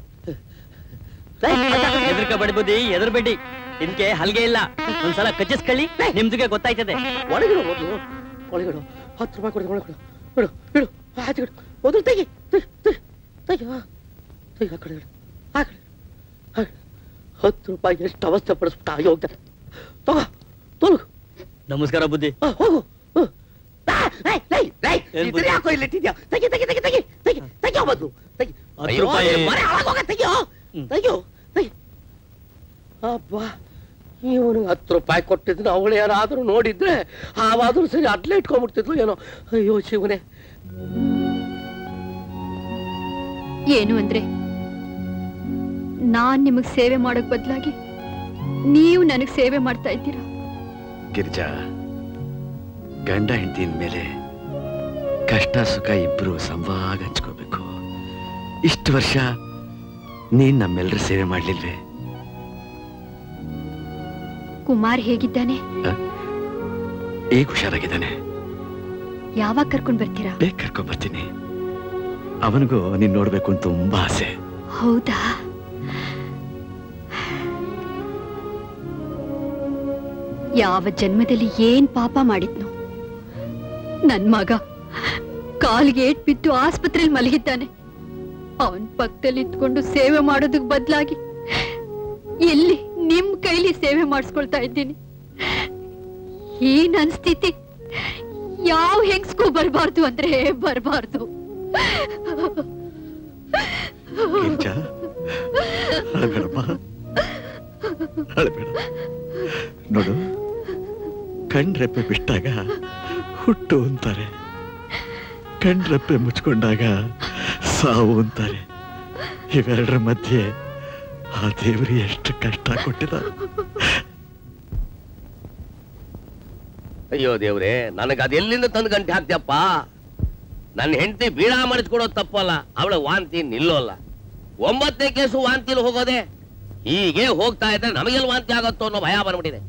ಎದುರ್ಕಬೇಡಿ ಬುದ್ಧಿ ಎದುರ್ಬೇಡಿ ಇದಕ್ಕೆ ಹಲ್ಗೆ ಇಲ್ಲ ಒಂದ್ಸಲ ಕಚ್ಚಿಸ್ಕೊಳ್ಳಿ ನಿಮ್ದುಗೆ ಗೊತ್ತಾಯ್ತದೆ ಒಳಗಿಡು ಮೊದಲು ಒಳಗಿಡು ಹತ್ತು ರೂಪಾಯಿ ಕೊಡ್ತೀನಿ ಒಳಗಿಡು ಬಿಡು ಬಿಡು ಆಚೆ ಬಿಡು ಮೊದಲು ತೆಗಿ ತೆಗಿ ತೆಗಿ ತೆಗಿ ಆ, ತೆಗಿ ಆ ಕಡೆ ಇಡು ಆ ಕಡೆ ಇಡು. ಆ ಕಡೆ. ಹತ್ತು ರೂಪಾಯಿ ಎಷ್ಟು ಅವಸ್ಥೆ ಪಡಿಸ್ಬಿಟ್ಟ ಯೋಗ್ಯ ತಗೋ ತೊಲಗು ನಮಸ್ಕಾರ ಬುದ್ಧಿ ಹೋಗು ಹ್ಮ್. ಆ, ಲೈ, ಲೈ, ಲೈ, ಏನ್ ಇದ್ರ ಬುದ್ಧಿ? ಯಾಕೋ ಇಲ್ಲಿ ಇಟ್ಟಿದ್ಯಾ ತೆಗಿ ತೆಗಿ ತೆಗಿ ತೆಗಿ ತೆಗಿ ತೆಗಿಯೋ ಮೊದ್ಲು ತೆಗಿ ಹತ್ತು ಅಯ್ಯೋ, ರೂಪಾಯಿ. ನಿನ್ ಮನೆ ಹಾಳಾಗೋಗ ತೆಗಿಯೋ ತೆಗಿಯೋ ತೆಗಿ ಅಬ್ಬಾ ಇವನಿಗೆ ಹತ್ತು ರೂಪಾಯಿ ಕೊಟ್ಟಿದ್ದು ಅವಳು ಯಾರಾದ್ರೂ ನೋಡಿದ್ರೆ ಆವಾದ್ರೂ ಸರಿ ಅಡ್ಲೆ ಇಟ್ಕೊಂಡ್ಬಿಡ್ತಿದ್ಲು ಏನೋ ಅಯ್ಯೋ ಶಿವನೇ ಏನು ಅಂದ್ರೆ ನಾನ್ ನಿಮಗ್ ಸೇವೆ ಮಾಡೋಕ್ ಬದಲಾಗಿ ನೀವು ನನಗ್ ಸೇವೆ ಮಾಡ್ತಾ ಇದ್ದೀರಾ ಗಿರಿಜಾ ಗಂಡ ಹೆಂಡತಿ ಮೇಲೆ ಕಷ್ಟ ಸುಖ ಇಬ್ರು ಸಮವಾಗ ಹಂಚ್ಕೋಬೇಕು ಇಷ್ಟು ವರ್ಷ ನೀನ್ ನಮ್ಮೆಲ್ಲರ ಸೇವೆ ಮಾಡ್ಲಿಲ್ವೇ ಕುಮಾರ್ ಹೇಗಿದ್ದಾನೆ ಈಗ ಹುಷಾರಾಗಿದ್ದಾನೆ ಯಾವಾಗ ಕರ್ಕೊಂಡ್ ಬರ್ತೀರಾ ಬೇಗ ಕರ್ಕೊಂಡ್ ಬರ್ತೀನಿ ಅವನಿಗೂ ನೀನ್ ನೋಡ್ಬೇಕು ಅಂತ ತುಂಬಾ ಆಸೆ ಹೌದಾ ಯಾವ ಜನ್ಮದಲ್ಲಿ ಏನ್ ಪಾಪ ಮಾಡಿದ್ನು ನನ್ ಮಗ ಕಾಲಿಗೆ ಏಟ್ ಬಿದ್ದು ಆಸ್ಪತ್ರೆಯಲ್ಲಿ ಮಲಗಿದ್ದಾನೆ ಅವನ್ ಪಕ್ಕದಲ್ಲಿ ಇದ್ಕೊಂಡು ಸೇವೆ ಮಾಡೋದಕ್ ಬದಲಾಗಿ ಎಲ್ಲಿ ನಿಮ್ ಕೈಲಿ ಸೇವೆ ಮಾಡಿಸ್ಕೊಳ್ತಾ ಇದ್ದೀನಿ ಈ ನನ್ ಸ್ಥಿತಿ ಯಾವ ಹೆಂಗ್ಸ್ಗೂ ಬರಬಾರ್ದು ಅಂದ್ರೆ ಬರಬಾರ್ದು ಗಿರಿಜಾ ಅಳಬೇಡಮ್ಮ ಅಳಬೇಡ ನೋಡು ಕಣ್ರೆಪ್ಪೆ ಬಿಟ್ಟಾಗ ಹುಟ್ಟು ಅಂತಾರೆ ಕಣ್ರೆಪ್ಪೆ ಮುಚ್ಕೊಂಡಾಗ ಸಾವು ಅಂತಾರೆ ಇವೆರಡರ ಮಧ್ಯೆ ಆ ದೇವರು ಎಷ್ಟು ಕಷ್ಟ ಕೊಟ್ಟಿದ ಅಯ್ಯೋ ದೇವ್ರೆ ನನಗೆ ಅದೆಲ್ಲಿಂದ ತಂದು ಗಂಟೆ ಹಾಕ್ತಿಯಪ್ಪ ನನ್ನ ಹೆಂಡತಿ ಬೀಡ ಮಾಡಿಸ್ಕೊಡೋದು ತಪ್ಪಲ್ಲ ಅವಳ ವಾಂತಿ ನಿಲ್ಲೋಲ್ಲ ಒಂಬತ್ತನೇ ಕೇಸು ವಾಂತಿಲಿ ಹೋಗೋದೆ ಹೀಗೆ ಹೋಗ್ತಾ ಇದ್ರೆ ನಮಗೆಲ್ಲ ವಾಂತಿ ಆಗತ್ತೋ ಅನ್ನೋ ಭಯ ಬಂದ್ಬಿಟ್ಟಿದೆ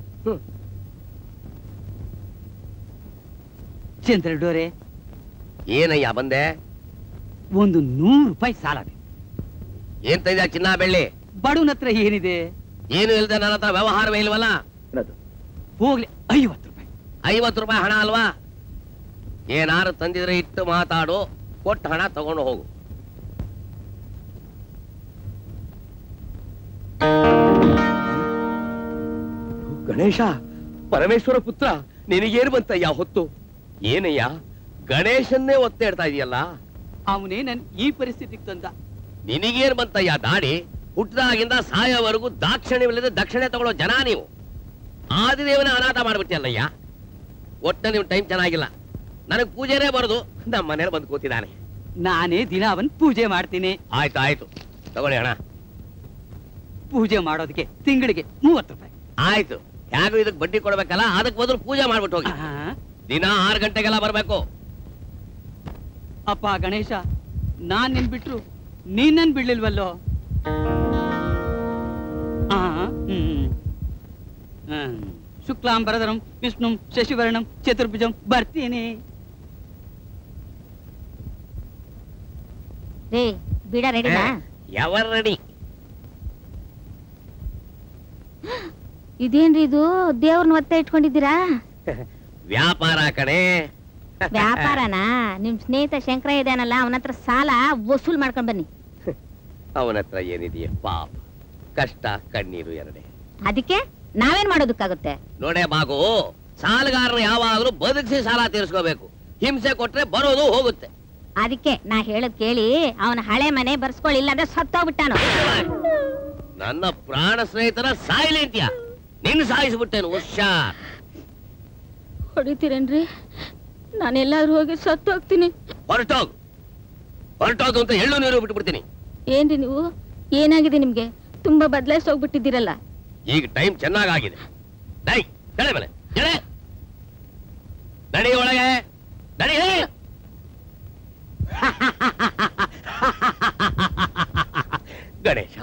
ಚಂದ್ರಡೋರೆ ಏನಯ್ಯ ಬಂದೆ ಒಂದು ನೂರು ರೂಪಾಯಿ ಸಾಲ ಬೇಕು. ಏನ್ ತಂದ್ಯಾ ಚಿನ್ನ ಬೆಳ್ಳಿ ಬಡವನ ಹತ್ರ ಏನಿದೆ ಏನು ಇಲ್ದೆ ನನ್ನ ಹತ್ರ ವ್ಯವಹಾರವೇ ಇಲ್ವಲ್ಲ ಹೋಗ್ಲಿ ಐವತ್ತು ರೂಪಾಯಿ ಐವತ್ತು ರೂಪಾಯಿ ಹಣ ಅಲ್ವಾ ಏನಾರು ತಂದಿದ್ರೆ ಇಟ್ಟು ಮಾತಾಡು ಕೊಟ್ಟು ಹಣ ತಗೊಂಡು ಹೋಗು ಗಣೇಶ ಪರಮೇಶ್ವರ ಪುತ್ರ ನಿನಗೇನು ಬಂತಯ್ಯ ಹೊತ್ತು ಏನಯ್ಯ ಗಣೇಶನ್ನೇ ಒತ್ತೆ ಇಡ್ತಾ ಇದೆಯಲ್ಲ ಅವನೇ ನನ್ ಈ ಪರಿಸ್ಥಿತಿಗೆ ತಂದ ನಿನಗೇನ್ ಬಂತಯ್ಯ ದಾಡಿ ಹುಟ್ಟಿದಾಗಿಂದ ಸಾಯೋವರೆಗೂ ದಾಕ್ಷಿಣ್ಯವಿಲ್ಲದೆ ದಕ್ಷಿಣೆ ತಗೊಳ್ಳೋ ಜನ ನೀವು ಆದಿದೇವನ ಅನಾಥ ಮಾಡ್ಬಿಟ್ಟಿಯಲ್ಲಯ್ಯ ಒಟ್ಟ ನೀವು ಟೈಮ್ ಚೆನ್ನಾಗಿಲ್ಲ ನನಗ್ ಪೂಜೆನೇ ಬರೋದು ನಮ್ಮ ಮನೇಲಿ ಬಂದು ಕೂತಿದ್ದಾನೆ ನಾನೇ ದಿನ ಅವನ್ ಪೂಜೆ ಮಾಡ್ತೀನಿ ಆಯ್ತು ಆಯ್ತು ತಗೊಳ್ಳಿ ಹಣ ಪೂಜೆ ಮಾಡೋದಕ್ಕೆ ತಿಂಗಳಿಗೆ ಮೂವತ್ತು ರೂಪಾಯಿ ಆಯ್ತು ಹೇಗೂ ಇದಕ್ ಬಡ್ಡಿ ಕೊಡ್ಬೇಕಲ್ಲ ಅದಕ್ಕೆ ಬದಲು ಪೂಜೆ ಮಾಡ್ಬಿಟ್ಟು ಹೋಗಿ ದಿನ ಆರು ಗಂಟೆಗೆಲ್ಲ ಬರ್ಬೇಕು ಅಪ್ಪ ಗಣೇಶ ನಾನ್ ನಿನ್ ಬಿಟ್ರು ನೀನ್ ನನ್ ಬಿಡ್ಲಿಲ್ವಲ್ಲೋ ಆ, ಹ್ಮ್. ಹ್ಮ್. ಶುಕ್ಲಾಂಬರಧರಂ ವಿಷ್ಣು ಶಶಿವರ್ಣಂ ಚತುರ್ಭುಜಂ ಬರ್ತೀನಿ ರೇ ಬಿಡ ರೆಡಿನಾ ಎವರ್ ರೆಡಿ ಇದೇನ್ರಿ ಇದು ದೇವ್ರನ್ನ ಒತ್ತೆ ಇಟ್ಕೊಂಡಿದ್ದೀರಾ ವ್ಯಾಪಾರ ಕಣೆ ವ್ಯಾಪಾರನಾ ನಿಮ್ ಸ್ನೇಹಿತ ಶಂಕರ ಇದಾನಲ್ಲ ಅವನ ಹತ್ರ ಸಾಲ ವಸೂಲ್ ಮಾಡ್ಕೊಂಡ್ ಬನ್ನಿ ಅವನ ಹತ್ರ ಏನಿದೆಯೇ ಪಾಪ ಕಷ್ಟ ಕಣ್ಣೀರು ಎರಡೇ ಅದಕ್ಕೆ ನಾವೇನ್ ಮಾಡೋದಕ್ಕಾಗುತ್ತೆ ನೋಡೇ ಬಾಗು ಸಾಲಗಾರರು ಯಾವಾಗಲೂ ಬದುಕಿಸಿ ಸಾಲ ತೀರಿಸ್ಕೋಬೇಕು ಹಿಂಸೆ ಕೊಟ್ರೆ ಬರೋದು ಹೋಗುತ್ತೆ ಅದಕ್ಕೆ ನಾ ಹೇಳದ್ ಕೇಳಿ ಅವನ ಹಳೆ ಮನೆ ಬರ್ಸ್ಕೊಳ್ಳಿಲ್ಲ ಅಂದ್ರೆ ಸತ್ತೋಗ್ಬಿಟ್ಟಾನು ನನ್ನ ಪ್ರಾಣ ಸ್ನೇಹಿತರ ಸಾಯ್ಲಿ ಅಂತ್ಯ ನಿನ್ನ ಸಾಯಿಸ್ಬಿಟ್ಟೇನು ಹುಷಾರ್ ಹೊಡಿತೀರೇನ್ರಿ ನಾನೆಲ್ಲಾದ್ರೂ ಹೋಗಿ ಸತ್ತೋಗ್ತೀನಿ ಹೊರಟೋಗು ಹೊರಟೋಗು ಅಂತ ಎಳ್ಳು ನೀರು ಬಿಟ್ಬಿಡ್ತೀನಿ ಏನ್ರಿ ನೀವು ಏನಾಗಿದೆ ನಿಮ್ಗೆ ತುಂಬಾ ಬದಲಾಯಿಸಿ ಹೋಗ್ಬಿಟ್ಟಿದ್ದೀರಲ್ಲ ಈಗ ಟೈಮ್ ಚೆನ್ನಾಗಾಗಿದೆ ಡೈ ನಡೆ ಮೇಲೆ ನಡೆ ನಡಿ ಒಳಗೆ ನಡಿ ಗಣೇಶ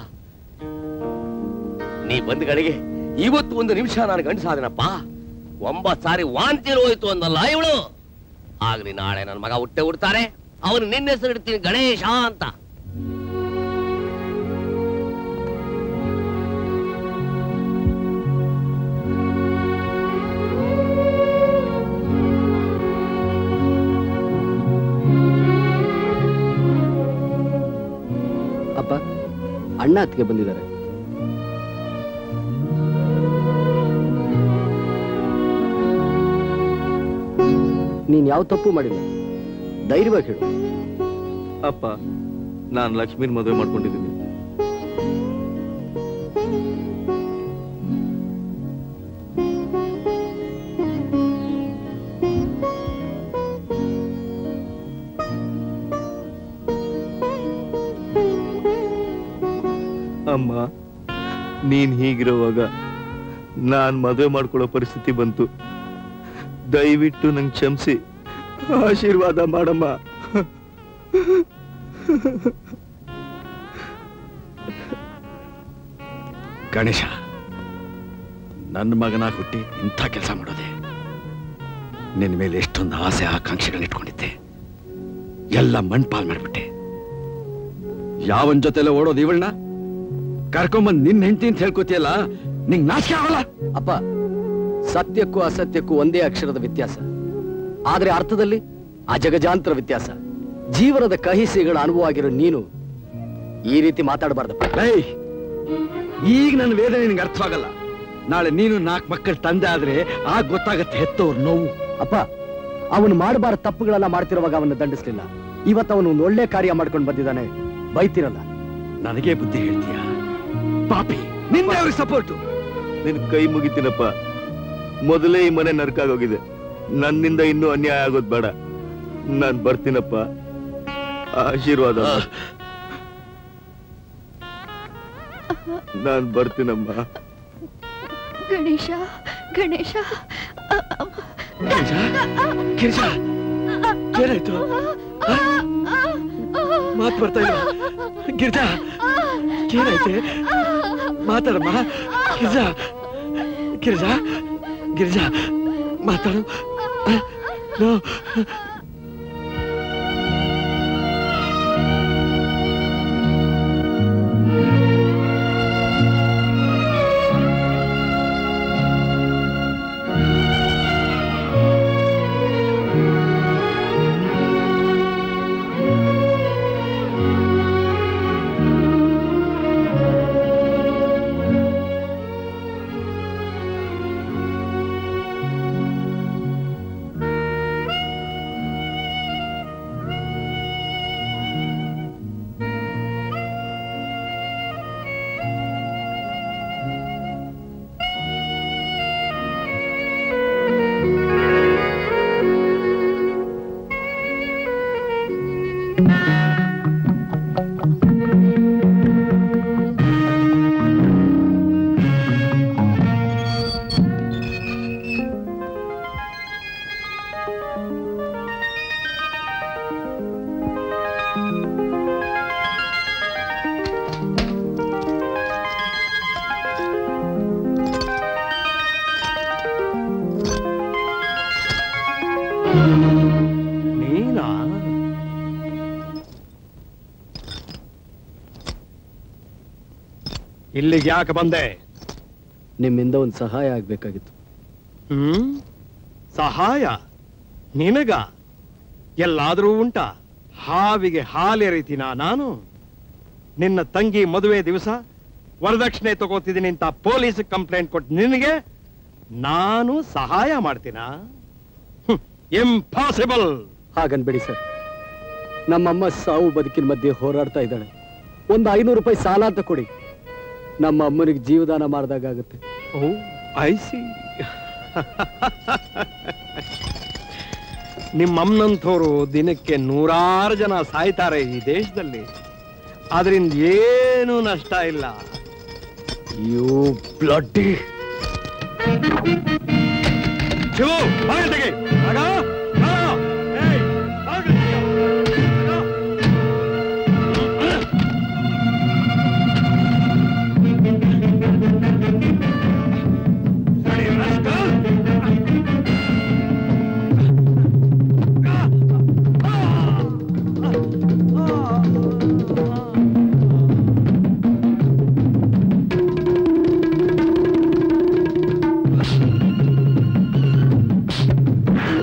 ನೀ ಬಂದ ಗಳಿಗೆ ಇವತ್ತು ಒಂದು ನಿಮಿಷ ನಾನು ಗಂಡಸಾದನಪ್ಪ ಒಂಬತ್ ಸಾರಿ ವಾಂತಿ ಹೋಯ್ತು ಅಂದಲ್ಲ ಇವಳು ಆಗ್ಲಿ ನಾಳೆ ನನ್ನ ಮಗ ಹುಟ್ಟೆ ಹುಡ್ತಾರೆ ಅವನು ನಿನ್ನ ಹೆಸರು ಇಡ್ತೀನಿ ಗಣೇಶ ಅಂತ ಅಪ್ಪ ಅಣ್ಣ ಅತ್ತಿಗೆ ಬಂದಿದ್ದಾರೆ ನೀನ್ ಯಾವ ತಪ್ಪು ಮಾಡಿಲ್ಲ ಧೈರ್ಯವಾಗಿ ಹೇಳು ಅಪ್ಪ ನಾನು ಲಕ್ಷ್ಮೀನ್ ಮದುವೆ ಮಾಡ್ಕೊಂಡಿದ್ದೀನಿ ನೀನ್ ಹೀಗಿರುವಾಗ ನಾನ್ ಮದುವೆ ಮಾಡ್ಕೊಳ್ಳೋ ಪರಿಸ್ಥಿತಿ ಬಂತು ದಯವಿಟ್ಟು ನಂಗೆ ಕ್ಷಮಿಸಿ ಆಶೀರ್ವಾದ ಮಾಡಮ್ಮ ಗಣೇಶ ನನ್ನ ಮಗನಾಗಿ ಹುಟ್ಟಿ ಇಂಥ ಕೆಲಸ ಮಾಡೋದೆ ನಿನ್ನ ಮೇಲೆ ಎಷ್ಟೊಂದು ಆಸೆ ಆಕಾಂಕ್ಷೆಗಳನ್ನ ಇಟ್ಕೊಂಡಿದ್ದೆ ಎಲ್ಲ ಮಣ್ಪಾಲ್ ಮಾಡಿಬಿಟ್ಟೆ ಯಾವನ್ ಜೊತೆಲ್ಲ ಓಡೋದು ಇವಳನ್ನ ಕರ್ಕೊಂಬಂದ್ ನಿನ್ ಹೆಂಡತಿ ಅಂತ ಹೇಳ್ಕೊತಿಯಲ್ಲ ನಿಂಗ್ ನಾಚಿಕೆ ಆಗಲ್ಲ ಅಪ್ಪ ಸತ್ಯಕ್ಕೂ ಅಸತ್ಯಕ್ಕೂ ಒಂದೇ ಅಕ್ಷರದ ವ್ಯತ್ಯಾಸ ಆದ್ರೆ ಅರ್ಥದಲ್ಲಿ ಅಜಗಜಾಂತರ ವ್ಯತ್ಯಾಸ ಜೀವನದ ಕಹಿ ಸಿಹಿಗಳ ಅನುಭವ ಆಗಿರೋ ನೀನು ಈ ರೀತಿ ಮಾತಾಡಬಾರ್ದಪ್ಪ ಏಯ್ ಈಗ ನನ್ನ ವೇದನೆ ನಿನ್ಗೆ ಅರ್ಥವಾಗಲ್ಲ ನಾಳೆ ನೀನು ನಾಲ್ಕು ಮಕ್ಕಳ ತಂದೆ ಆದ್ರೆ ಆಗ ಗೊತ್ತಾಗತ್ತೆ ಹೆತ್ತವ್ರ ನೋವು ಅಪ್ಪ ಅವನು ಮಾಡಬಾರ ತಪ್ಪುಗಳೆಲ್ಲ ಮಾಡ್ತಿರುವಾಗ ಅವನ್ನ ದಂಡಿಸ್ಲಿಲ್ಲ ಇವತ್ತು ಅವನು ಒಂದು ಒಳ್ಳೆ ಕಾರ್ಯ ಮಾಡ್ಕೊಂಡು ಬಂದಿದ್ದಾನೆ ಬೈತಿರಲ್ಲ ನನಗೆ ಬುದ್ಧಿ ಹೇಳ್ತೀಯ ಪಾಪಿ ನಿನ್ನೆ ಅವ್ರಿಗೆ ಸಪೋರ್ಟು ನಿನ್ ಕೈ ಮುಗಿತೀನಪ್ಪ ಮೊದಲೇ ಈ ಮನೆ ನರ್ಕಾಗೋಗಿದೆ ನನ್ನಿಂದ ಇನ್ನೂ ಅನ್ಯಾಯ ಆಗೋದ್ ಬೇಡ ನಾನ್ ಬರ್ತೀನಪ್ಪ ಆಶೀರ್ವಾದ ಮಾಡು. ನಾನ್ ಬರ್ತೀನಮ್ಮ ಗಣೇಶ ಗಣೇಶ ಗಿರಿಜಾ ಏನಾಯ್ತು ಮಾತು ಬರ್ತಾ ಇಲ್ಲ ಗಿರಿಜಾ ಏನಾಯ್ತೆ ಮಾತಾಡಮ್ಮ ಗಿರಿಜಾ ಗಿರಿಜಾ ಗಿರಿಜಾ ಮಾತಾಡು ನೋ ನೀನಾ ಇಲ್ಲಿಗೆ ಯಾಕೆ ಬಂದೆ ನಿಮ್ಮಿಂದ ಒಂದು ಸಹಾಯ ಆಗ್ಬೇಕಾಗಿತ್ತು ಹ್ಮ್ ಸಹಾಯ ನಿನಗ ಎಲ್ಲಾದರೂ ಉಂಟಾ ಹಾವಿಗೆ ಹಾಲೆರಿತೀನ ನಾನು ನಿನ್ನ ತಂಗಿ ಮದುವೆ ದಿವಸ ವರದಕ್ಷಿಣೆ ತಗೋತಿದ್ದೀನಿ ಅಂತ ಪೊಲೀಸ್ ಕಂಪ್ಲೇಂಟ್ ಕೊಟ್ಟು ನಿನಗೆ ನಾನು ಸಹಾಯ ಮಾಡ್ತೀನ ಇಂಪಾಸಿಬಲ್ ಹಾಗನ್ಬೇಡಿ ಸರ್ ನಮ್ಮಮ್ಮ ಸಾವು ಬದುಕಿನ ಮಧ್ಯೆ ಹೋರಾಡ್ತಾ ಇದ್ದಾಳೆ ಒಂದು ಐನೂರು ರೂಪಾಯಿ ಸಾಲ ಅಂತ ಕೊಡಿ ನಮ್ಮ ಅಮ್ಮನಿಗೆ ಜೀವದಾನ ಮಾಡ್ದಾಗುತ್ತೆ ಓ ಐ ಸಿ ನಿಮ್ಮಮ್ಮನಂಥವ್ರು ದಿನಕ್ಕೆ ನೂರಾರು ಜನ ಸಾಯ್ತಾರೆ ಈ ದೇಶದಲ್ಲಿ ಅದರಿಂದ ಏನು ನಷ್ಟ ಇಲ್ಲ ಯು ಬ್ಲಡ್ಡಿ ಶಿವು ಬಾಗಿಲು ತೆಗಿ. ಆಗ, ಆ, ಏಯ್, ಬಾಗಿಲು ತೆಗಿ. ಆ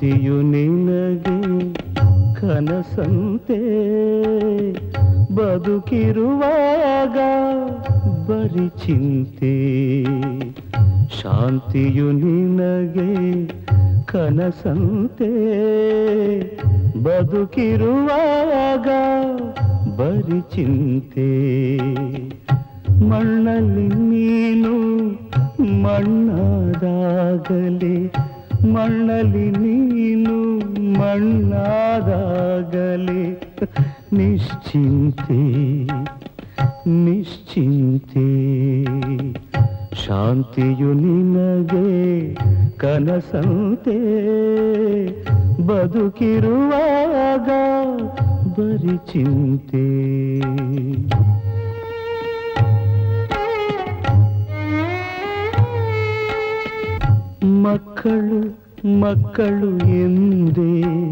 ಶಾಂತಿಯು ನಿನಗೆ ಕನಸಂತೆ ಬದುಕಿರುವಾಗ ಬರಿ ಚಿಂತೆ ಶಾಂತಿಯು ನಿನಗೆ ಕನಸಂತೆ ಬದುಕಿರುವಾಗ ಬರಿ ಚಿಂತೆ ಮಣ್ಣಲ್ಲಿ ನೀನು ಮಣ್ಣಾದಾಗಲೇ ಮಣ್ಣಲ್ಲಿ ನೀನು ಮಣ್ಣಾದಾಗಲೇ ನಿಶ್ಚಿಂತೆ ನಿಶ್ಚಿಂತೆ ಶಾಂತಿಯು ನಿನಗೆ ಕನಸಂತೆ ಬದುಕಿರುವಾಗ ಬರಿ ಚಿಂತೆ ಮಕ್ಕಳು ಮಕ್ಕಳು ಎಂದೇ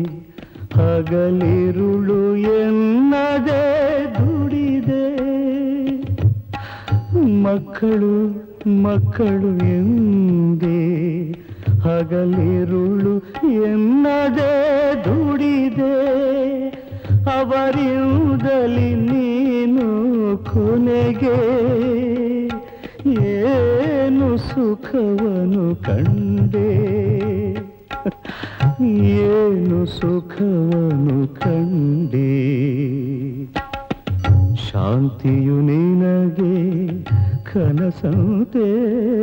ಹಗಲಿರುಳು ಎನ್ನದೆ ದುಡಿದೆ ಮಕ್ಕಳು ಮಕ್ಕಳು ಎಂದೇ ಹಗಲಿರುಳು ಎನ್ನದೆ ದುಡಿದೆ ಅವರಿಂದಲಿ ನೀನು ಕೊನೆಗೆ ಏನು ಸುಖವನು ಕಂಡೆ ಏನು ಸುಖವನು ಕಂಡೆ ಶಾಂತಿಯು ನಿನಗೆ ಕನಸಂತೆ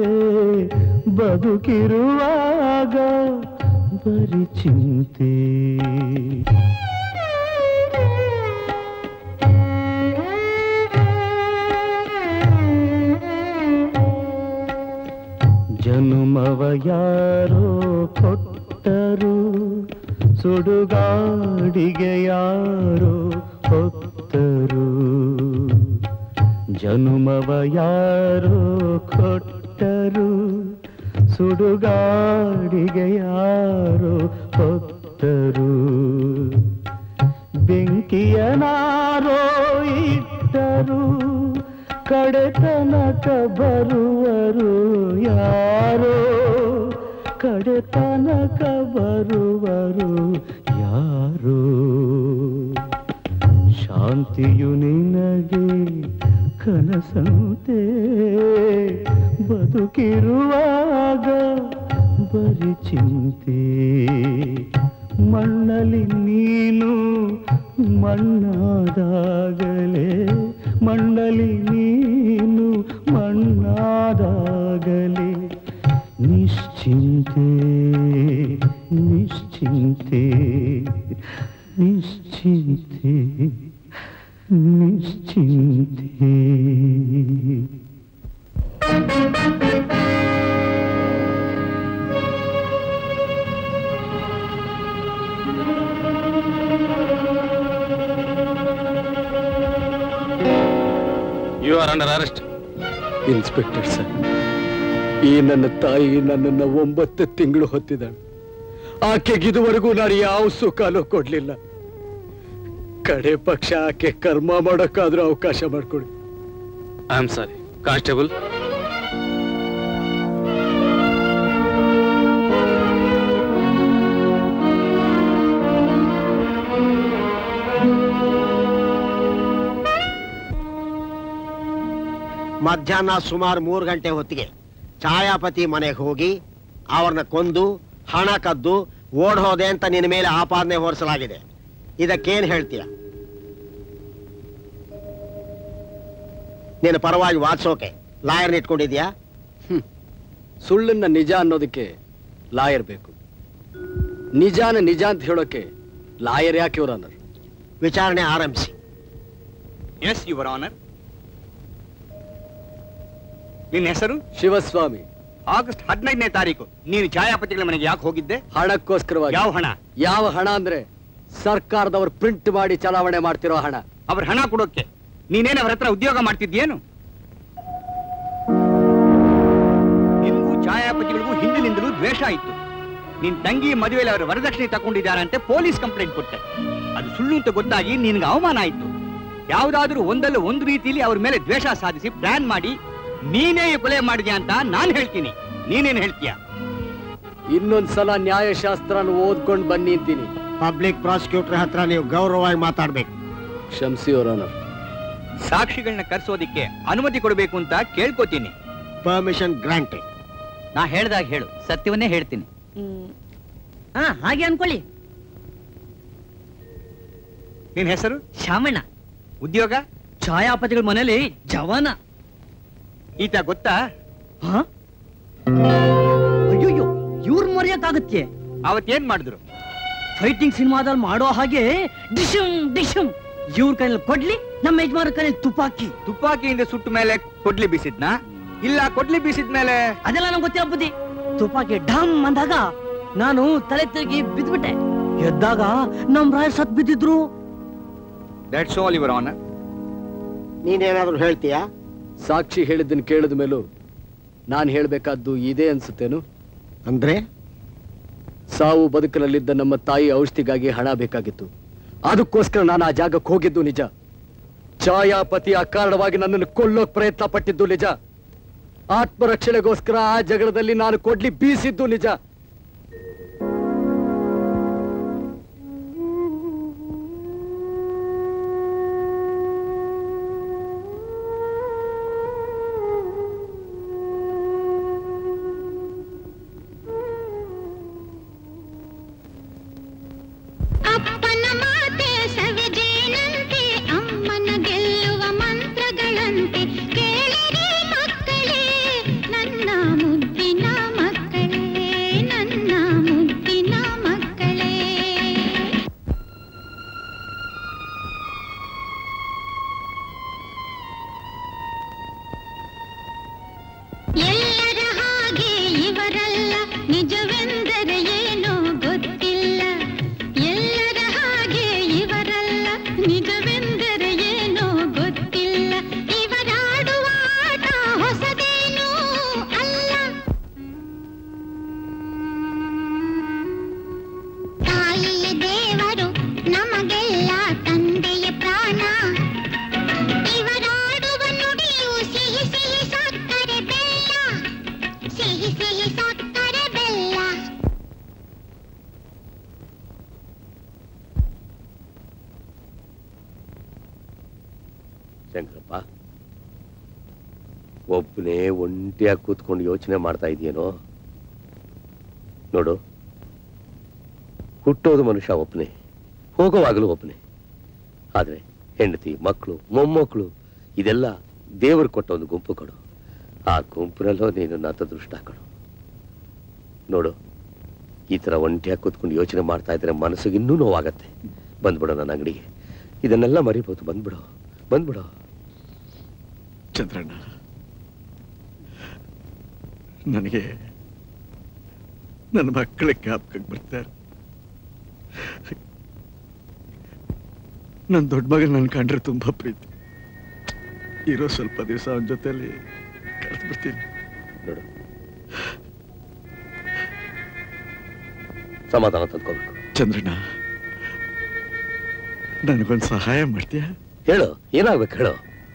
ಬದುಕಿರುವಾಗ ಬರಿ ಚಿಂತೆ ಜನುಮವ ಯಾರೋ ಕೊಟ್ಟರು ಸುಡುಗಾಡಿಗೆ ಯಾರೋ ಹೊತ್ತರು ಜನುಮವ ಯಾರೋ ಕೊಟ್ಟರು ಸುಡುಗಾಡಿಗೆ ಯಾರೋ ಹೊತ್ತರು ಬೆಂಕಿಯ ನಾರೋ ಇಟ್ಟರು ಕಡೆತನಕ ಬರುವರು ಯಾರೋ ಕಡೆತನಕ ಬರುವರು ಯಾರೋ ಶಾಂತಿಯು ನಿನಗೆ ಕನಸಂತೆ ಬದುಕಿರುವಾಗ ಬರಿ ಚಿಂತೆ ಮಣ್ಣಲ್ಲಿ ನೀನು ಮಣ್ಣಾದಾಗಲೇ ಮಣ್ಣಲ್ಲಿ ನೀನು ಮಣ್ಣಾದಾಗಲೇ ನಿಶ್ಚಿಂತೆ ನಿಶ್ಚಿಂತೆ ನಿಶ್ಚಿಂತೆ ನಿಶ್ಚಿಂತೆ you are under arrest inspector sir ಈ ನನ್ನ ತಾಯಿ ನನ್ನನ್ನ ಒಂಬತ್ತು ತಿಂಗಳು ಹೊತ್ತಿದ್ದಾಳೆ ಆಕೆಗೆ ಇದುವರೆಗೂ ನಾನು ಯಾವ ಸುಖನೂ ಕೊಡ್ಲಿಲ್ಲ ಕಡೆ ಪಕ್ಷ ಆಕೆ ಕರ್ಮ ಮಾಡೋಕ್ಕಾದ್ರೂ ಅವಕಾಶ ಮಾಡ್ಕೊಡಿ ಐ ಆಮ್ ಸಾರಿ ಕಾನ್ಸ್ಟೇಬಲ್ ಮಧ್ಯಾಹ್ನ ಸುಮಾರು ಮೂರು ಗಂಟೆ ಹೊತ್ತಿಗೆ ಛಾಯಾಪತಿ ಮನೆಗೆ ಹೋಗಿ ಅವ್ರನ್ನ ಕೊಂದು ಹಣ ಕದ್ದು ಓಡ್ ಹೋದೆ ಅಂತ ನಿನ್ನ ಮೇಲೆ ಆಪಾದನೆ ಹೊರಿಸಲಾಗಿದೆ ಇದಕ್ಕೇನ್ ಹೇಳ್ತೀಯ ನಿನ್ನ ಪರವಾಗಿ ವಾದಿಸೋಕೆ ಲಾಯರ್ನ ಇಟ್ಕೊಂಡಿದ್ಯಾ ಸುಳ್ಳನ್ನ ನಿಜ ಅನ್ನೋದಕ್ಕೆ ಲಾಯರ್ ಬೇಕು ನಿಜಾನ ನಿಜ ಅಂತ ಹೇಳೋಕೆ ಲಾಯರ್ ಯಾಕೆ ಇವ್ರ ವಿಚಾರಣೆ ಆರಂಭಿಸಿ ಎಸ್ ಯುವರ್ ಆನರ್ ನಿನ್ನ ಹೆಸರು ಶಿವಸ್ವಾಮಿ ಆಗಸ್ಟ್ ಹದಿನೈದನೇ ತಾರೀಕು ನೀನು ಛಾಯಾಪತಿಗಳ ಮನೆಗೆ ಯಾಕೆ ಹೋಗಿದ್ದೆ ಹಣಕ್ಕೋಸ್ಕರವಾಗಿ ಯಾವ ಹಣ ಯಾವ ಹಣ ಅಂದ್ರೆ ಸರ್ಕಾರದವರು ಪ್ರಿಂಟ್ ಮಾಡಿ ಚಲಾವಣೆ ಮಾಡ್ತಿರೋ ಹಣ ಅವ್ರ ಹಣ ಕೊಡೋಕೆ ನೀನೇನು ಅವ್ರ ಹತ್ರ ಉದ್ಯೋಗ ಮಾಡ್ತಿದ್ಯೇನು ನಿನ್ಗೂ ಛಾಯಾಪತಿಗಳಿಗೂ ಹಿಂದಿನಿಂದಲೂ ದ್ವೇಷ ಇತ್ತು ನಿನ್ ತಂಗಿ ಮದುವೆಯಲ್ಲಿ ಅವರು ವರದಕ್ಷಿಣೆ ತಗೊಂಡಿದ್ದಾರಂತೆ ಪೊಲೀಸ್ ಕಂಪ್ಲೇಂಟ್ ಕೊಟ್ಟೆ ಅದು ಸುಳ್ಳು ಅಂತ ಗೊತ್ತಾಗಿ ನಿನ್ಗೆ ಅವಮಾನ ಆಯ್ತು ಯಾವ್ದಾದ್ರೂ ಒಂದಲ್ಲ ಒಂದು ರೀತಿಯಲ್ಲಿ ಅವ್ರ ಮೇಲೆ ದ್ವೇಷ ಸಾಧಿಸಿ ಪ್ಲಾನ್ ಮಾಡಿ ನೀನೇ ಈ ಕೊಲೆ ಮಾಡಿದ್ಯಾ ಅಂತ ನಾನ್ ಹೇಳ್ತೀನಿ ನೀನೇನ್ ಹೇಳ್ತೀಯ ಇನ್ನೊಂದ್ಸಲ ನ್ಯಾಯಶಾಸ್ತ್ರನ ಓದ್ಕೊಂಡ್ ಬನ್ನಿ ಅಂತೀನಿ ಪಬ್ಲಿಕ್ ಪ್ರಾಸಿಕ್ಯೂಟರ್ ಹತ್ರ ನೀವು ಗೌರವವಾಗಿ ಮಾತಾಡ್ಬೇಕು ಕ್ಷಮಿಸಿ ಅವರನರ್ ಸಾಕ್ಷಿಗಳನ್ನ ಕರ್ಸೋದಿಕ್ಕೆ ಅನುಮತಿ ಕೊಡಬೇಕು ಅಂತ ಕೇಳ್ಕೊತೀನಿ ಪರ್ಮಿಷನ್ ಗ್ರಾಂಟೆಡ್ ನಾ ಹೇಳ್ದಾಗ ಹೇಳು ಸತ್ಯವನ್ನೇ ಹೇಳ್ತೀನಿ ಹಾ ಹಾಗೆ ಅನ್ಕೊಳ್ಳಿ ನಿನ್ ಹೆಸರು ಶಾಮಣ್ಣ ಉದ್ಯೋಗ ಛಾಯಾಪತಿಗಳ ಮನೇಲಿ ಜವಾನ ಈತ ಗೊತ್ತಾ ಅಯ್ಯೋ ಇವ್ರ ಮರೆಯಕ್ಕಾಗತ್ತೆ ಅವತ್ತೇನ್ ಮಾಡಿದ್ರು ಫೈಟಿಂಗ್ ಸಿನಿಮಾದಲ್ಲಿ ಮಾಡೋ ಹಾಗೆ ಡಿಶಮ್ ಡಿಶಮ್ ಇವ್ರ ಕೈಯಲ್ಲಿ ಕೊಡ್ಲಿ ನಮ್ಮ ಯಜಮಾನ ಕೈಯಲ್ಲಿ ತುಪಾಕಿ ತುಪಾಕಿಯಿಂದ ಸುಟ್ಟ ಮೇಲೆ ಕೊಡ್ಲಿ ಬೀಸಿದ್ನಾ ಇಲ್ಲ ಕೊಡ್ಲಿ ಬೀಸಿದ್ಮೇಲೆ ಅದೆಲ್ಲ ನಂಗೆ ಗೊತ್ತಿಲ್ಲ ಬುದ್ಧಿ ತುಪಾಕಿ ಡಮ್ ಅಂದಾಗ ನಾನು ತಲೆ ತಿರುಗಿ ಬಿದ್ಬಿಟ್ಟೆ ಎದ್ದಾಗ ನಮ್ ರಾಯ್ ಸತ್ ಬಿದ್ದಿದ್ರು ದಟ್ಸ್ ಆಲ್ ಯುವರ್ ಆನರ್ ನೀನೇನಾದ್ರೂ ಹೇಳ್ತೀಯಾ ಸಾಕ್ಷಿ ಹೇಳಿದ್ದನ್ನು ಕೇಳಿದ ಮೇಲೂ ನಾನು ಹೇಳ್ಬೇಕಾದ್ದು ಇದೇ ಅನ್ಸುತ್ತೇನು ಅಂದ್ರೆ ಸಾವು ಬದುಕಲಲ್ಲಿದ್ದ ನಮ್ಮ ತಾಯಿ ಔಷಧಿಗಾಗಿ ಹಣ ಬೇಕಾಗಿತ್ತು ಅದಕ್ಕೋಸ್ಕರ ನಾನು ಆ ಜಾಗಕ್ಕೆ ಹೋಗಿದ್ದು ನಿಜ ಛಾಯಾಪತಿ ಅಕಾರಣವಾಗಿ ನನ್ನನ್ನು ಕೊಲ್ಲೋಕ್ ಪ್ರಯತ್ನ ಪಟ್ಟಿದ್ದು ನಿಜ ಆತ್ಮರಕ್ಷಣೆಗೋಸ್ಕರ ಆ ಜಗಳದಲ್ಲಿ ನಾನು ಕೊಡ್ಲಿ ಬೀಸಿದ್ದು ನಿಜ ಅಪ್ಪನ ಮಾತೆ ಸವಿಜೇನಂತೆ ಅಮ್ಮನ ಗೆಲ್ಲುವ ಮಂತ್ರಗಳಂತೆ ಕೇಳಿರಿ ಮಕ್ಕಳೇ ನನ್ನ ಮುದ್ದಿನ ಮಕ್ಕಳೇ ನನ್ನ ಮುದ್ದಿನ ಮಕ್ಕಳೇ ಎಲ್ಲರ ಹಾಗೆ ಇವರಲ್ಲ ನಿಜವೆಂದರೆ ಏನೋ ಗೊತ್ತಿಲ್ಲ ಎಲ್ಲರ ಹಾಗೆ ಇವರಲ್ಲ ನಿಜವೆಂದರೆ ಏನೋ ಗೊತ್ತಿಲ್ಲ ಇವರಾಡುವ ಆಟ ಹೊಸದೇನೂ ಅಲ್ಲ ತಾಯಿಯ ದೇವರು ನಮಗೆಲ್ಲ ತಂದೆಯ ಪ್ರಾಣ ಇವರಾಡುವ ನುಡಿಯು ಸಿಹಿ ಸಿಹಿ ಸಕ್ಕರೆ ಬೆಲ್ಲ ಸಿಹಿ ಸಿಹಿ ಸಕ್ಕರೆ ಬೆಲ್ಲ ಶಂಕರಪ್ಪ ಒಬ್ಬನೇ ಒಂಟಿಯಾಗಿ ಕೂತ್ಕೊಂಡು ಯೋಚನೆ ಮಾಡ್ತಾ ಇದೆಯೇನೋ ನೋಡು ಹುಟ್ಟೋದು ಮನುಷ್ಯ ಒಬ್ಬನೇ ಹೋಗೋವಾಗಲೂ ಒಬ್ಬನೇ ಆದ್ರೆ ಹೆಂಡತಿ ಮಕ್ಕಳು ಮೊಮ್ಮಕ್ಕಳು ಇದೆಲ್ಲ ದೇವರು ಕೊಟ್ಟ ಒಂದು ಗುಂಪು ಕೊಡು ಆ ಗುಂಪಿನಲ್ಲೋ ನೀನು ನತದೃಷ್ಟ ಕೊಡು ನೋಡು ಈ ತರ ಒಂಟಿಯಾಗಿ ಕೂತ್ಕೊಂಡು ಯೋಚನೆ ಮಾಡ್ತಾ ಇದ್ರೆ ಮನಸ್ಸಿಗೆ ಇನ್ನೂ ನೋವಾಗತ್ತೆ ಬಂದ್ಬಿಡು ನನ್ನ ಅಂಗಡಿಗೆ ಇದನ್ನೆಲ್ಲ ಮರಿಬೋದು ಬಂದ್ಬಿಡು ಬಂದ್ಬಿಡು ಚಂದ್ರಣ್ಣ ನನಗೆ ನನ್ನ ಮಕ್ಕಳ ಜ್ಞಾಪಕಕ್ಕೆ ಬರ್ತಾರೆ ನನ್ನ ದೊಡ್ಡ ಮಗ ನನ್ನ ಕಂಡ್ರೆ ತುಂಬಾ ಪ್ರೀತಿ ಇರೋ ಸ್ವಲ್ಪ ದಿವಸ ಅವನ ಜೊತೆಲಿ ಕಳೆದು ಬಿಡ್ತೀನಿ ನೋಡು ಸಮಾಧಾನ ತಂದ್ಕೋಬೇಕು ಚಂದ್ರಣ್ಣ ನನಗೊಂದು ಸಹಾಯ ಮಾಡ್ತೀಯಾ ಹೇಳು ಏನಾಗ್ಬೇಕು ಹೇಳು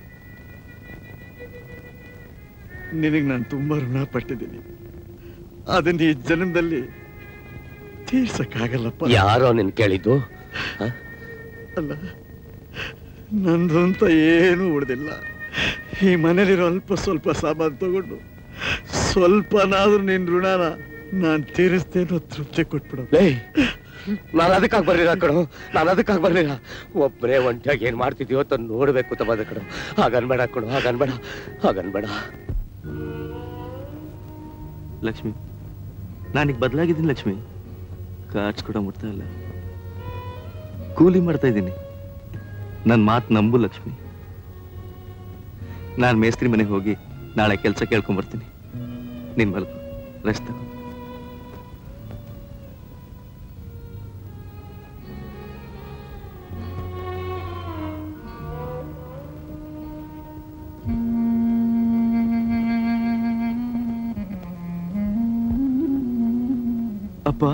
ನಿನಗೆ ನಾನು ತುಂಬಾ ಋಣ ಪಟ್ಟಿದ್ದೀನಿ ಅದನ್ನ ಈ ಜನ್ಮದಲ್ಲಿ ತೀರ್ಸಕ್ಕಾಗಲ್ಲಪ್ಪ ಯಾರೋ ನಿನ್ ಕೇಳಿದ್ದು ಹ? ಅಲ್ಲ ನಂದು ಅಂತ ಏನು ಉಳಿದಿಲ್ಲ ಈ ಮನೇಲಿರೋ ಅಲ್ಪ ಸ್ವಲ್ಪ ಸಾಮಾನು ತಗೊಂಡು ಸ್ವಲ್ಪನಾದ್ರೂ ನಿನ್ ಋಣನ ನಾನ್ ತೀರಿಸ್ತೇನೋ ತೃಪ್ತಿ ಕೊಟ್ಬಿಡು ಲೇ ನಾನು ಅದಕ್ಕಾಗಿ ಬರ್ಲಿಲ್ಲ ಕಣೋ ನಾನು ಅದಕ್ಕಾಗಿ ಬರ್ಲಿಲ್ಲ ಒಬ್ಬನೇ ಒಂಟಿಯಾಗಿ ಏನ್ ಮಾಡ್ತಿದ್ಯೋ ಅಂತ ನೋಡ್ಬೇಕು ತಮ್ಮ ಕಣೋ ಹಾಗನ್ಬೇಡ ಕಣೋ ಹಾಗನ್ಬೇಡ ಹಾಗನ್ಬೇಡ ಲಕ್ಷ್ಮಿ ನಾನೀಗ ಬದಲಾಗಿದ್ದೀನಿ ಲಕ್ಷ್ಮಿ ಕಾಚ್ ಕೂಡ ಮುಟ್ತಾ ಇಲ್ಲ ಕೂಲಿ ಮಾಡ್ತಾ ಇದ್ದೀನಿ ನನ್ನ ಮಾತು ನಂಬು ಲಕ್ಷ್ಮಿ ನಾನು ಮೇಸ್ತ್ರಿ ಮನೆಗೆ ಹೋಗಿ ನಾಳೆ ಕೆಲಸ ಕೇಳ್ಕೊಂಬರ್ತೀನಿ ನಿನ್ ಮಲ್ಕು ರೆಸ್ಟ್ ತಗೋ ಅಪ್ಪ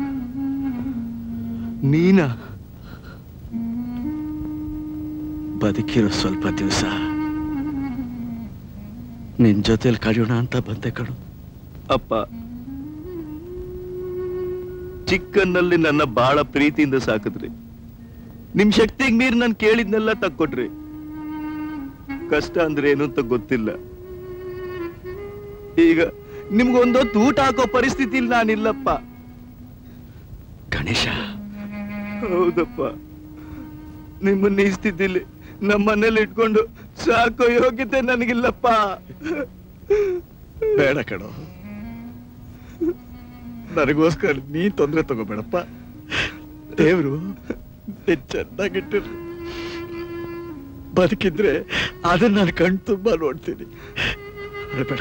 ನೀನಾ ಬದುಕ ಬದುಕಿರೋ ಸ್ವಲ್ಪ ದಿವಸ ನಿನ್ ಜೊತೆಲಿ ಕಳೆಯೋಣ ಅಂತ ಬಂದೆ ಕಣು ಅಪ್ಪ ಚಿಕ್ಕನ್ನಲ್ಲಿ ನನ್ನ ಬಹಳ ಪ್ರೀತಿಯಿಂದ ಸಾಕಿದ್ರಿ ನಿಮ್ ಶಕ್ತಿಗೆ ಮೀರಿ ನಾನು ಕೇಳಿದ್ನೆಲ್ಲ ತಕ್ಕೊಟ್ರಿ ಕಷ್ಟ ಅಂದ್ರೆ ಏನು ಅಂತ ಗೊತ್ತಿಲ್ಲ ಈಗ ನಿಮ್ಗೊಂದೊತ್ತು ಊಟ ಹಾಕೋ ಪರಿಸ್ಥಿತಿಲಿ ನಾನಿಲ್ಲಪ್ಪ ಗಣೇಶ ಹೌದಪ್ಪ ನಿಮ್ಮನ್ನ ಈ ಸ್ಥಿತಿಲಿ ನಮ್ಮ ಮನೇಲಿ ಇಟ್ಕೊಂಡು ಸಾಕೋ ಯೋಗ್ಯತೆ ನನಗಿಲ್ಲಪ್ಪ ಬೇಡ ಕಣೋ ನನಗೋಸ್ಕರ ನೀ ತೊಂದ್ರೆ ತಗೋಬೇಡಪ್ಪ ದೇವ್ರು ನೀನ್ ಚೆನ್ನಾಗಿಟ್ಟಿರು ಬದುಕಿದ್ರೆ ಅದನ್ನ ನಾನು ಕಣ್ ತುಂಬಾ ನೋಡ್ತೀನಿ ಬೇಡ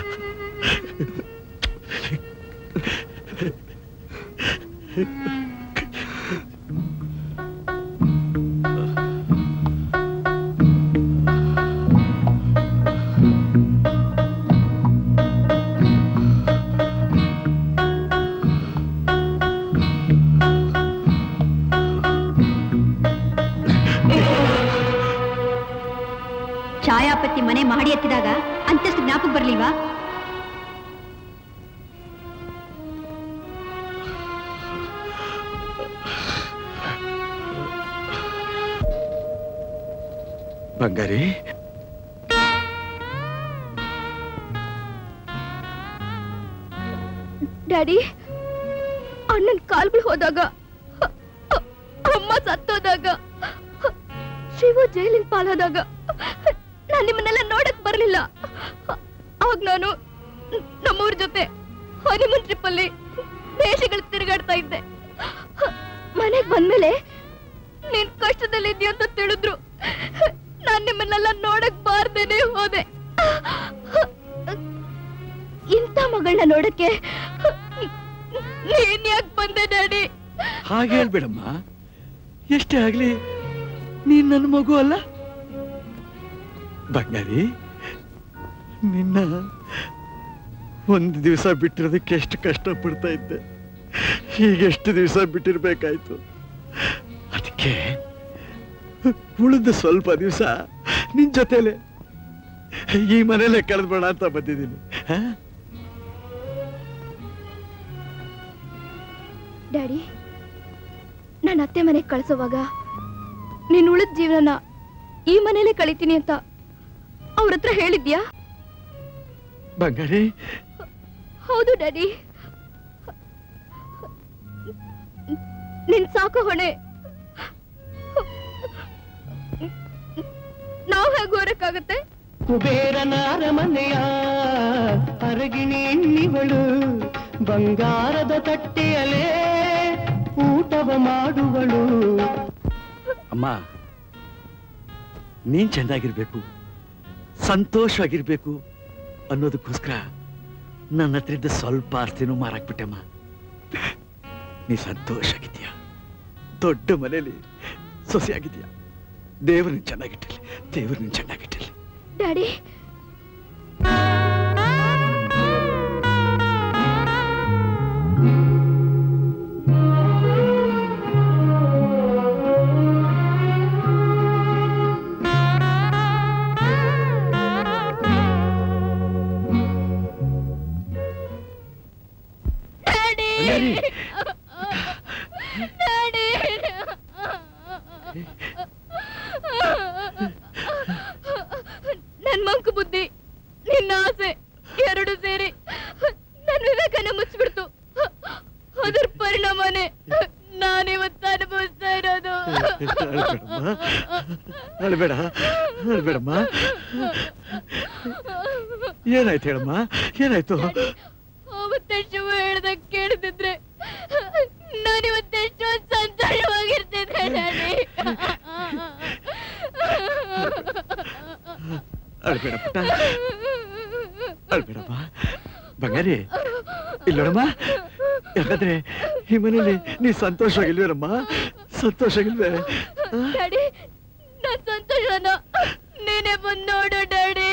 ಛಾಯಾಪತಿ ಮನೆ ಮಹಡಿ ಎತ್ತಿದಾಗ ಅಂತಷ್ಟು ಜ್ಞಾಪಕ ಬರ್ಲಿಲ್ವಾ ಬಂಗಾರಿ ಡ್ಯಾಡಿ ಅಣ್ಣನ್ ಕಾಲ್ಗಳು ಹೋದಾಗ ಅ- ಅ- ಅಮ್ಮ ಸತ್ತೋದಾಗ ಶಿವ ಜೈಲಿನ ಪಾಲಾದಾಗ ನಾನ್ ನಿಮ್ಮನ್ನೆಲ್ಲ ನೋಡಕ್ ಬರ್ಲಿಲ್ಲ ಆಗ ನಾನು ನಮ್ಮವ್ರ ಜೊತೆ ಹನಿಮೂನ್ ಟ್ರಿಪ್ ಅಲ್ಲಿ ದೇಶಗಳು ತಿರುಗಾಡ್ತಾ ಇದ್ದೆ ಮನೆಗ್ ಬಂದ್ಮೇಲೆ ನೀನ್ ಕಷ್ಟದಲ್ಲಿ ಇದೆಯಾ ಅಂತ ತಿಳಿದ್ರು ನಾನ್ ನಿಮ್ಮನ್ನೆಲ್ಲ ನೋಡಕ್ ಬಾರ್ದೇನೆ ಹೋದೆ ಇಂಥ ಮಗಳನ್ನ ನೋಡಕ್ಕೆ ನೀನ್ ಯಾಕೆ ಬಂದೆ ಡ್ಯಾಡಿ ಹಾಗೆ ಹೇಳ್ಬೇಡಮ್ಮ ಎಷ್ಟೇ ಆಗ್ಲಿ ನೀನ್ ನನ್ನ ಮಗು ಅಲ್ಲ ಬಂಗಾರಿ ನಿನ್ನ ಒಂದು ದಿವಸ ಬಿಟ್ಟಿರೋದಕ್ಕೆ ಎಷ್ಟು ಕಷ್ಟ ಪಡ್ತಾ ಇದ್ದೆ ಈಗ ಎಷ್ಟು ದಿವಸ ಬಿಟ್ಟಿರ್ಬೇಕಾಯ್ತು ಅದಕ್ಕೆ ಉಳಿದ ಸ್ವಲ್ಪ ದಿವಸ ನಿನ್ ಜೊತೆಲೆ ಈ ಮನೇಲೆ ಕಳೆದ್ಬೇಡ ಅಂತ ಬಂದಿದ್ದೀನಿ ಹಾ ಡ್ಯಾಡಿ ನನ್ನ ಅತ್ತೆ ಮನೆಗೆ ಕಳ್ಸೋವಾಗ ನೀನ್ ಉಳಿದ ಜೀವನನ ಈ ಮನೇಲೆ ಕಳಿತೀನಿ ಅಂತ ಅವ್ರ ಹತ್ರ ಹೇಳಿದ್ಯಾ ಬಂಗಾರಿ ಹೌದು ಡ್ಯಾಡಿ ನಿನ್ ಸಾಕು ಹೊಣೆ ನಾವ್ ಹೇಗೆ ಹೋರಕ್ಕಾಗತ್ತೆ ಕುಬೇರನ ಅರಮನೆಯ ಅರಗಿಣಿ ಎಣ್ಣಿವಳು ಬಂಗಾರದ ತಟ್ಟೆಯಲೇ ಊಟವ ಮಾಡುವಳು ಅಮ್ಮ ನೀನ್ ಚೆನ್ನಾಗಿರ್ಬೇಕು ಸಂತೋಷವಾಗಿರ್ಬೇಕು ಅನ್ನೋದಕ್ಕೋಸ್ಕರ ನನ್ನ ಹತ್ರ ಇದ್ದ ಸ್ವಲ್ಪ ಆಸ್ತಿನೂ ಮಾರಾಕ್ಬಿಟ್ಟಮ್ಮ ನೀ ಸಂತೋಷಾಗಿದ್ಯಾ ದೊಡ್ಡ ಮನೇಲಿ ಸೊಸೆಯಾಗಿದ್ಯಾ ದೇವರು ನಿನ್ ಚೆನ್ನಾಗಿಟ್ಟಿರ್ಲಿ ದೇವರು ನಿನ್ ಚೆನ್ನಾಗಿಟ್ಟಿರ್ಲಿ ಡ್ಯಾಡಿ ಬಂಗಾರಿ ನನ್ ಮಂಕು ಬುದ್ಧಿ ನಿನ್ನ ಆಸೆ ಎರಡು ಸೇರಿ ನನ್ ವಿವೇಕನ ಮುಚ್ಚಿಬಿಡ್ತು ಅದರ ಪರಿಣಾಮನೇ ನಾನಿವತ್ತು ಅನುಭವಿಸ್ತಾ ಇರೋದು ಅಳ್ಬೇಡ ಅಳ್ಬೇಡಮ್ಮ ಏನಾಯ್ತು ಹೇಳಮ್ಮ ಏನಾಯ್ತು ಅವತ್ತೆ ಶಿವ ಹೇಳ್ದ ಕೇಳ್ತಿದ್ರೆ ನಾನಿವತ್ತೆಷ್ಟೋ ಸಂತೋಷವಾಗಿರ್ತಿದ್ದೆ ಡ್ಯಾಡಿ ಅಳ್ಬೇಡ ಪುಟ್ಟ ಅಳ್ಬೇಡಮ್ಮ ಬಂಗಾರಿ ಇಲ್ಲೋಡಮ್ಮ ಯಾಕಂದ್ರೆ ಈ ಮನೇಲಿ ನೀ ಸಂತೋಷವಾಗಿಲ್ವೇನಮ್ಮ ಸಂತೋಷವಾಗಿಲ್ವೇ ಡ್ಯಾಡಿ ನನ್ ಸಂತೋಷನ ನೀನೇ ಬಂದು ನೋಡು ಡ್ಯಾಡಿ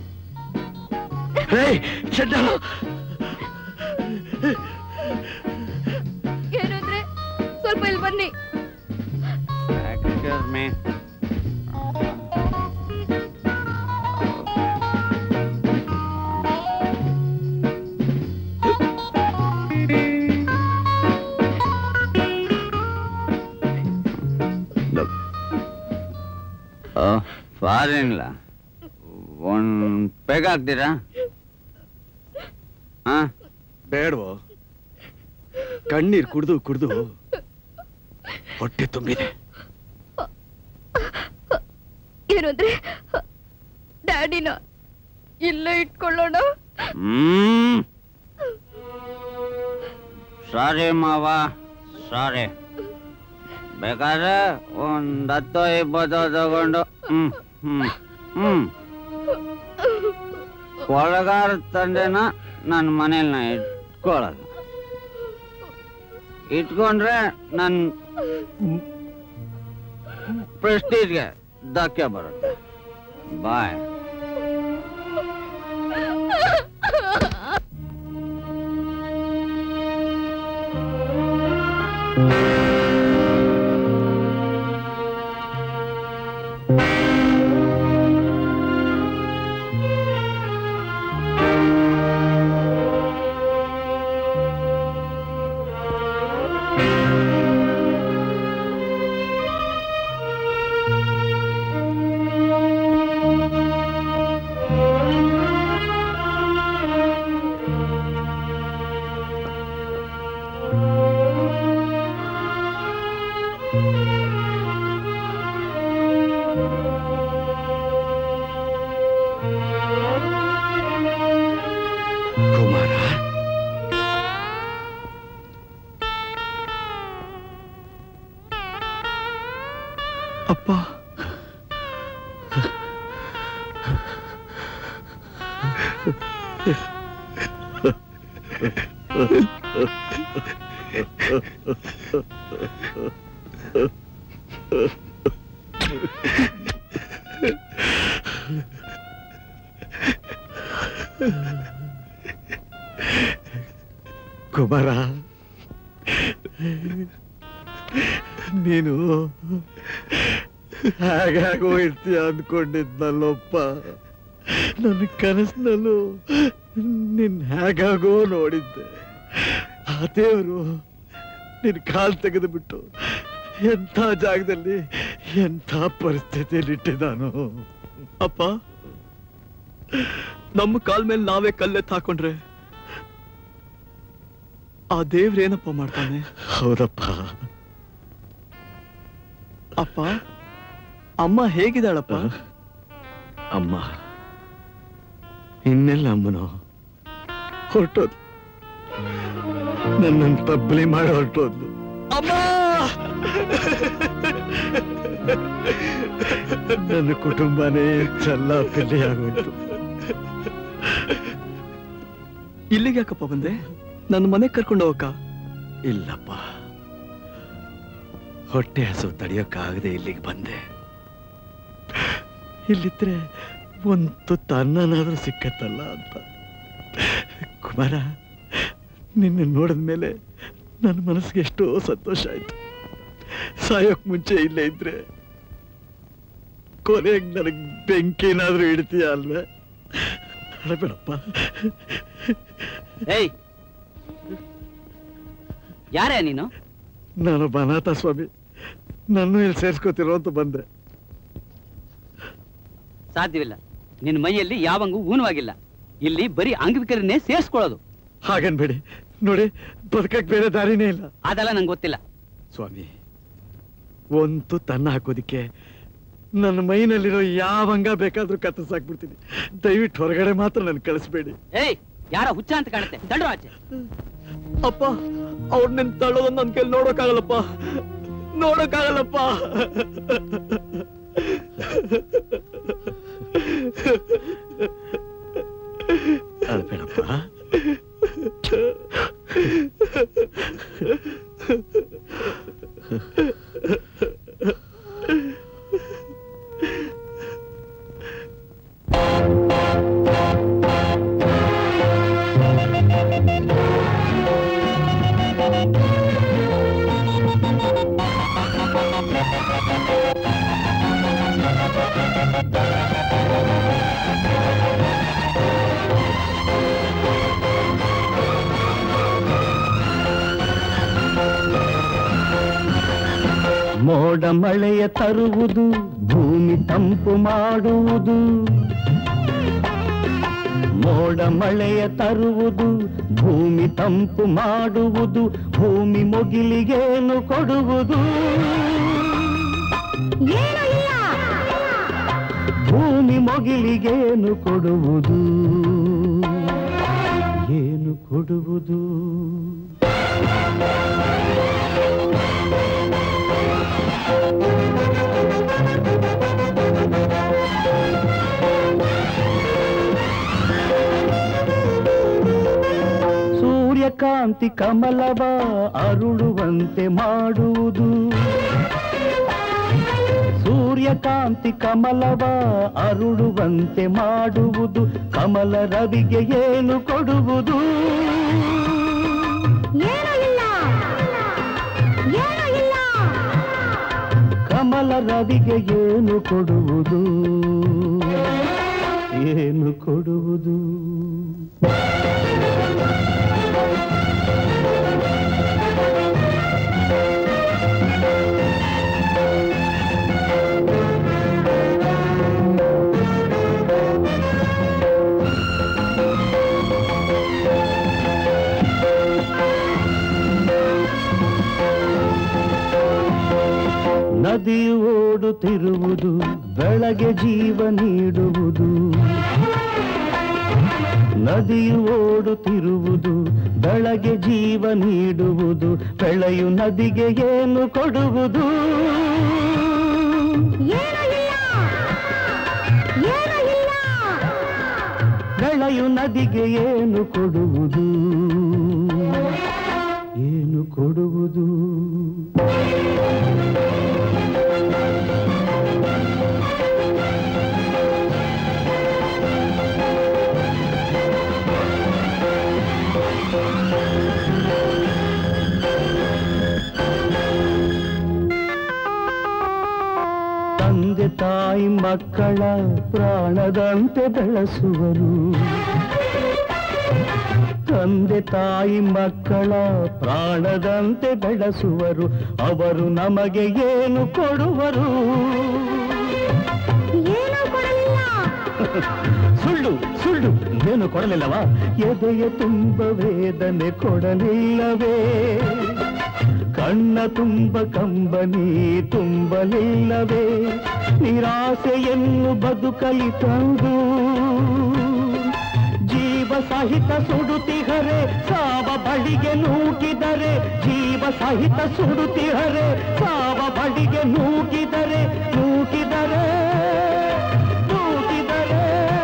ಹೇ ಚಡ್ಡ ಸ್ವಲ್ಪ ಇಲ್ಲಿ ಬನ್ನಿ Excuse me. ಫಾರಿನ್ಲ ಒಂದ್ ಪೆಗ್ ಹಾಕ್ತೀರಾ ಹಾ ಬೇಡವೋ ಕಣ್ಣೀರ್ ಕುಡ್ದು ಕುಡ್ದು ಹೊಟ್ಟೆ ತುಂಬಿದೆ ಏನು ಅಂದ್ರೆ ಡ್ಯಾಡಿನ ಇಲ್ಲೇ ಇಟ್ಕೊಳ್ಳೋಣ ಹ್ಮ್ ಸಾರಿ ಮಾವ ಸಾರಿ ಬೇಕಾದ್ರೆ ಒಂದ್ ಹತ್ತೋ ಇಪ್ಪತ್ತೋ ತಗೊಂಡು ಹ್ಮ್ ಹ್ಮ್ ಹ್ಮ್ ಕೊಳಗಾರ ತಂದೆನ ನನ್ನ ಮನೇಲಿ ಇಟ್ಕೊಳ್ಳಲ್ಲ ಇಟ್ಕೊಂಡ್ರೆ ನನ್ ಪ್ರೆಸ್ಟೀಜ್ಗೆ ಧಕ್ಕೆ ಬರುತ್ತೆ ಬಾಯ್ ಕುಮಾರ ಅಪ್ಪ ಕುಮಾರ ನೀನು ಹಾಗಾಗೋ ಇರ್ತೀಯ ಅಂದ್ಕೊಂಡಿದ್ನಲ್ಲಪ್ಪ ನನ್ನ ಕನಸಿನಲ್ಲೂ ನಿನ್ ಹೇಗಾಗೋ ನೋಡಿದ್ದೆ ಆ ದೇವರು ನಿನ್ ಕಾಲ್ ತೆಗೆದು ಬಿಟ್ಟು ಎಂಥ ಜಾಗದಲ್ಲಿ ಎಂಥ ಪರಿಸ್ಥಿತಿಯಲ್ಲಿ ಇಟ್ಟಿದ್ದಾನು ಅಪ್ಪ ನಮ್ಮ ಕಾಲ್ ಮೇಲೆ ನಾವೇ ಕಲ್ಲೆತ್ತು ಹಾಕೊಂಡ್ರೆ ಆ ದೇವ್ರೇನಪ್ಪ ಮಾಡ್ತಾನೆ ಹೌದಪ್ಪ ಅಪ್ಪ ಅಮ್ಮ ಹೇಗಿದ್ದಾಳಪ್ಪ ಅಮ್ಮ ಇನ್ನೆಲ್ಲ ಅಮ್ಮನೋ ಹೊರಟೋದು ನನ್ನನ್ನು ತಬ್ಬಲಿ ಮಾಡಿ ಹೊರಟೋದ್ಲು ಅಮ್ಮ ನನ್ನ ಕುಟುಂಬನೇ ಚೆಲ್ಲ ಪಿಲ್ಲಿ ಆಗೋಯ್ತು ಇಲ್ಲಿಗೆ ಯಾಕಪ್ಪ ಬಂದೆ ನನ್ನ ಮನೆಗೆ ಕರ್ಕೊಂಡು ಹೋಗಕ್ಕ ಇಲ್ಲಪ್ಪ ಹೊಟ್ಟೆ ಹಸು ತಡೆಯೋಕ್ಕಾಗದೆ ಇಲ್ಲಿಗೆ ಬಂದೆ ಇಲ್ಲಿದ್ರೆ ಒಂದು ತುತ್ತು ಅನ್ನನಾದ್ರೂ ಸಿಕ್ಕತ್ತಲ್ಲ ಅಂತ ಕುಮಾರ ನಿನ್ನ ನೋಡಿದ ಮೇಲೆ ನನ್ನ ಮನಸ್ಸಿಗೆ ಎಷ್ಟೋ ಸಂತೋಷ ಆಯ್ತು ಸಾಯೋಕ್ ಮುಂಚೆ ಇಲ್ಲೇ ಇದ್ರೆ ಕೊನೆಗೆ ನನಗೆ ಬೆಂಕಿನಾದ್ರೂ ಇಡ್ತೀಯ ಅಲ್ವೇ ಅಳಬೇಡಪ್ಪ ಏಯ್ ಯಾರೇ ನೀನು ನಾನೊಬ್ಬ ಅನಾಥ ಸ್ವಾಮಿ ನನ್ನ ಇಲ್ಲಿ ಸೇರ್ಸ್ಕೋತಿರೋ ಅಂತ ಬಂದೆ ಸಾಧ್ಯವಿಲ್ಲ ನಿನ್ನ ಮೈಯಲ್ಲಿ ಯಾವಂಗೂ ಊನವಾಗಿಲ್ಲ ಇಲ್ಲಿ ಬರೀ ಅಂಗವಿಕರನ್ನೇ ಸೇರಿಸ್ಕೊಳ್ಳೋದು ಹಾಗನ್ಬೇಡಿ ನೋಡಿ ಬದುಕಕ್ ಬೇರೆ ದಾರಿನೇ ಇಲ್ಲ ಅದೆಲ್ಲ ನಂಗೆ ಗೊತ್ತಿಲ್ಲ ಸ್ವಾಮಿ ಒಂದು ತನ್ನ ಹಾಕೋದಿಕ್ಕೆ ನನ್ನ ಮೈನಲ್ಲಿರೋ ಯಾವ ಅಂಗ ಬೇಕಾದ್ರೂ ಕತ್ತರಿಸಾಕ್ಬಿಡ್ತೀನಿ ದಯವಿಟ್ಟು ಹೊರಗಡೆ ಮಾತ್ರ ನನ್ ಕಳಿಸ್ಬೇಡಿ ಏಯ್ ಯಾರ ಹುಚ್ಚ ಅಂತ ಕಾಣುತ್ತೆ ದಂಡು ಆಚೆ ಅಪ್ಪ ಅವ್ರು ನಿನ್ ತಳ್ಳೋದನ್ನ ನನ್ ಕೈಲಿ ನೋಡೋಕ್ಕಾಗಲ್ಲಪ್ಪ ನೋಡೋಕ್ಕಾಗಲ್ಲಪ್ಪ ಅಳ್ಬೇಡಪ್ಪ ಮೋಡ ಮಳೆಯ ತರುವುದು ಭೂಮಿ ತಂಪು ಮಾಡುವುದು ಮೋಡ ಮಳೆಯ ತರುವುದು ಭೂಮಿ ತಂಪು ಮಾಡುವುದು ಭೂಮಿ ಮೊಗಿಲಿಗೇನು ಕೊಡುವುದು ಭೂಮಿ ಮೊಗಿಲಿಗೇನು ಕೊಡುವುದು ಏನು ಕೊಡುವುದು ಸೂರ್ಯಕಾಂತಿ ಕಮಲವ ಅರುಳುವಂತೆ ಮಾಡುವುದು ಸೂರ್ಯಕಾಂತಿ ಕಮಲವ ಅರುಳುವಂತೆ ಮಾಡುವುದು ಕಮಲ ರವಿಗೆ ಏನು ಕೊಡುವುದು ಕಮಲ ರವಿಗೆ ಏನು ಕೊಡುವುದು ಏನು ಕೊಡುವುದು ನದಿಯು ಓಡುತ್ತಿರುವುದು ಬೆಳಗ್ಗೆ ಜೀವ ನೀಡುವುದು ನದಿಯು ಓಡುತ್ತಿರುವುದು ಬೆಳಗ್ಗೆ ಜೀವ ನೀಡುವುದು ಬೆಳೆಯು ನದಿಗೆ ಏನು ಕೊಡುವುದು ಬೆಳೆಯು ನದಿಗೆ ಏನು ಕೊಡುವುದು ಏನು ಕೊಡುವುದು ತಂದೆ ತಾಯಿ ಮಕ್ಕಳ ಪ್ರಾಣದಂತೆ ಬೆಳೆಸುವರು ತಂದೆ ತಾಯಿ ಮಕ್ಕಳ ಪ್ರಾಣದಂತೆ ಬೆಳೆಸುವರು ಅವರು ನಮಗೆ ಏನು ಕೊಡುವರು ಸುಳ್ಳು ಸುಳ್ಳು ಏನು ಕೊಡಲಿಲ್ಲವಾ ಎದೆಯ ತುಂಬ ವೇದನೆ ಕೊಡಲಿಲ್ಲವೇ ಕಣ್ಣ ತುಂಬ ಕಂಬನಿ ತುಂಬಲಿಲ್ಲವೇ ನಿರಾಸೆಯನ್ನು ಬದುಕಲಿ ತಂದು ಜೀವ ಸಹಿತ ಸುಡುತ್ತಿಹರೆ ಸಾವ ಬಳಿಗೆ ನೂಕಿದರೆ ಜೀವ ಸಹಿತ ಸುಡುತ್ತಿಹರೆ ಸಾವ ಬಳಿಗೆ ನೂಕಿದರೆ ನೂಕಿದರೆ ನೂಕಿದರೆ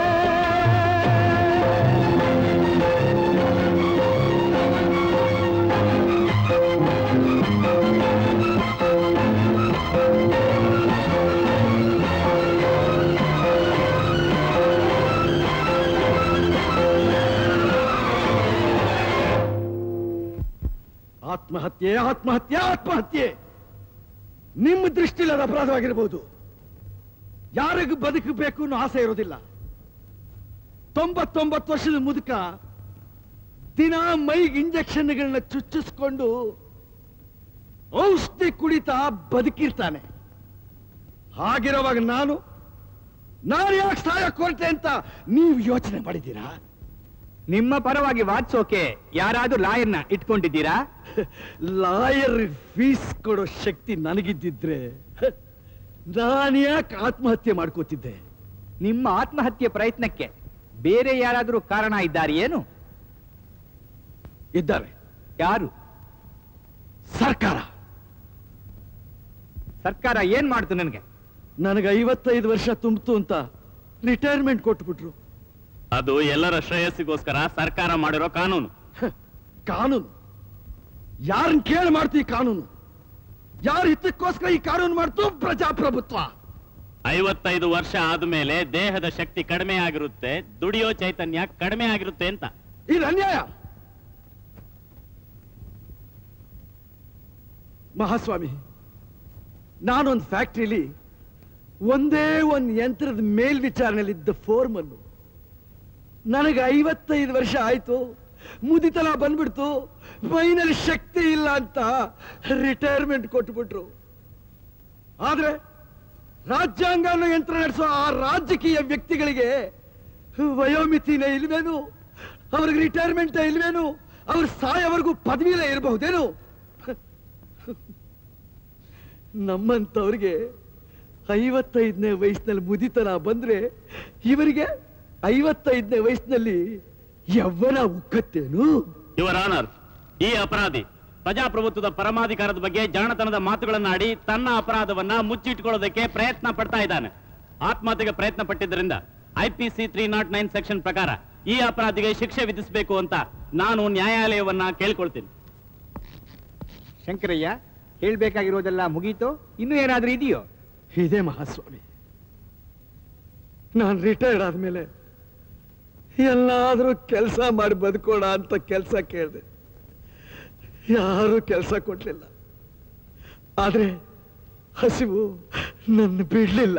ಆತ್ಮಹತ್ಯೆ ಆತ್ಮಹತ್ಯೆ ಆತ್ಮಹತ್ಯೆ ನಿಮ್ಮ ದೃಷ್ಟಿಲಿ ಅದು ಅಪರಾಧವಾಗಿರ್ಬೋದು ಯಾರಿಗೂ ಬದುಕಬೇಕು ಅನ್ನೋ ಆಸೆ ಇರೋದಿಲ್ಲ ತೊಂಬತ್ತೊಂಬತ್ತು ವರ್ಷದ ಮುದುಕ ದಿನ ಮೈಗೆ ಇಂಜೆಕ್ಷನ್ಗಳನ್ನ ಚುಚ್ಚಿಸ್ಕೊಂಡು ಔಷಧಿ ಕುಡಿತಾ ಬದುಕಿರ್ತಾನೆ ಹಾಗಿರುವಾಗ ನಾನು ನಾನು ಯಾಕೆ ಸಹಾಯ ಕೊರತೆ ಅಂತ ನೀವು ಯೋಚನೆ ಮಾಡಿದ್ದೀರಾ ನಿಮ್ಮ ಪರವಾಗಿ ವಾದಿಸೋಕೆ ಯಾರಾದ್ರೂ ಲಾಯರ್ನ ಇಟ್ಕೊಂಡಿದ್ದೀರಾ ಲಾಯರ್ ಫೀಸ್ ಕೊಡೋ ಶಕ್ತಿ ನನಗಿದ್ದಿದ್ರೆ ನಾನು ಯಾಕೆ ಆತ್ಮಹತ್ಯೆ ಮಾಡ್ಕೋತಿದ್ದೆ ನಿಮ್ಮ ಆತ್ಮಹತ್ಯೆ ಪ್ರಯತ್ನಕ್ಕೆ ಬೇರೆ ಯಾರಾದ್ರೂ ಕಾರಣ ಇದ್ದಾರೆ ಏನು ಇದ್ದಾರೆ ಯಾರು ಸರ್ಕಾರ ಸರ್ಕಾರ ಏನ್ ಮಾಡ್ತು ನನಗೆ ನನಗೆ ಐವತ್ತೈದು ವರ್ಷ ತುಂಬಿತು ಅಂತ ರಿಟೈರ್ಮೆಂಟ್ ಕೊಟ್ಬಿಟ್ರು ಅದು ಎಲ್ಲರ ಶ್ರೇಯಸ್ಸಿಗೋಸ್ಕರ ಸರ್ಕಾರ ಮಾಡಿರೋ ಕಾನೂನು ಕಾನೂನು ಯಾರನ್ನ ಕೇಳಿ ಮಾಡ್ತು ಈ ಕಾನೂನು ಯಾರ ಹಿತಕ್ಕೋಸ್ಕರ ಈ ಕಾನೂನು ಮಾಡ್ತು ಪ್ರಜಾಪ್ರಭುತ್ವ ಐವತ್ತೈದು ವರ್ಷ ಆದ್ಮೇಲೆ ದೇಹದ ಶಕ್ತಿ ಕಡಿಮೆ ಆಗಿರುತ್ತೆ ದುಡಿಯೋ ಚೈತನ್ಯ ಕಡಿಮೆ ಆಗಿರುತ್ತೆ ಅಂತ ಇದು ಅನ್ಯಾಯ ಮಹಾಸ್ವಾಮಿ ನಾನೊಂದು ಫ್ಯಾಕ್ಟ್ರಿಲಿ ಒಂದೇ ಒಂದು ಯಂತ್ರದ ಮೇಲ್ವಿಚಾರಣೆಯಲ್ಲಿದ್ದ ಫೋರ್ಮನ್ನು ನನಗೆ ಐವತ್ತೈದು ವರ್ಷ ಆಯ್ತು ಮುದಿತನ ಬಂದ್ಬಿಡ್ತು ಮೈನಲ್ಲಿ ಶಕ್ತಿ ಇಲ್ಲ ಅಂತ ರಿಟೈರ್ಮೆಂಟ್ ಕೊಟ್ಬಿಟ್ರು ಆದ್ರೆ ರಾಜ್ಯಾಂಗ ಅನ್ನೋ ಯಂತ್ರ ನಡೆಸೋ ಆ ರಾಜಕೀಯ ವ್ಯಕ್ತಿಗಳಿಗೆ ವಯೋಮಿತಿನೇ ಇಲ್ವೇನು ಅವ್ರಿಗೆ ರಿಟೈರ್ಮೆಂಟ್ ಇಲ್ವೇನು ಅವ್ರ ಸಾಯವರೆಗೂ ಪದವಿಲೇ ಇರಬಹುದೇನು ನಮ್ಮಂತವ್ರಿಗೆ ಐವತ್ತೈದನೇ ವಯಸ್ಸಿನಲ್ಲಿ ಮುದಿತನ ಬಂದ್ರೆ ಇವರಿಗೆ ಐವತ್ತೈದನೇ ವಯಸ್ಸಿನಲ್ಲಿ ಯವ್ವನ ಉಕ್ಕತ್ತೇನು ಯುವರ್ ಆನರ್ ಈ ಅಪರಾಧಿ ಪ್ರಜಾಪ್ರಭುತ್ವದ ಪರಮಾಧಿಕಾರದ ಬಗ್ಗೆ ಜಾಣತನದ ಮಾತುಗಳನ್ನಾಡಿ ತನ್ನ ಅಪರಾಧವನ್ನ ಮುಚ್ಚಿಟ್ಕೊಳ್ಳೋದಕ್ಕೆ ಪ್ರಯತ್ನ ಪಡ್ತಾ ಇದ್ದಾನೆ ಆತ್ಮಹತ್ಯೆಗೆ ಪ್ರಯತ್ನ ಪಟ್ಟಿದ್ದರಿಂದ IPC three nought nine section ಪ್ರಕಾರ ಈ ಅಪರಾಧಿಗೆ ಶಿಕ್ಷೆ ವಿಧಿಸಬೇಕು ಅಂತ ನಾನು ನ್ಯಾಯಾಲಯವನ್ನ ಕೇಳ್ಕೊಳ್ತೀನಿ ಶಂಕರಯ್ಯ ಹೇಳ್ಬೇಕಾಗಿರೋದೆಲ್ಲ ಮುಗೀತು ಇನ್ನೂ ಏನಾದ್ರೂ ಇದೆಯೋ ಇದೇ ಮಹಾಸ್ವಾಮಿ ನಾನು ರಿಟೈರ್ಡ್ ಆದ್ಮೇಲೆ ಎಲ್ಲಾದ್ರೂ ಕೆಲಸ ಮಾಡಿ ಬದುಕೋಣ ಅಂತ ಕೆಲಸ ಕೇಳಿದೆ ಯಾರು ಕೆಲಸ ಕೊಡ್ಲಿಲ್ಲ ಆದ್ರೆ ಹಸಿವು ನನ್ನ ಬಿಡ್ಲಿಲ್ಲ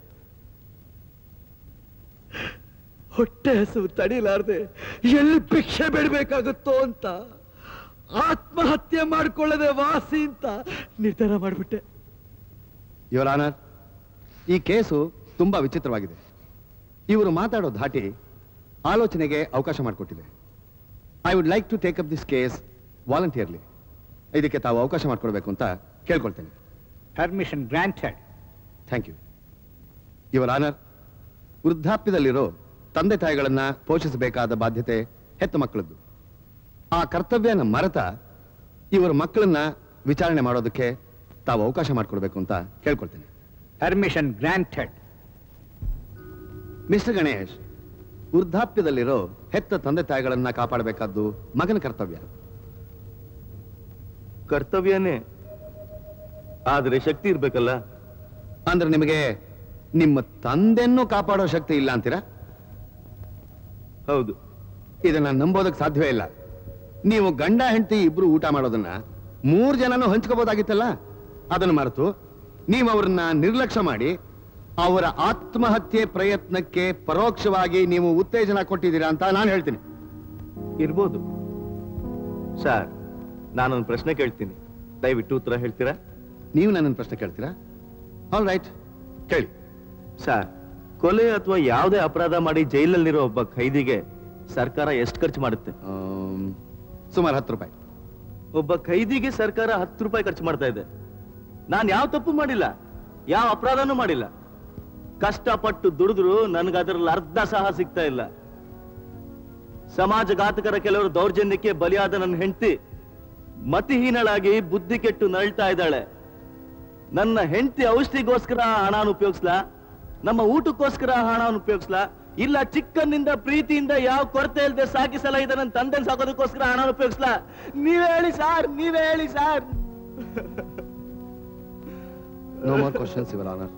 ಹೊಟ್ಟೆ ಹಸಿವು ತಡಿಲಾರ್ದೆ ಎಲ್ಲಿ ಭಿಕ್ಷೆ ಬಿಡ್ಬೇಕಾಗುತ್ತೋ ಅಂತ ಆತ್ಮಹತ್ಯೆ ಮಾಡ್ಕೊಳ್ಳದೆ ವಾಸಿ ಅಂತ ನಿರ್ಧಾರ ಮಾಡ್ಬಿಟ್ಟೆ ಯುವರ್ ಆನರ್ ಈ ಕೇಸು ತುಂಬಾ ವಿಚಿತ್ರವಾಗಿದೆ ಇವರು ಮಾತಾಡೋ ಧಾಟಿ ಆಲೋಚನೆಗೆ ಅವಕಾಶ ಮಾಡಿಕೊಟ್ಟಿದೆ I would like to take up this case voluntarily ಇದಕ್ಕೆ ತಾವು ಅವಕಾಶ ಮಾಡಿಕೊಡ್ಬೇಕು ಅಂತ ಕೇಳ್ಕೊಳ್ತೇನೆ permission granted thank you your honour ವೃದ್ಧಾಪ್ಯದಲ್ಲಿರೋ ತಂದೆ ತಾಯಿಗಳನ್ನ ಪೋಷಿಸಬೇಕಾದ ಬಾಧ್ಯತೆ ಹೆತ್ತ ಮಕ್ಕಳದ್ದು ಆ ಕರ್ತವ್ಯನ ಮರೆತ ಇವರ ಮಕ್ಕಳನ್ನ ವಿಚಾರಣೆ ಮಾಡೋದಕ್ಕೆ ತಾವು ಅವಕಾಶ ಮಾಡಿಕೊಡ್ಬೇಕು ಅಂತ ಕೇಳ್ಕೊಳ್ತೇನೆ ಪರ್ಮಿಷನ್ ಗ್ರಾಂಟೆಡ್ ಮಿಸ್ಟರ್ ಗಣೇಶ್ ವೃದ್ಧಾಪ್ಯದಲ್ಲಿರೋ ಹೆತ್ತ ತಂದೆ ತಾಯಿಗಳನ್ನ ಕಾಪಾಡಬೇಕಾದ್ದು ಮಗನ ಕರ್ತವ್ಯ ಕರ್ತವ್ಯನೇ ಆದ್ರೆ ಶಕ್ತಿ ಇರ್ಬೇಕಲ್ಲ ಅಂದ್ರೆ ನಿಮಗೆ ನಿಮ್ಮ ತಂದೆನ್ನೂ ಕಾಪಾಡೋ ಶಕ್ತಿ ಇಲ್ಲ ಅಂತೀರಾ ಹೌದು ಇದನ್ನ ನಂಬೋದಕ್ಕೆ ಸಾಧ್ಯವೇ ಇಲ್ಲ ನೀವು ಗಂಡ ಹೆಂಡತಿ ಇಬ್ರು ಊಟ ಮಾಡೋದನ್ನ ಮೂರ್ ಜನನು ಹಂಚ್ಕೋಬಹುದಾಗಿತ್ತಲ್ಲ ಅದನ್ನು ಮರೆತು ನೀವು ಅವರನ್ನ ನಿರ್ಲಕ್ಷ್ಯ ಮಾಡಿ ಅವರ ಆತ್ಮಹತ್ಯೆ ಪ್ರಯತ್ನಕ್ಕೆ ಪರೋಕ್ಷವಾಗಿ ನೀವು ಉತ್ತೇಜನ ಕೊಟ್ಟಿದ್ದೀರಾ ಅಂತ ನಾನು ಹೇಳ್ತೀನಿ ಇರ್ಬೋದು ಸರ್ ನಾನೊಂದು ಪ್ರಶ್ನೆ ಕೇಳ್ತೀನಿ ದಯವಿಟ್ಟು ಉತ್ತರ ಹೇಳ್ತೀರಾ ನೀವು ನನ್ನನ್ನು ಪ್ರಶ್ನೆ ಕೇಳ್ತೀರಾ ಆಲ್ ರೈಟ್ ಕೇಳಿ ಸರ್ ಕೊಲೆ ಅಥವಾ ಯಾವುದೇ ಅಪರಾಧ ಮಾಡಿ ಜೈಲಲ್ಲಿರೋ ಒಬ್ಬ ಖೈದಿಗೆ ಸರ್ಕಾರ ಎಷ್ಟು ಖರ್ಚು ಮಾಡುತ್ತೆ ಸುಮಾರು ಹತ್ತು ರೂಪಾಯಿ ಒಬ್ಬ ಖೈದಿಗೆ ಸರ್ಕಾರ ಹತ್ತು ರೂಪಾಯಿ ಖರ್ಚು ಮಾಡ್ತಾ ಇದೆ ನಾನು ಯಾವ ತಪ್ಪು ಮಾಡಿಲ್ಲ ಯಾವ ಅಪರಾಧನೂ ಮಾಡಿಲ್ಲ ಕಷ್ಟಪಟ್ಟು ದುಡಿದ್ರು ನನ್ಗೆ ಅದರಲ್ಲಿ ಅರ್ಧ ಸಹ ಸಿಗ್ತಾ ಇಲ್ಲ ಸಮಾಜಘಾತಕರ ಕೆಲವರು ದೌರ್ಜನ್ಯಕ್ಕೆ ಬಲಿಯಾದ ನನ್ನ ಹೆಂಡತಿ ಮತಿಹೀನಳಾಗಿ ಬುದ್ಧಿ ಕೆಟ್ಟು ನಳ್ತಾ ಇದ್ದಾಳೆ ನನ್ನ ಹೆಂಡತಿ ಔಷಧಿಗೋಸ್ಕರ ಹಣನ ಉಪಯೋಗಿಸ್ಲಾ ನಮ್ಮ ಊಟಕ್ಕೋಸ್ಕರ ಹಣವನ್ನು ಉಪಯೋಗಿಸ್ಲಾ ಇಲ್ಲ ಚಿಕ್ಕನ್ನಿಂದ ಪ್ರೀತಿಯಿಂದ ಯಾವ ಕೊರತೆ ಇಲ್ಲದೆ ಸಾಕಿಸಲ ಇದೆ ನನ್ನ ತಂದೆ ಸಾಕೋದಕ್ಕೋಸ್ಕರ ಹಣ ಉಪಯೋಗಿಸ್ಲಾ ನೀವೇ ಹೇಳಿ ಸಾರ್ ನೀವೇ ಹೇಳಿ sir no more questions your honour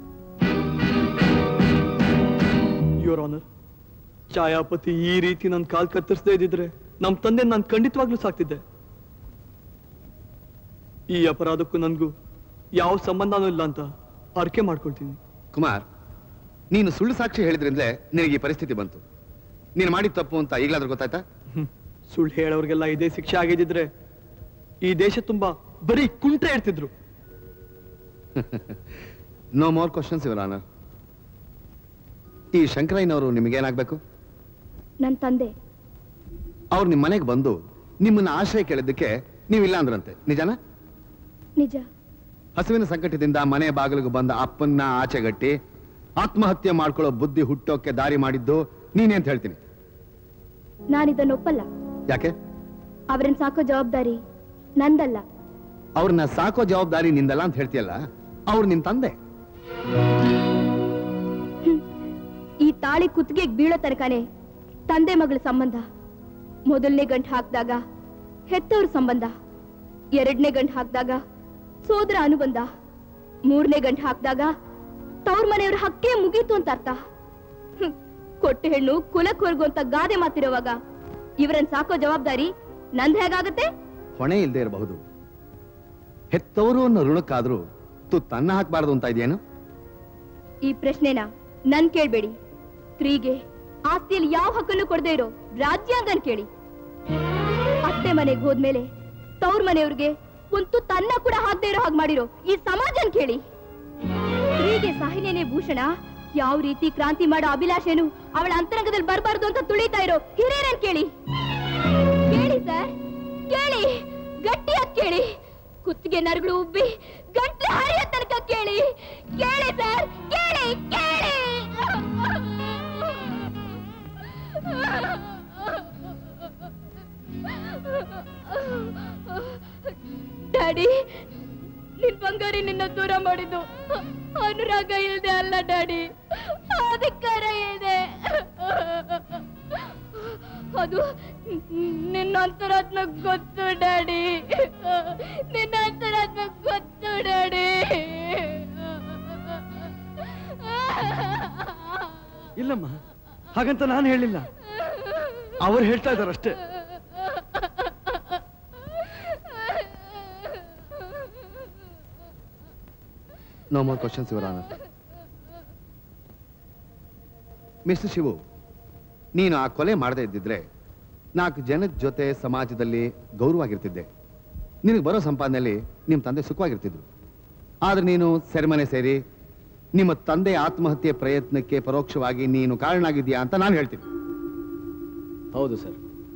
your honour Chayapathi ಈ ರೀತಿ ನನ್ನ ಕಾಲ್ ಕತ್ತರಿಸದೇ ಇದ್ದಿದ್ರೆ ನಮ್ ತಂದೆ ನಾನು ಖಂಡಿತವಾಗ್ಲೂ ಸಾಕ್ತಿದ್ದೆ ಈ ಅಪರಾಧಕ್ಕೂ ನನ್ಗೂ ಯಾವ ಸಂಬಂಧನೂ ಇಲ್ಲ ಅಂತ ಅರ್ಕೆ ಮಾಡ್ಕೊಳ್ತೀನಿ ಕುಮಾರ್ ನೀನು ಸುಳ್ಳು ಸಾಕ್ಷಿ ಹೇಳಿದ್ರಿಂದಲೇ ನಿನಗೆ ಈ ಪರಿಸ್ಥಿತಿ ಬಂತು ನೀನು ಮಾಡಿದ ತಪ್ಪು ಅಂತ ಈಗಲಾದ್ರೂ ಗೊತ್ತಾಯ್ತಾ ಸುಳ್ಳು ಹೇಳೋರ್ಗೆಲ್ಲ ಇದೇ ಶಿಕ್ಷೆ ಆಗಿದ್ದಿದ್ರೆ ಈ ದೇಶ ತುಂಬಾ ಬರೀ ಕುಂಟ್ರೆ ಇರ್ತಿದ್ರು no more questions your honour ಈ ಶಂಕರಯ್ಯನವರು ನಿಮಗೇನಾಗ್ಬೇಕು ನನ್ನ ತಂದೆ ಅವ್ರು ನಿಮ್ಮ ಮನೆಗೆ ಬಂದು ನಿಮ್ಮನ್ನ ಆಶ್ರಯ ಕೇಳಿದ್ದಕ್ಕೆ ನೀವಿಲ್ಲ ಅಂದ್ರಂತೆ ನಿಜಾನ ನಿಜ ಹಸುವಿನ ಸಂಕಟದಿಂದ ಮನೆ ಬಾಗಿಲಿಗೆ ಬಂದ ಅಪ್ಪನ್ನ ಆಚೆಗಟ್ಟಿ ಆತ್ಮಹತ್ಯೆ ಮಾಡ್ಕೊಳ್ಳೋ ಬುದ್ಧಿ ಹುಟ್ಟೋಕೆ ದಾರಿ ಮಾಡಿದ್ದು ನೀನೇ ಅಂತ ಹೇಳ್ತೀನಿ ನಾನಿದನ್ನು ಒಪ್ಪಲ್ಲ ಯಾಕೆ ಅವ್ರನ್ನ ಸಾಕೋ ಜವಾಬ್ದಾರಿ ನಂದಲ್ಲ ಅವ್ರನ್ನ ಸಾಕೋ ಜವಾಬ್ದಾರಿ ನಿಂದಲ್ಲ ಅಂತ ಹೇಳ್ತೀಯಲ್ಲ ಅವ್ರು ನಿನ್ ತಂದೆ ಈ ತಾಳಿ ಕುತ್ತಿಗೆಗೆ ಬೀಳೋ ತನಕನೇ ತಂದೆ ಮಗಳ ಸಂಬಂಧ ಮೊದಲನೇ ಗಂಟು ಹಾಕಿದಾಗ ಹೆತ್ತವ್ರ ಸಂಬಂಧ ಎರಡನೇ ಗಂಟು ಹಾಕಿದಾಗ ಸೋದರ ಅನುಬಂಧ ಮೂರನೇ ಗಂಟು ಹಾಕಿದಾಗ ತವ್ರ ಮನೆಯವ್ರ ಹಕ್ಕೆ ಮುಗೀತು ಅಂತ ಅರ್ಥ ಹ್ಮ್. ಕೊಟ್ಟು ಹೆಣ್ಣು ಕುಲಕ್ ಹೊರ್ಗು ಅಂತ ಗಾದೆ ಮಾತಿರುವಾಗ ಇವರನ್ನ ಸಾಕೋ ಜವಾಬ್ದಾರಿ ನಂದ್ ಹೇಗಾಗತ್ತೆ ಹೊಣೆ ಇಲ್ಲದೆ ಇರಬಹುದು ಹೆತ್ತವರು ಅನ್ನೋ ಋಣಕ್ಕಾದ್ರೂ ತುತ್ತನ್ನ ಹಾಕ್ಬಾರ್ದು ಅಂತ ಇದೆಯೇನು ಈ ಪ್ರಶ್ನೆನ ನನ್ ಕೇಳ್ಬೇಡಿ ಸ್ತ್ರೀಗೆ ಆಸ್ತಿಯಲ್ಲಿ ಯಾವ ಹಕ್ಕನ್ನು ಕೊಡದೇ ಇರೋ ರಾಜ್ಯಾಂಗನ್ ಕೇಳಿ ಅತ್ತೆ ಮನೆಗೆ ಹೋದ್ಮೇಲೆ ತವ್ರ ಮನೆಯವ್ರಿಗೆ ಒಂದು ತನ್ನ ಕೂಡ ಹಾಕ್ದೇ ಇರೋ ಹಾಗೆ ಮಾಡಿರೋ ಈ ಸಮಾಜನ್ ಕೇಳಿ ಹೀಗೆ ಸಾಹಿನೇನೆ ಭೂಷಣ ಯಾವ ರೀತಿ ಕ್ರಾಂತಿ ಮಾಡೋ ಅಭಿಲಾಷೆನು ಅವಳ ಅಂತರಂಗದಲ್ಲಿ ಬರಬಾರ್ದು ಅಂತ ತುಳಿತಾ ಇರೋ ಹಿರಿಯರನ್ ಕೇಳಿ ಕೇಳಿ ಸರ್ ಕೇಳಿ ಗಟ್ಟಿಯಾಗಿ ಕೇಳಿ ಕುತ್ತಿಗೆ ನರಗಳು ಉಬ್ಬಿ ಗಂಟ್ಲು ಹರಿಯೋ ತನಕ ಕೇಳಿ ಕೇಳಿ ಸರ್ ಕೇಳಿ ಕೇಳಿ ಡ್ಯಾಡಿ ನಿನ್ ಬಂಗಾರಿ ನಿನ್ನ ದೂರ ಮಾಡಿದ್ದು ಅನುರಾಗ ಇಲ್ದೆ ಅಲ್ಲ ಡ್ಯಾಡಿ ಅಧಿಕಾರ ಇದೆ ಅದು ನಿನ್ನ ಅಂತರಾತ್ಮ ಗೊತ್ತು ಡ್ಯಾಡಿ ನಿನ್ನ ಅಂತರಾತ್ಮ ಗೊತ್ತು ಡ್ಯಾಡಿ ಇಲ್ಲಮ್ಮ ಹಾಗಂತ ನಾನು ಹೇಳಿಲ್ಲ ಅವ್ರು ಹೇಳ್ತಾ ಇದಾರಷ್ಟೇ no more questions your honour mister Shivu ನೀನು ಆ ಕೊಲೆ ಮಾಡದೇ ಇದ್ದಿದ್ರೆ ನಾಲ್ಕು ಜನದ ಜೊತೆ ಸಮಾಜದಲ್ಲಿ ಗೌರವಾಗಿರ್ತಿದ್ದೆ ನಿನಗೆ ಬರೋ ಸಂಪಾದನೆಯಲ್ಲಿ ನಿಮ್ಮ ತಂದೆ ಸುಖವಾಗಿರ್ತಿದ್ರು ಆದ್ರೆ ನೀನು ಸೆರೆಮನೆ ಸೇರಿ ನಿಮ್ಮ ತಂದೆ ಆತ್ಮಹತ್ಯೆ ಪ್ರಯತ್ನಕ್ಕೆ ಪರೋಕ್ಷವಾಗಿ ನೀನು ಕಾರಣ ಆಗಿದ್ಯಾ ಅಂತ ನಾನು ಹೇಳ್ತೀನಿ ಹೌದು ಸರ್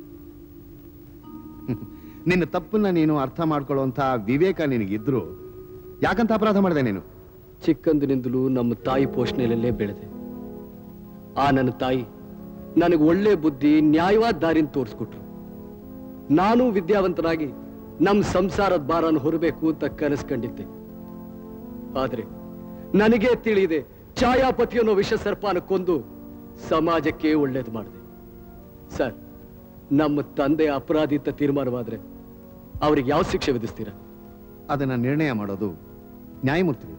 ನಿನ್ನ ತಪ್ಪನ್ನ ನೀನು ಅರ್ಥ ಮಾಡ್ಕೊಳ್ಳುವಂಥ ವಿವೇಕ ನಿನಗಿದ್ರು ಯಾಕಂತ ಅಪರಾಧ ಮಾಡಿದೆ ನೀನು ಚಿಕ್ಕಂದಿನಿಂದಲೂ ನಮ್ಮ ತಾಯಿ ಪೋಷಣೆಯಲ್ಲೇ ಬೆಳೆದೆ ಆ ನನ್ನ ತಾಯಿ ನನಗೆ ಒಳ್ಳೆ ಬುದ್ಧಿ ನ್ಯಾಯವಾದ ದಾರಿನ ತೋರಿಸ್ಕೊಟ್ರು ನಾನು ವಿದ್ಯಾವಂತನಾಗಿ ನಮ್ಮ ಸಂಸಾರದ ಭಾರನ ಹೊರಬೇಕು ಅಂತ ಕನಸು ಕಂಡಿದ್ದೆ ಆದ್ರೆ ನನಗೆ ತಿಳಿದೆ ಛಾಯಾಪತಿ ಅನ್ನೋ ವಿಷ ಸರ್ಪಾನ ಕೊಂದು ಸಮಾಜಕ್ಕೆ ಒಳ್ಳೇದು ಮಾಡಿದೆ ಸರ್ ನಮ್ಮ ತಂದೆ ಅಪರಾಧಿ ಅಂತ ತೀರ್ಮಾನವಾದ್ರೆ ಅವ್ರಿಗೆ ಯಾವ ಶಿಕ್ಷೆ ವಿಧಿಸ್ತೀರಾ ಅದನ್ನ ನಿರ್ಣಯ ಮಾಡೋದು ನ್ಯಾಯಮೂರ್ತಿಗಳು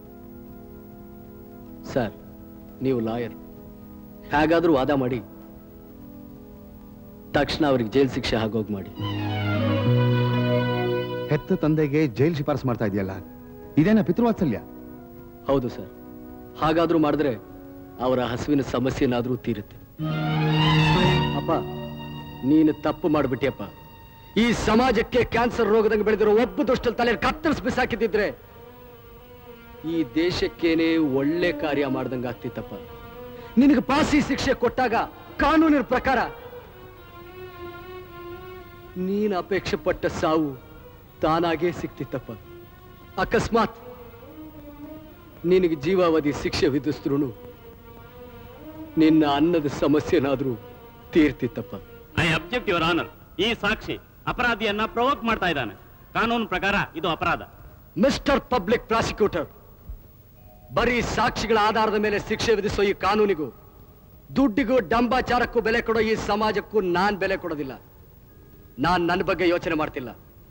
ಸರ್ ನೀವು ಲಾಯರ್ ಹೇಗಾದ್ರೂ ವಾದ ಮಾಡಿ ತಕ್ಷಣ ಅವ್ರಿಗೆ ಜೈಲ್ ಶಿಕ್ಷೆ ಆಗೋಗ್ ಮಾಡಿ ಹೆತ್ತ ತಂದೆಗೆ ಜೈಲ್ ಶಿಫಾರಸು ಮಾಡ್ತಾ ಇದೆಯಲ್ಲ ಇದೇನ ಪಿತೃವಾತ್ಸಲ್ಯ ಹೌದು ಸರ್ ಹಾಗಾದ್ರೂ ಮಾಡಿದ್ರೆ ಅವರ ಹಸುವಿನ ಸಮಸ್ಯೆನಾದ್ರೂ ತೀರುತ್ತೆ ಅಪ್ಪ ನೀನು ತಪ್ಪು ಮಾಡ್ಬಿಟ್ಟಿಯಪ್ಪ ಈ ಸಮಾಜಕ್ಕೆ ಕ್ಯಾನ್ಸರ್ ರೋಗದಂಗೆ ಬೆಳೆದಿರೋ ಒಬ್ಬ ದುಷ್ಟಲ್ ತಲೆ ಕತ್ತರಿಸಿ ಬಿಸಾಕಿದ್ದಿದ್ರೆ ಈ ದೇಶಕ್ಕೇನೆ ಒಳ್ಳೆ ಕಾರ್ಯ ಮಾಡ್ದಂಗ ಆಗ್ತಿತ್ತಪ್ಪ ನಿನಗೆ ಪಾಸಿ ಶಿಕ್ಷೆ ಕೊಟ್ಟಾಗ ಕಾನೂನಿನ ಪ್ರಕಾರ ನೀನ್ ಅಪೇಕ್ಷೆ ಪಟ್ಟ ಸಾವು ತಾನಾಗೇ ಸಿಕ್ತಿತ್ತಪ್ಪ ಅಕಸ್ಮಾತ್ ನಿನಗೆ ಜೀವಾವಧಿ ಶಿಕ್ಷೆ ವಿಧಿಸಿದ್ರು ನಿನ್ನ ಅನ್ನದ ಸಮಸ್ಯೆನಾದ್ರೂ ತೀರ್ತಿತ್ತಪ್ಪ ಐ ಅಬ್ಜೆಕ್ಟ್ ಯುವರ್ ಆನರ್ ಈ ಸಾಕ್ಷಿ ಅಪರಾಧಿಯನ್ನ ಪ್ರವೋಕ್ ಮಾಡ್ತಾ ಇದ್ದಾನೆ ಕಾನೂನು ಪ್ರಕಾರ ಇದು ಅಪರಾಧ ಮಿಸ್ಟರ್ ಪಬ್ಲಿಕ್ ಪ್ರಾಸಿಕ್ಯೂಟರ್ ಬರೀ ಸಾಕ್ಷಿಗಳ ಆಧಾರದ ಮೇಲೆ ಶಿಕ್ಷೆ ವಿಧಿಸೋ ಈ ಕಾನೂನಿಗೂ ದುಡ್ಡಿಗೂ ಡಂಬಾಚಾರಕ್ಕೂ ಬೆಲೆ ಕೊಡೋ ಈ ಸಮಾಜಕ್ಕೂ ನಾನ್ ಬೆಲೆ ಕೊಡೋದಿಲ್ಲ ನಾನ್ ನನ್ನ ಬಗ್ಗೆ ಯೋಚನೆ ಮಾಡ್ತಿಲ್ಲ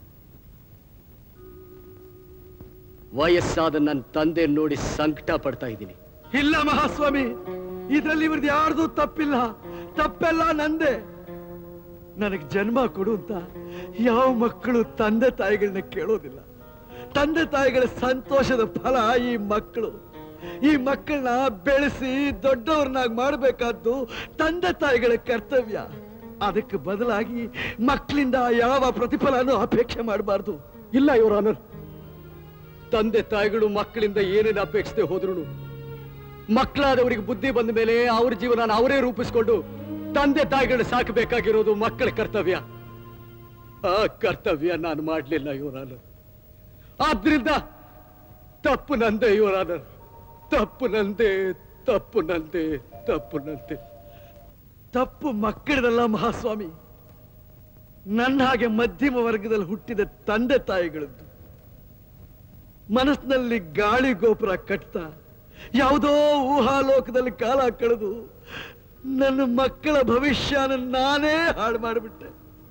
ವಯಸ್ಸಾದ ನನ್ನ ತಂದೆ ನೋಡಿ ಸಂಕಟ ಪಡ್ತಾ ಇದ್ದೀನಿ ಇಲ್ಲ ಮಹಾಸ್ವಾಮಿ ಇದ್ರಲ್ಲಿ ಇವ್ರದ್ದು ಯಾರ್ದು ತಪ್ಪಿಲ್ಲ ತಪ್ಪೆಲ್ಲ ನಂದೆ ನನಗ್ ಜನ್ಮ ಕೊಡು ಅಂತ ಯಾವ ಮಕ್ಕಳು ತಂದೆ ತಾಯಿಗಳನ್ನ ಕೇಳೋದಿಲ್ಲ ತಂದೆ ತಾಯಿಗಳ ಸಂತೋಷದ ಫಲ ಈ ಮಕ್ಕಳು ಈ ಮಕ್ಕಳನ್ನ ಬೆಳೆಸಿ ದೊಡ್ಡವ್ರನ್ನಾಗಿ ಮಾಡಬೇಕಾದ್ದು ತಂದೆ ತಾಯಿಗಳ ಕರ್ತವ್ಯ ಅದಕ್ಕೆ ಬದಲಾಗಿ ಮಕ್ಕಳಿಂದ ಯಾವ ಪ್ರತಿಫಲನೂ ಅಪೇಕ್ಷೆ ಮಾಡಬಾರ್ದು ಇಲ್ಲ ಇವರ ಆನರ್ ತಂದೆ ತಾಯಿಗಳು ಮಕ್ಕಳಿಂದ ಏನೇನು ಅಪೇಕ್ಷಿಸದೆ ಹೋದ್ರು ಮಕ್ಕಳಾದವರಿಗೆ ಬುದ್ಧಿ ಬಂದ ಮೇಲೆ ಅವ್ರ ಜೀವನ ಅವರೇ ರೂಪಿಸ್ಕೊಂಡು ತಂದೆ ತಾಯಿಗಳನ್ನ ಸಾಕಬೇಕಾಗಿರೋದು ಮಕ್ಕಳ ಕರ್ತವ್ಯ ಆ ಕರ್ತವ್ಯ ನಾನು ಮಾಡ್ಲಿಲ್ಲ ಇವರಾನರ್ ಆದ್ರಿಂದ ತಪ್ಪು ನಂದೆ ಇವರಾನರ್ ತಪ್ಪು ನಂದೆ ತಪ್ಪು ನಂದೆ ತಪ್ಪು ನಂದೆ ತಪ್ಪು ಮಕ್ಕಳದಲ್ಲ ಮಹಾಸ್ವಾಮಿ ನನ್ನ ಹಾಗೆ ಮಧ್ಯಮ ವರ್ಗದಲ್ಲಿ ಹುಟ್ಟಿದ ತಂದೆ ತಾಯಿಗಳದ್ದು ಮನಸ್ಸಿನಲ್ಲಿ ಗಾಳಿ ಗೋಪುರ ಕಟ್ತಾ ಯಾವುದೋ ಊಹಾಲೋಕದಲ್ಲಿ ಕಾಲ ಕಳೆದು ನನ್ನ ಮಕ್ಕಳ ಭವಿಷ್ಯನ ನಾನೇ ಹಾಳು ಮಾಡಿಬಿಟ್ಟೆ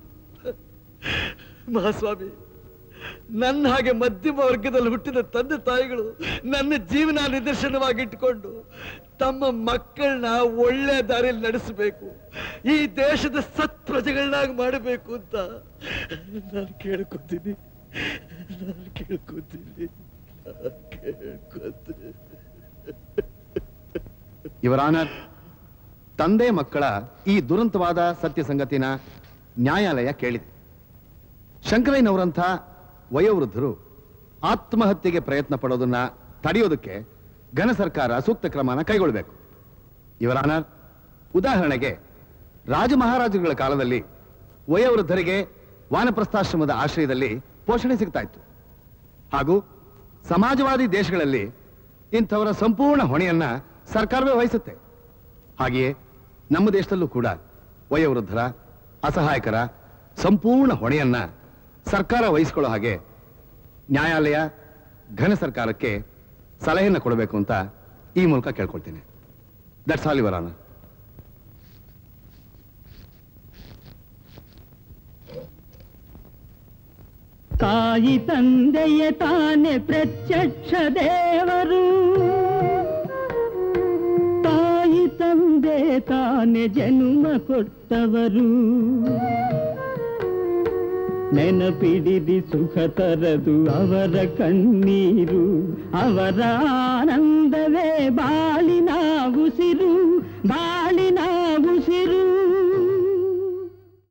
ಮಹಾಸ್ವಾಮಿ ನನ್ನ ಹಾಗೆ ಮಧ್ಯಮ ವರ್ಗದಲ್ಲಿ ಹುಟ್ಟಿದ ತಂದೆ ತಾಯಿಗಳು ನನ್ನ ಜೀವನ ನಿದರ್ಶನವಾಗಿಟ್ಟುಕೊಂಡು ತಮ್ಮ ಮಕ್ಕಳನ್ನ ಒಳ್ಳೆ ದಾರಿಯಲ್ಲಿ ನಡೆಸಬೇಕು ಈ ದೇಶದ ಸತ್ ಪ್ರಜೆಗಳನ್ನಾಗಿ ಮಾಡಬೇಕು ಅಂತ ನಾನು ಕೇಳ್ಕೊತೀನಿ ನಾನು ಕೇಳ್ಕೊತೀನಿ ನಾನು ಕೇಳ್ಕೊತೀನಿ ಇವರ ಆನರ್ ತಂದೆ ಮಕ್ಕಳ ಈ ದುರಂತವಾದ ಸತ್ಯ ಸಂಗತಿನ ನ್ಯಾಯಾಲಯ ಕೇಳಿದೆ ಶಂಕರಯ್ಯನವರಂಥ ವಯೋವೃದ್ಧರು ಆತ್ಮಹತ್ಯೆಗೆ ಪ್ರಯತ್ನ ಪಡೋದನ್ನ ತಡೆಯೋದಕ್ಕೆ ಘನ ಸರ್ಕಾರ ಸೂಕ್ತ ಕ್ರಮನ ಕೈಗೊಳ್ಳಬೇಕು ಇವರ ಆನರ್ ಉದಾಹರಣೆಗೆ ರಾಜ ಮಹಾರಾಜರುಗಳ ಕಾಲದಲ್ಲಿ ವಯೋವೃದ್ಧರಿಗೆ ವಾನಪ್ರಸ್ಥಾಶ್ರಮದ ಆಶ್ರಯದಲ್ಲಿ ಪೋಷಣೆ ಸಿಗ್ತಾ ಇತ್ತು ಹಾಗೂ ಸಮಾಜವಾದಿ ದೇಶಗಳಲ್ಲಿ ಇಂಥವರ ಸಂಪೂರ್ಣ ಹೊಣೆಯನ್ನ ಸರ್ಕಾರವೇ ವಹಿಸುತ್ತೆ ಹಾಗೆಯೇ ನಮ್ಮ ದೇಶದಲ್ಲೂ ಕೂಡ ವಯೋವೃದ್ಧರ ಅಸಹಾಯಕರ ಸಂಪೂರ್ಣ ಹೊಣೆಯನ್ನ ಸರ್ಕಾರ ವಹಿಸಿಕೊಳ್ಳೋ ಹಾಗೆ ನ್ಯಾಯಾಲಯ ಘನ ಸರ್ಕಾರಕ್ಕೆ ಸಲಹೆಯನ್ನು ಕೊಡಬೇಕು ಅಂತ ಈ ಮೂಲಕ ಕೇಳ್ಕೊಳ್ತೀನಿ ದಟ್ಸ್ ಆಲ್ ಯುವರ್ ಆನರ್ ತಾಯಿ ತಂದೆಯ ತಾನೆ ಪ್ರತ್ಯಕ್ಷ ದೇವರು ತಾಯಿ ತಂದೆ ತಾನೆ ಜನ್ಮ ಕೊಟ್ಟವರು ನೆನಪಿಡಿದಿ ಸುಖ ತರದು ಅವರ ಕಣ್ಣೀರು ಅವರ ಆನಂದವೇ ಬಾಳಿನ ಉಸಿರು ಬಾಳಿ